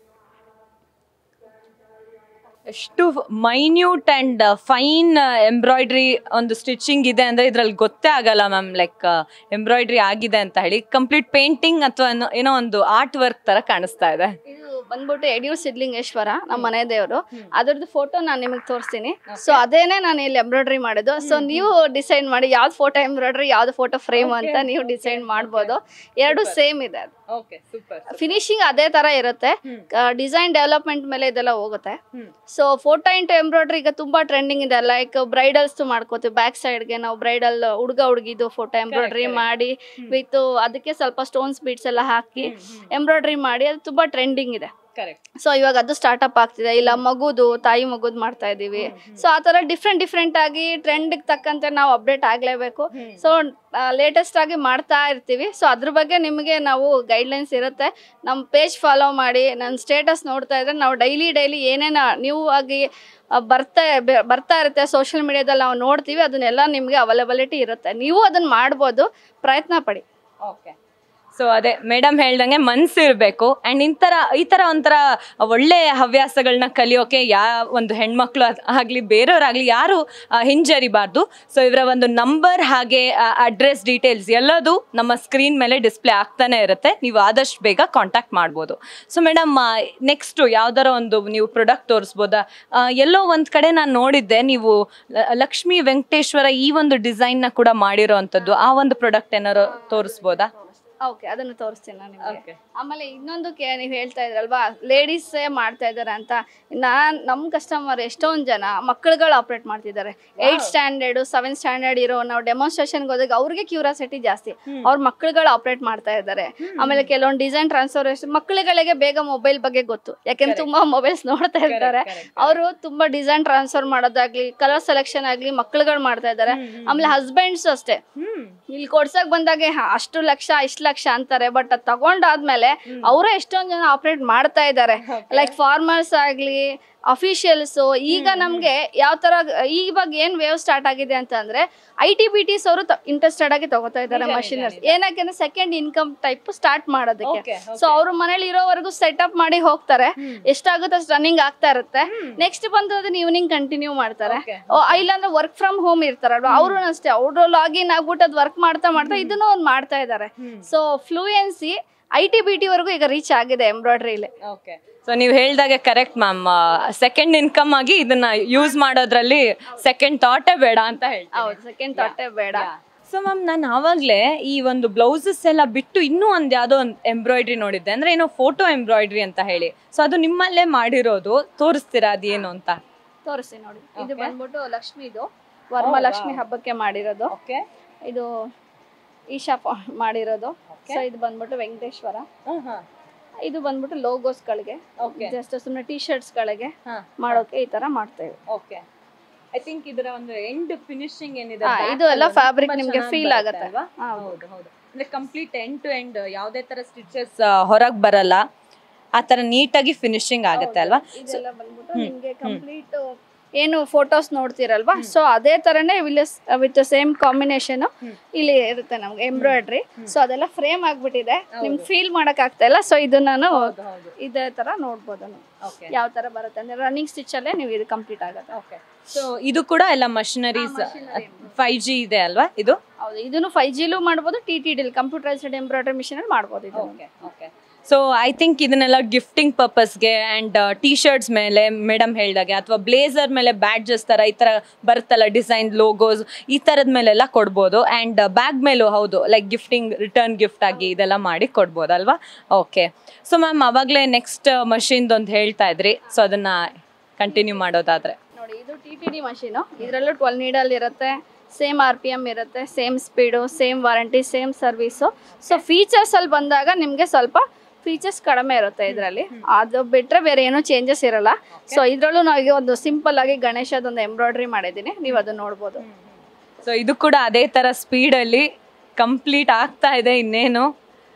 ಎಷ್ಟು ಮೈನ್ಯೂಟ್ ಅಂಡ್ ಫೈನ್ ಎಂಬ್ರಾಯ್ಡ್ರಿ ಒಂದು ಸ್ಟಿಚಿಂಗ್ ಇದೆ ಅಂದ್ರೆ ಇದ್ರಲ್ಲಿ ಗೊತ್ತೇ ಆಗಲ್ಲ ಮ್ಯಾಮ್ ಲೈಕ್ ಎಂಬ್ರಾಯ್ಡ್ರಿ ಆಗಿದೆ ಅಂತ ಹೇಳಿ ಕಂಪ್ಲೀಟ್ ಪೇಂಟಿಂಗ್ ಅಥವಾ ಏನೋ ಒಂದು ಆರ್ಟ್ ವರ್ಕ್ ತರ ಕಾಣಿಸ್ತಾ ಇದೆ ಇದು ಬಂದ್ಬಿಟ್ಟು ಯಡಿಯೂರು ಸಿದ್ಲಿಂಗೇಶ್ವರ ನಮ್ಮ ಮನೆ ದೇವರು ಅದ್ರದ್ದು ಫೋಟೋ ನಾನು ನಿಮಗೆ ತೋರಿಸ್ತೀನಿ ಸೊ ಅದೇನೆ ನಾನು ಇಲ್ಲಿ ಎಂಬ್ರಾಯ್ಡ್ರಿ ಮಾಡೋದು ಸೊ ನೀವು ಡಿಸೈಡ್ ಮಾಡಿ ಯಾವ್ದು ಫೋಟೋ ಎಂಬ್ರಾಯ್ಡ್ರಿ ಯಾವ್ದು ಫೋಟೋ ಫ್ರೇಮ್ ಅಂತ ನೀವು ಡಿಸೈಡ್ ಮಾಡ್ಬೋದು ಎರಡು ಸೇಮ್ ಇದೆ ಅದು ಓಕೆ ಸೂಪರ್ ಫಿನಿಶಿಂಗ್ ಅದೇ ತರ ಇರುತ್ತೆ ಡಿಸೈನ್ ಡೆವಲಪ್ಮೆಂಟ್ ಮೇಲೆ ಇದೆಲ್ಲ ಹೋಗುತ್ತೆ ಸೊ ಫೋಟೋ ಇಂಟು ಎಂಬ್ರಾಯ್ಡ್ರಿ ಈಗ ತುಂಬಾ ಟ್ರೆಂಡಿಂಗ್ ಇದೆ ಲೈಕ್ ಬ್ರೈಡಲ್ಸ್ ಮಾಡ್ಕೋತೀವಿ ಬ್ಯಾಕ್ ಸೈಡ್ಗೆ ನಾವು ಬ್ರೈಡಲ್ ಹುಡುಗ ಹುಡುಗಿದು ಫೋಟೋ ಎಂಬ್ರಾಯ್ಡ್ರಿ correct. ಮಾಡಿ ವಿತ್ ಅದಕ್ಕೆ ಸ್ವಲ್ಪ ಸ್ಟೋನ್ಸ್ ಬೀಡ್ಸ್ ಎಲ್ಲ ಹಾಕಿ ಎಂಬ್ರಾಯ್ಡ್ರಿ ಮಾಡಿ ಅದು ತುಂಬಾ ಟ್ರೆಂಡಿಂಗ್ ಇದೆ ಕರೆಕ್ಟ್ ಸೊ ಇವಾಗ ಅದು ಸ್ಟಾರ್ಟ್ಅಪ್ ಆಗ್ತಿದೆ ಇಲ್ಲ ಮಗುದು ತಾಯಿ ಮಗುದ್ ಮಾಡ್ತಾ ಇದೀವಿ ಸೊ ಆ ತರ ಡಿಫ್ರೆಂಟ್ ಡಿಫ್ರೆಂಟ್ ಆಗಿ ಟ್ರೆಂಡ್ ತಕ್ಕಂತೆ ನಾವು ಅಪ್ಡೇಟ್ ಆಗ್ಲೇಬೇಕು ಸೊ ಲೇಟೆಸ್ಟ್ ಆಗಿ ಮಾಡ್ತಾ ಇರ್ತೀವಿ ಸೊ ಅದ್ರ ಬಗ್ಗೆ ನಿಮಗೆ ನಾವು ಗೈಡ್ಲೈನ್ಸ್ ಇರುತ್ತೆ ನಮ್ಮ ಪೇಜ್ ಫಾಲೋ ಮಾಡಿ ನನ್ನ ಸ್ಟೇಟಸ್ ನೋಡ್ತಾ ಇದ್ರೆ ನಾವು ಡೈಲಿ ಡೈಲಿ ಏನೇನು ನೀವು ಆಗಿ ಆ, ಬರ್ತಾ ಬೆ- ಬರ್ತಾ ಇರುತ್ತೆ ಸೋಷಿಯಲ್ ಮೀಡಿಯಾದಲ್ಲಿ ನಾವು ನೋಡ್ತೀವಿ ಅದನ್ನೆಲ್ಲ ನಿಮಗೆ ಅವೈಲಬಿಲಿಟಿ ಇರುತ್ತೆ ನೀವು ಅದನ್ನ ಮಾಡ್ಬೋದು ಪ್ರಯತ್ನ ಪಡಿ ಓಕೆ ಸೊ ಅದೇ ಮೇಡಮ್ ಹೇಳ್ದಂಗೆ ಮನ್ಸು ಇರಬೇಕು ಆ್ಯಂಡ್ ಇಂಥರ ಈ ಥರ ಒಂಥರ ಒಳ್ಳೆ ಹವ್ಯಾಸಗಳನ್ನ ಕಲಿಯೋಕೆ ಯಾವ ಒಂದು ಹೆಣ್ಮಕ್ಳು ಅದ್- ಆಗ್ಲಿ ಬೇರೆಯವರಾಗಲಿ ಯಾರು ಆ, ಹಿಂಜರಿಬಾರ್ದು ಸೊ ಇವರ ಒಂದು ನಂಬರ್ ಹಾಗೆ ಅಡ್ರೆಸ್ ಡೀಟೇಲ್ಸ್ ಎಲ್ಲದೂ ನಮ್ಮ ಸ್ಕ್ರೀನ್ ಮೇಲೆ ಡಿಸ್ಪ್ಲೇ ಆಗ್ತಾನೆ ಇರುತ್ತೆ ನೀವು ಆದಷ್ಟು ಬೇಗ ಕಾಂಟ್ಯಾಕ್ಟ್ ಮಾಡ್ಬೋದು ಸೊ ಮೇಡಮ್ ನೆಕ್ಸ್ಟು ಯಾವ್ದಾರ ಒಂದು ನೀವು ಪ್ರಾಡಕ್ಟ್ ತೋರಿಸ್ಬೋದಾ ಆ, ಎಲ್ಲೋ ಒಂದು ಕಡೆ ನಾನು ನೋಡಿದ್ದೆ ನೀವು ಲ- ಲಕ್ಷ್ಮೀ ವೆಂಕಟೇಶ್ವರ ಈ ಒಂದು ಡಿಸೈನ್ನ ಕೂಡ ಮಾಡಿರೋ ಅಂಥದ್ದು ಆ ಒಂದು ಪ್ರಾಡಕ್ಟ್ ಏನಾರು ತೋರಿಸ್ಬೋದಾ ಓಕೆ ಅದನ್ನು ತೋರಿಸ್ತೀನಿ ನಾನು ನಿಮಗೆ Okay. ಆಮೇಲೆ ಇನ್ನೊಂದು ಕೆ ನೀವು ಹೇಳ್ತಾ ಇದ್ರಲ್ವಾ ಲೇಡೀಸೇ ಮಾಡ್ತಾ ಇದ್ದಾರೆ ಅಂತ ನಾನ್ ನಮ್ಮ ಕಸ್ಟಮರ್ ಎಷ್ಟೊಂದು ಜನ ಮಕ್ಕಳುಗಳು ಆಪ್ರೇಟ್ ಮಾಡ್ತಿದ್ದಾರೆ ಏಯ್ಟ್ ಸ್ಟ್ಯಾಂಡರ್ಡ್ ಸೆವೆನ್ ಸ್ಟ್ಯಾಂಡರ್ಡ್ ಇರೋ ನಾವು ಡೆಮಾನ್ಸ್ಟ್ರೇಷನ್ಗೆ ಹೋದಾಗ ಅವ್ರಿಗೆ ಕ್ಯೂರಿಯಾಸಿಟಿ ಜಾಸ್ತಿ ಅವ್ರ ಮಕ್ಕಳುಗಳು ಆಪ್ರೇಟ್ ಮಾಡ್ತಾ ಇದ್ದಾರೆ ಆಮೇಲೆ ಕೆಲವೊಂದು ಡಿಸೈನ್ ಟ್ರಾನ್ಸ್ಫರ್ ಮಕ್ಕಳುಗಳಿಗೆ ಬೇಗ ಮೊಬೈಲ್ ಬಗ್ಗೆ ಗೊತ್ತು ಯಾಕೆಂದ್ರೆ ತುಂಬಾ ಮೊಬೈಲ್ಸ್ ನೋಡ್ತಾ ಇರ್ತಾರೆ correct, ಅವರು ತುಂಬಾ ಡಿಸೈನ್ ಟ್ರಾನ್ಸ್ಫರ್ ಮಾಡೋದಾಗ್ಲಿ ಕಲರ್ ಸೆಲೆಕ್ಷನ್ ಆಗ್ಲಿ ಮಕ್ಕಳುಗಳು ಮಾಡ್ತಾ ಇದ್ದಾರೆ ಆಮೇಲೆ ಹಸ್ಬೆಂಡ್ಸ್ ಅಷ್ಟೇ ಹ್ಮ್ ಇಲ್ಲಿ ಕೊಡ್ಸಕ್ ಬಂದಾಗೆ ಹ, ಅಷ್ಟು ಲಕ್ಷ ಇಷ್ಟು ಲಕ್ಷ ಅಂತಾರೆ ಬಟ್ ಅದ್ ತಗೊಂಡಾದ್ಮೇಲೆ ಅವರೇ ಎಷ್ಟೊಂದ್ ಜನ ಆಪರೇಟ್ ಮಾಡ್ತಾ ಇದ್ದಾರೆ ಲೈಕ್ ಫಾರ್ಮರ್ಸ್ ಆಗ್ಲಿ ಅಫಿಷಿಯಲ್ಸ್ ಈಗ ನಮ್ಗೆ ಯಾವ ತರ ಇವಾಗ ಏನ್ ವೇವ್ ಸ್ಟಾರ್ಟ್ ಆಗಿದೆ ಅಂತಂದ್ರೆ ಐ ಟಿ ಬಿ ಟಿಸ್ ಅವರು ಇಂಟ್ರೆಸ್ಟೆಡ್ ಆಗಿ ತಗೋತಾ ಇದ್ದಾರೆ ನಿಜ, ಮಷಿನರ್ಸ್ ನಿಜ. ಏನಕ್ಕೆ ಸೆಕೆಂಡ್ ಇನ್ಕಮ್ ಟೈಪ್ ಸ್ಟಾರ್ಟ್ ಮಾಡೋದಕ್ಕೆ Okay, ಸೊ ಅವ್ರ ಮನೇಲಿ ಇರೋವರೆಗೂ ಸೆಟಪ್ ಮಾಡಿ ಹೋಗ್ತಾರೆ ಎಷ್ಟಾಗುತ್ತೆ ಅಷ್ಟು ರನ್ನಿಂಗ್ ಆಗ್ತಾ ಇರುತ್ತೆ ನೆಕ್ಸ್ಟ್ ಬಂದು ಅದನ್ನ ಈವ್ನಿಂಗ್ ಕಂಟಿನ್ಯೂ ಮಾಡ್ತಾರೆ Okay. ಓ, ಇಲ್ಲಾಂದ್ರೆ ವರ್ಕ್ ಫ್ರಮ್ ಹೋಮ್ ಇರ್ತಾರಲ್ವಾ ಅವರು ಅಷ್ಟೇ ಅವ್ರು ಲಾಗಿನ್ ಆಗ್ಬಿಟ್ಟು ಅದು ವರ್ಕ್ ಮಾಡ್ತಾ ಮಾಡ್ತಾ ಇದನ್ನು ಒಂದು ಮಾಡ್ತಾ ಇದ್ದಾರೆ so fluency I T B T ವರೆಗೂ ಈಗ ರೀಚ್ ಆಗಿದೆ ಎಂಬ್ರಾಯ್ಡ್ರಿಲಿ ಓಕೆ ಸೊ ನೀವು ಹೇಳ್ದಾಗೆ ಕರೆಕ್ಟ್ ಮ್ಯಾಮ್ ಸೆಕೆಂಡ್ ಇನ್ಕಮ್ ಆಗಿ ಇದನ್ನ ಯೂಸ್ ಮಾಡೋದ್ರಲ್ಲಿ ಸೆಕೆಂಡ್ ಥಾಟೇ ಬೇಡ ಅಂತ ಹೇಳ್ತೀನಿ ಹೌದು ಸೆಕೆಂಡ್ ತೊಟ್ಟೆ ಬೇಡ ಸೊ ಮ್ಯಾಮ್ ನಾನು ಆವಾಗಲೇ ಈ ಒಂದು ಬ್ಲೌಸಸ್ ಎಲ್ಲ ಬಿಟ್ಟು ಇನ್ನೂ ಒಂದು ಯಾವುದೋ ಒಂದು ಎಂಬ್ರಾಯ್ಡ್ರಿ ನೋಡಿದ್ದೆ ಅಂದ್ರೆ ಏನೋ ಫೋಟೋ ಎಂಬ್ರಾಯ್ಡ್ರಿ ಅಂತ ಹೇಳಿ ಸೊ ಅದು ನಿಮ್ಮಲ್ಲೇ ಮಾಡಿರೋದು ತೋರಿಸ್ತೀರಾ ಅದೇನು ಅಂತ ತೋರಿಸಿ ನೋಡಿ ಇದು ಬಂದ್ಬಿಟ್ಟು ಲಕ್ಷ್ಮಿದು ವರಮಹಾಲಕ್ಷ್ಮಿ ಹಬ್ಬಕ್ಕೆ ಮಾಡಿರೋದು ಓಕೆ ಇದು ಈಶಾ ಫಾ- ಮಾಡಿರೋದು ಸೊ ಇದು ಬಂದ್ಬಿಟ್ಟು ವೆಂಕಟೇಶ್ವರ ಇದು ಬಂದ್ಬಿಟ್ಟು ಲೋಗೋಸ್ಗಳಿಗೆ ಓಕೆ ಜಸ್ಟ್ ಸುಮ್ಮನೆ ಟಿ ಶರ್ಟ್ಸ್ಗಳಿಗೆ ಹಾ ಮಾಡೋಕೆ ಈ ತರ ಮಾಡ್ತೇವೆ ಓಕೆ ಐ ಥಿಂಕ್ ಇದರ ಒಂದು ಎಂಡ್ ಫಿನಿಶಿಂಗ್ ಏನಿದೆ ಹಾ, back ಇದು ಎಲ್ಲ ಅಲ್ಲಿ fabric ತುಂಬಾ ನಿಮ್ಗೆ ಚೆನ್ನಾಗ್ feel ಬರುತ್ತೆ ಆಗತ್ತೆ. ಅಲ್ವಾ? ಹಾ, ಹೌದು ಹೌದು ಅಂದ್ರೆ ಕಂಪ್ಲೀಟ್ ಎಂಡ್ ಟು ಎಂಡ್ ಯಾವುದೇ ತರ ಸ್ಟಿಚಸ್ ಹೊರಗ್ ಬರಲ್ಲ ಆ ತರ ನೀಟಾಗಿ ಫಿನಿಶಿಂಗ್ ಆಗುತ್ತೆ ಅಲ್ವಾ ಇದೆಲ್ಲ ಬಂದ್ಬಿಟ್ಟು ನಿಮ್ಗೆ ಕಂಪ್ಲೀಟ್ ಏನು ಫೋಟೋಸ್ ನೋಡ್ತೀರಲ್ವಾ ಸೊ ಅದೇ ತರನೇ ವಿತ್ ಸೇಮ್ ಕಾಂಬಿನೇಷನ್ ಇಲ್ಲಿ ಇರುತ್ತೆ ನಮ್ಗೆ ಎಂಬ್ರಾಯ್ಡ್ರಿ ಸೊ ಅದೆಲ್ಲ ಫ್ರೇಮ್ ಆಗ್ಬಿಟ್ಟಿದೆ ನಿಮ್ಗೆ ಫೀಲ್ ಮಾಡಕ್ ಆಗ್ತಾ ಇಲ್ಲ ಸೊ ಇದು ನಾನು ಹೌದು ಹೌದು ಇದೇ ತರ ನೋಡ್ಬೋದು ನೀವು ಓಕೆ ಯಾವ ತರ ಬರುತ್ತೆ ಅಂದ್ರೆ ರನ್ನಿಂಗ್ ಸ್ಟಿಚ್ ಅಲ್ಲೇ ನೀವು ಇದು ಕಂಪ್ಲೀಟ್ ಆಗುತ್ತೆ ಓಕೆ ಸೊ ಇದು ಕೂಡ ಎಲ್ಲ ಮಷಿನರೀಸ್ ಫೈವ್ ಜಿ ಇದೆ ಅಲ್ವಾ ಇದು ಹೌದು ಇದನ್ನು ಫೈವ್ ಜಿಲೂ ಮಾಡ್ಬೋದು ಟಿ ಟಿ ಡಿಲ್ ಕಂಪ್ಯೂಟರೈಸ್ಡ್ ಎಂಬ್ರಾಯ್ಡ್ರಿ ಮಿಷಿನ್ ಅಲ್ಲಿ ಮಾಡ್ಬೋದು ಇದು okay okay so I think ಇದನ್ನೆಲ್ಲ ಗಿಫ್ಟಿಂಗ್ ಪರ್ಪಸ್ಗೆ ಆ್ಯಂಡ್ ಟಿ ಶರ್ಟ್ಸ್ ಮೇಲೆ ಮೇಡಮ್ ಹೇಳ್ದಾಗೆ ಅಥವಾ ಬ್ಲೇಸರ್ ಮೇಲೆ ಬ್ಯಾಡ್ಜಸ್ ಥರ ಈ ಥರ ಬರುತ್ತಲ್ಲ ಡಿಸೈನ್ ಲೋಗೋಸ್ ಈ ಥರದ ಮೇಲೆಲ್ಲ ಕೊಡ್ಬೋದು ಆ್ಯಂಡ್ ಬ್ಯಾಗ್ ಮೇಲೂ ಹೌದು ಲೈಕ್ ಗಿಫ್ಟಿಂಗ್ ರಿಟರ್ನ್ ಗಿಫ್ಟ್ ಆಗಿ ಇದೆಲ್ಲ ಮಾಡಿ ಕೊಡ್ಬೋದಲ್ವಾ ಓಕೆ ಸೊ ಮ್ಯಾಮ್ ಅವಾಗಲೇ ನೆಕ್ಸ್ಟ್ ಮಷಿನ್ದೊಂದು ಹೇಳ್ತಾ ಇದ್ರಿ ಸೊ ಅದನ್ನು ಕಂಟಿನ್ಯೂ ಮಾಡೋದಾದರೆ ನೋಡಿ ಇದು ಟಿ ಟಿ ಡಿ ಮಷೀನು ಇದರಲ್ಲೂ ಟ್ವೆಲ್ ನೀಡಲ್ ಇರುತ್ತೆ ಸೇಮ್ ಆರ್ ಪಿ ಎಮ್ ಇರುತ್ತೆ same speed same warranty same service so features ಅಲ್ಲಿ ಬಂದಾಗ ನಿಮಗೆ ಸ್ವಲ್ಪ ಫೀಚರ್ಸ್ ಕಡಿಮೆ ಇರುತ್ತೆ ಇದರಲ್ಲಿ ಅದು ಬಿಟ್ಟರೆ ಬೇರೆ ಏನೂ ಚೇಂಜಸ್ ಇರಲ್ಲ ಸೊ ಇದರಲ್ಲೂ ನಾವು ಒಂದು ಸಿಂಪಲ್ ಆಗಿ ಗಣೇಶದೊಂದು ಎಂಬ್ರಾಯ್ಡ್ರಿ ಮಾಡಿದ್ದೀನಿ ನೀವು ಅದನ್ನ ನೋಡ್ಬೋದು ಸೊ ಇದು ಕೂಡ ಅದೇ ಥರ ಸ್ಪೀಡಲ್ಲಿ ಕಂಪ್ಲೀಟ್ ಆಗ್ತಾ ಇದೆ ಇನ್ನೇನು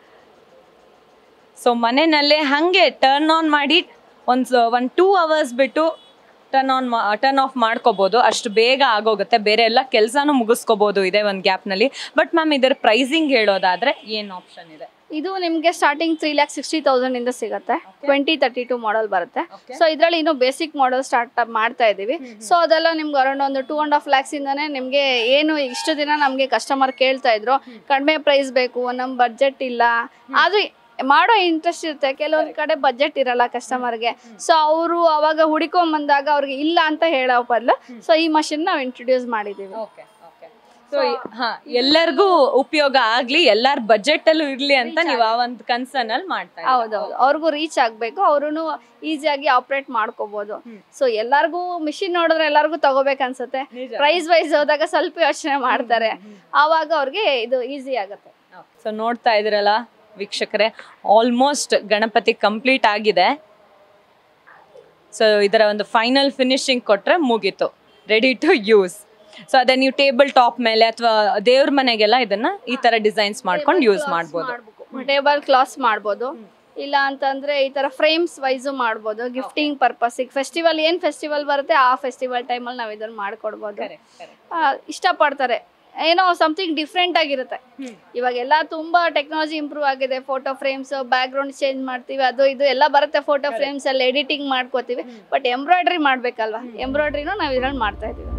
ಸೊ ಮನೆಯಲ್ಲೇ ಹಾಗೆ ಟರ್ನ್ ಆನ್ ಮಾಡಿ ಒಂದು ಒಂದು ಟೂ ಅವರ್ಸ್ ಬಿಟ್ಟು ಟರ್ನ್ ಆನ್ ಟರ್ನ್ ಆಫ್ ಮಾಡ್ಕೋಬೋದು ಅಷ್ಟು ಬೇಗ ಆಗೋಗುತ್ತೆ ಬೇರೆ ಎಲ್ಲ ಕೆಲಸನೂ ಮುಗಿಸ್ಕೋಬೋದು ಇದೆ ಒಂದು ಗ್ಯಾಪ್ನಲ್ಲಿ ಬಟ್ ಮ್ಯಾಮ್ ಇದರ ಪ್ರೈಸಿಂಗ್ ಹೇಳೋದಾದರೆ ಏನು ಆಪ್ಷನ್ ಇದೆ ಇದು ನಿಮಗೆ starting three lakh sixty thousand ಇಂದ ಸಿಗುತ್ತೆ ಟ್ವೆಂಟಿ ತರ್ಟಿ ಟು ಮಾಡೆಲ್ ಬರುತ್ತೆ ಸೊ ಇದರಲ್ಲಿ ಇನ್ನೂ ಬೇಸಿಕ್ ಮಾಡೆಲ್ ಸ್ಟಾರ್ಟ್ ಮಾಡ್ತಾ ಇದ್ದೀವಿ ಸೊ ಅದೆಲ್ಲ ನಿಮ್ಗೆ ಅರೌಂಡ್ ಒಂದು ಟೂ ಅಂಡ್ ಹಾಫ್ ಲ್ಯಾಕ್ಸ್ ಇಂದಾನೆ ನಿಮಗೆ ಏನು ಇಷ್ಟು ದಿನ ನಮಗೆ ಕಸ್ಟಮರ್ ಕೇಳ್ತಾ ಇದ್ರು ಕಡಿಮೆ ಪ್ರೈಸ್ ಬೇಕು ನಮ್ಮ ಬಡ್ಜೆಟ್ ಇಲ್ಲ ಆದ್ರೆ ಮಾಡೋ ಇಂಟ್ರೆಸ್ಟ್ ಇರುತ್ತೆ ಕೆಲವೊಂದ್ ಕಡೆ ಬಜೆಟ್ ಇರಲ್ಲ ಕಸ್ಟಮರ್ಗೆ ಸೊ ಅವರು ಅವಾಗ ಹುಡುಕೊಂಡ್ ಬಂದಾಗ ಅವ್ರಿಗೆ ಇಲ್ಲ ಅಂತ ಹೇಳೋ ಬದಲು ಸೊ ಈ ಮಷಿನ್ ನಾವು ಇಂಟ್ರೊಡ್ಯೂಸ್ ಮಾಡಿದೀವಿ ಓಕೆ ಓಕೆ ಸೊ ಹಾ ಎಲ್ಲರಿಗೂ ಉಪಯೋಗ ಆಗ್ಲಿ ಎಲ್ಲಾರ ಬಜೆಟ್ ಅಲ್ಲೂ ಇರ್ಲಿ ಅಂತ ನೀವು ಆ ಒಂದು ಕನ್ಸರ್ನ್ ಅಲ್ಲಿ ಮಾಡ್ತಾ ಇದ್ದೀರಾ. ಹೌದೌದು ಅವ್ರಿಗೂ ರೀಚ್ ಆಗ್ಬೇಕು ಅವರು ಈಸಿಯಾಗಿ ಆಪರೇಟ್ ಮಾಡ್ಕೋಬಹುದು ಸೊ ಎಲ್ಲಾರ್ಗೂ ಮಿಷಿನ್ ನೋಡಿದ್ರೆ ಎಲ್ಲಾರ್ಗೂ ತಗೋಬೇಕು ಅನ್ಸುತ್ತೆ ನಿಜ. ಪ್ರೈಸ್ ವೈಸ್ ಹೋದಾಗ ಸ್ವಲ್ಪ ಯೋಚನೆ ಮಾಡ್ತಾರೆ ಆವಾಗ ಅವ್ರಿಗೆ ಇದು ಈಸಿ ಆಗುತ್ತೆ ಸೊ ನೋಡ್ತಾ ಇದ್ರಲ್ಲ ವೀಕ್ಷಕರೇ ಆಲ್ಮೋಸ್ಟ್ ಗಣಪತಿ ಕಂಪ್ಲೀಟ್ ಆಗಿದೆ ಸೊ ಇದರ ಒಂದು ಫೈನಲ್ ಫಿನಿಶಿಂಗ್ ಕೊಟ್ರೆ ಮುಗೀತು ರೆಡಿ ಟು ಯೂಸ್ ಸೊ ಅದೇ ನೀವು ಟೇಬಲ್ ಟಾಪ್ ಮೇಲೆ ಅಥವಾ ದೇವ್ರ ಮನೆಗೆಲ್ಲ ಇದನ್ನ ಈ ತರ ಡಿಸೈನ್ಸ್ ಮಾಡ್ಕೊಂಡು ಯೂಸ್ ಮಾಡ್ಬೋದು ಟೇಬಲ್ ಕ್ಲಾಸ್ ಮಾಡ್ಬೋದು ಇಲ್ಲ ಅಂತಂದ್ರೆ ಈ ತರ ಫ್ರೇಮ್ಸ್ ವೈಸು ಮಾಡ್ಬೋದು ಗಿಫ್ಟಿಂಗ್ ಪರ್ಪಸ್ ಈಗ ಫೆಸ್ಟಿವಲ್ ಏನ್ ಫೆಸ್ಟಿವಲ್ ಬರುತ್ತೆ ಆ ಫೆಸ್ಟಿವಲ್ ಟೈಮಲ್ಲಿ ನಾವು ಇದನ್ನ ಮಾಡ್ಕೊಡ್ಬೋದು ಆ, ಇಷ್ಟಪಡ್ತಾರೆ ಏನೋ ಸಮಥಿಂಗ್ ಡಿಫ್ರೆಂಟ್ ಆಗಿರುತ್ತೆ ಇವಾಗ ಎಲ್ಲ ತುಂಬಾ ಟೆಕ್ನಾಲಜಿ ಇಂಪ್ರೂವ್ ಆಗಿದೆ photo frames background change ಮಾಡ್ತೀವಿ ಅದು ಇದು ಎಲ್ಲ ಬರುತ್ತೆ ಫೋಟೋ ಫ್ರೇಮ್ಸ್ ಎಲ್ಲ ಎಡಿಟಿಂಗ್ ಮಾಡ್ಕೋತೀವಿ ಬಟ್ ಎಂಬ್ರಾಯ್ಡ್ರಿ ಮಾಡ್ಬೇಕಲ್ವಾ ಎಂಬ್ರಾಯ್ಡ್ರಿನೂ ನಾವು ಇದ್ರಲ್ಲಿ ಮಾಡ್ತಾ ಇದೀವಿ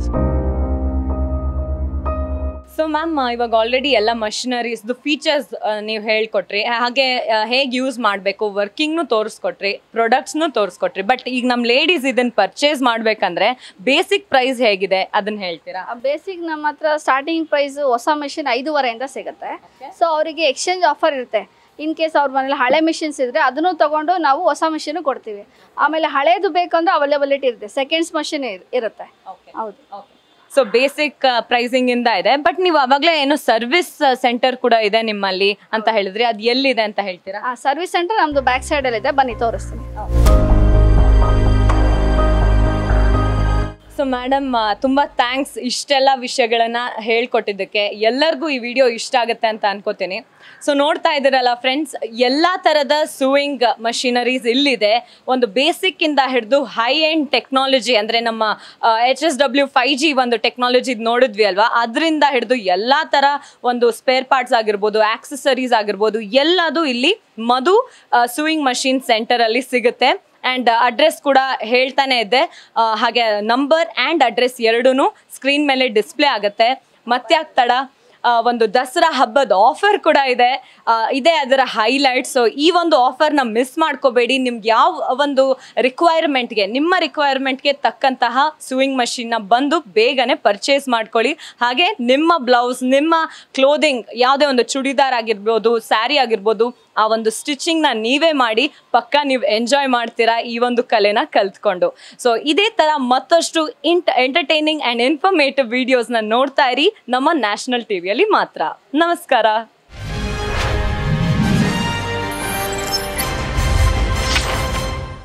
ಸೊ ಮ್ಯಾಮ್ ಇವಾಗ ಆಲ್ರೆಡಿ ಎಲ್ಲ ಮಷಿನರೀಸ್ದು ಫೀಚರ್ಸ್ ನೀವು ಹೇಳ್ಕೊಟ್ರಿ ಹಾಗೆ ಹೇಗೆ ಯೂಸ್ ಮಾಡಬೇಕು ವರ್ಕಿಂಗ್ನು ತೋರಿಸ್ಕೊಟ್ರಿ ಪ್ರಾಡಕ್ಟ್ಸ್ನು ತೋರಿಸ್ಕೊಟ್ರಿ ಬಟ್ ಈಗ ನಮ್ಮ ಲೇಡೀಸ್ ಇದನ್ನ ಪರ್ಚೇಸ್ ಮಾಡ್ಬೇಕಂದ್ರೆ ಬೇಸಿಕ್ ಪ್ರೈಸ್ ಹೇಗಿದೆ ಅದನ್ನ ಹೇಳ್ತೀರಾ ಬೇಸಿಕ್ ನಮ್ಮ ಹತ್ರ ಸ್ಟಾರ್ಟಿಂಗ್ ಪ್ರೈಸ್ ಹೊಸ ಮೆಷಿನ್ ಐದೂವರೆಯಿಂದ ಸಿಗುತ್ತೆ ಸೊ ಅವರಿಗೆ ಎಕ್ಸ್ಚೇಂಜ್ ಆಫರ್ ಇರುತ್ತೆ ಇನ್ ಕೇಸ್ ಅವ್ರ ಮನೇಲಿ ಹಳೆ ಮಿಷಿನ್ಸ್ ಇದ್ರೆ ಅದನ್ನು ತಗೊಂಡು ನಾವು ಹೊಸ ಮಿಷಿನ್ ಕೊಡ್ತೀವಿ ಆಮೇಲೆ ಹಳೇದು ಬೇಕಂದ್ರೆ ಅವೈಲೇಬಿಲಿಟಿ ಇರುತ್ತೆ ಸೆಕೆಂಡ್ಸ್ ಮಷಿನ್ ಇರುತ್ತೆ ಹೌದು ಸೊ ಬೇಸಿಕ್ ಪ್ರೈಸಿಂಗ್ ಇಂದ ಇದೆ ಬಟ್ ನೀವು ಅವಾಗಲೇ ಏನು ಸರ್ವಿಸ್ ಸೆಂಟರ್ ಕೂಡ ಇದೆ ನಿಮ್ಮಲ್ಲಿ ಅಂತ ಹೇಳಿದ್ರಿ ಅದು ಎಲ್ಲಿದೆ ಅಂತ ಹೇಳ್ತೀರಾ ಆ ಸರ್ವಿಸ್ ಸೆಂಟರ್ ನಮ್ದು ಬ್ಯಾಕ್ ಸೈಡ್ ಅಲ್ಲಿ ಇದೆ ಬನ್ನಿ ತೋರಿಸ್ತೀನಿ ಸೊ ಮೇಡಮ್ ತುಂಬಾ ಥ್ಯಾಂಕ್ಸ್ ಇಷ್ಟೆಲ್ಲ ವಿಷಯಗಳನ್ನ ಹೇಳ್ಕೊಟ್ಟಿದ್ದಕ್ಕೆ ಎಲ್ಲರಿಗೂ ಈ ವಿಡಿಯೋ ಇಷ್ಟ ಆಗುತ್ತೆ ಅಂತ ಅನ್ಕೋತೀನಿ ಸೊ ನೋಡ್ತಾ ಇದ್ದೀರಲ್ಲ ಫ್ರೆಂಡ್ಸ್ ಎಲ್ಲ ಥರದ ಸೂಯಿಂಗ್ ಮಷಿನರೀಸ್ ಇಲ್ಲಿದೆ ಒಂದು ಬೇಸಿಕ್ ಇಂದ ಹಿಡಿದು ಹೈ ಎಂಡ್ ಟೆಕ್ನಾಲಜಿ ಅಂದ್ರೆ ನಮ್ಮ H S W five G ಒಂದು ಟೆಕ್ನಾಲಜಿ ನೋಡಿದ್ವಿ ಅಲ್ವಾ ಅದರಿಂದ ಹಿಡಿದು ಎಲ್ಲ ಥರ ಒಂದು ಸ್ಪೇರ್ ಪಾರ್ಟ್ಸ್ ಆಗಿರ್ಬೋದು ಆಕ್ಸೆಸರೀಸ್ ಆಗಿರ್ಬೋದು ಎಲ್ಲದು ಇಲ್ಲಿ ಮಧು ಸೂಯಿಂಗ್ ಮಷಿನ್ ಸೆಂಟರ್ ಅಲ್ಲಿ ಸಿಗುತ್ತೆ ಆ್ಯಂಡ್ ಅಡ್ರೆಸ್ ಕೂಡ ಹೇಳ್ತಾನೆ ಇದ್ದೆ ಆ, ಹಾಗೆ ನಂಬರ್ ಆ್ಯಂಡ್ ಅಡ್ರೆಸ್ ಎರಡೂ ಸ್ಕ್ರೀನ್ ಮೇಲೆ ಡಿಸ್ಪ್ಲೇ ಆಗುತ್ತೆ ಮತ್ತೆ ತಡ ಆ, ಒಂದು ದಸರಾ ಹಬ್ಬದ ಆಫರ್ ಕೂಡ ಇದೆ ಆ, ಇದೇ ಅದರ ಹೈಲೈಟ್ ಸೊ ಈ ಒಂದು ಆಫರ್ನ ಮಿಸ್ ಮಾಡ್ಕೋಬೇಡಿ ನಿಮ್ಗೆ ಯಾವ ಒಂದು ರಿಕ್ವೈರ್ಮೆಂಟ್ಗೆ ನಿಮ್ಮ ರಿಕ್ವೈರ್ಮೆಂಟ್ಗೆ ತಕ್ಕಂತಹ ಸೂಯಿಂಗ್ ಮಷಿನ್ನ ಬಂದು ಬೇಗನೆ ಪರ್ಚೇಸ್ ಮಾಡ್ಕೊಳ್ಳಿ ಹಾಗೆ ನಿಮ್ಮ ಬ್ಲೌಸ್ ನಿಮ್ಮ ಕ್ಲೋದಿಂಗ್ ಯಾವುದೇ ಒಂದು ಚೂಡಿದಾರ್ ಆಗಿರ್ಬೋದು ಸ್ಯಾರಿ ಆಗಿರ್ಬೋದು ಆ ಒಂದು ಸ್ಟಿಚಿಂಗ್ನ ನೀವೇ ಮಾಡಿ ಪಕ್ಕ ನೀವು ಎಂಜಾಯ್ ಮಾಡ್ತೀರಾ ಈ ಒಂದು ಕಲೆನ ಕಲ್ತ್ಕೊಂಡು ಸೊ ಇದೇ ಥರ ಮತ್ತಷ್ಟು ಇಂಟ್ ಎಂಟರ್ಟೈನಿಂಗ್ ಆ್ಯಂಡ್ ಇನ್ಫಾರ್ಮೇಟಿವ್ ವಿಡಿಯೋಸ್ನ ನೋಡ್ತಾ ಇರಿ ನಮ್ಮ ನ್ಯಾಷನಲ್ ಟಿವಿಯಲ್ಲಿ ಮಾತ್ರ ನಮಸ್ಕಾರ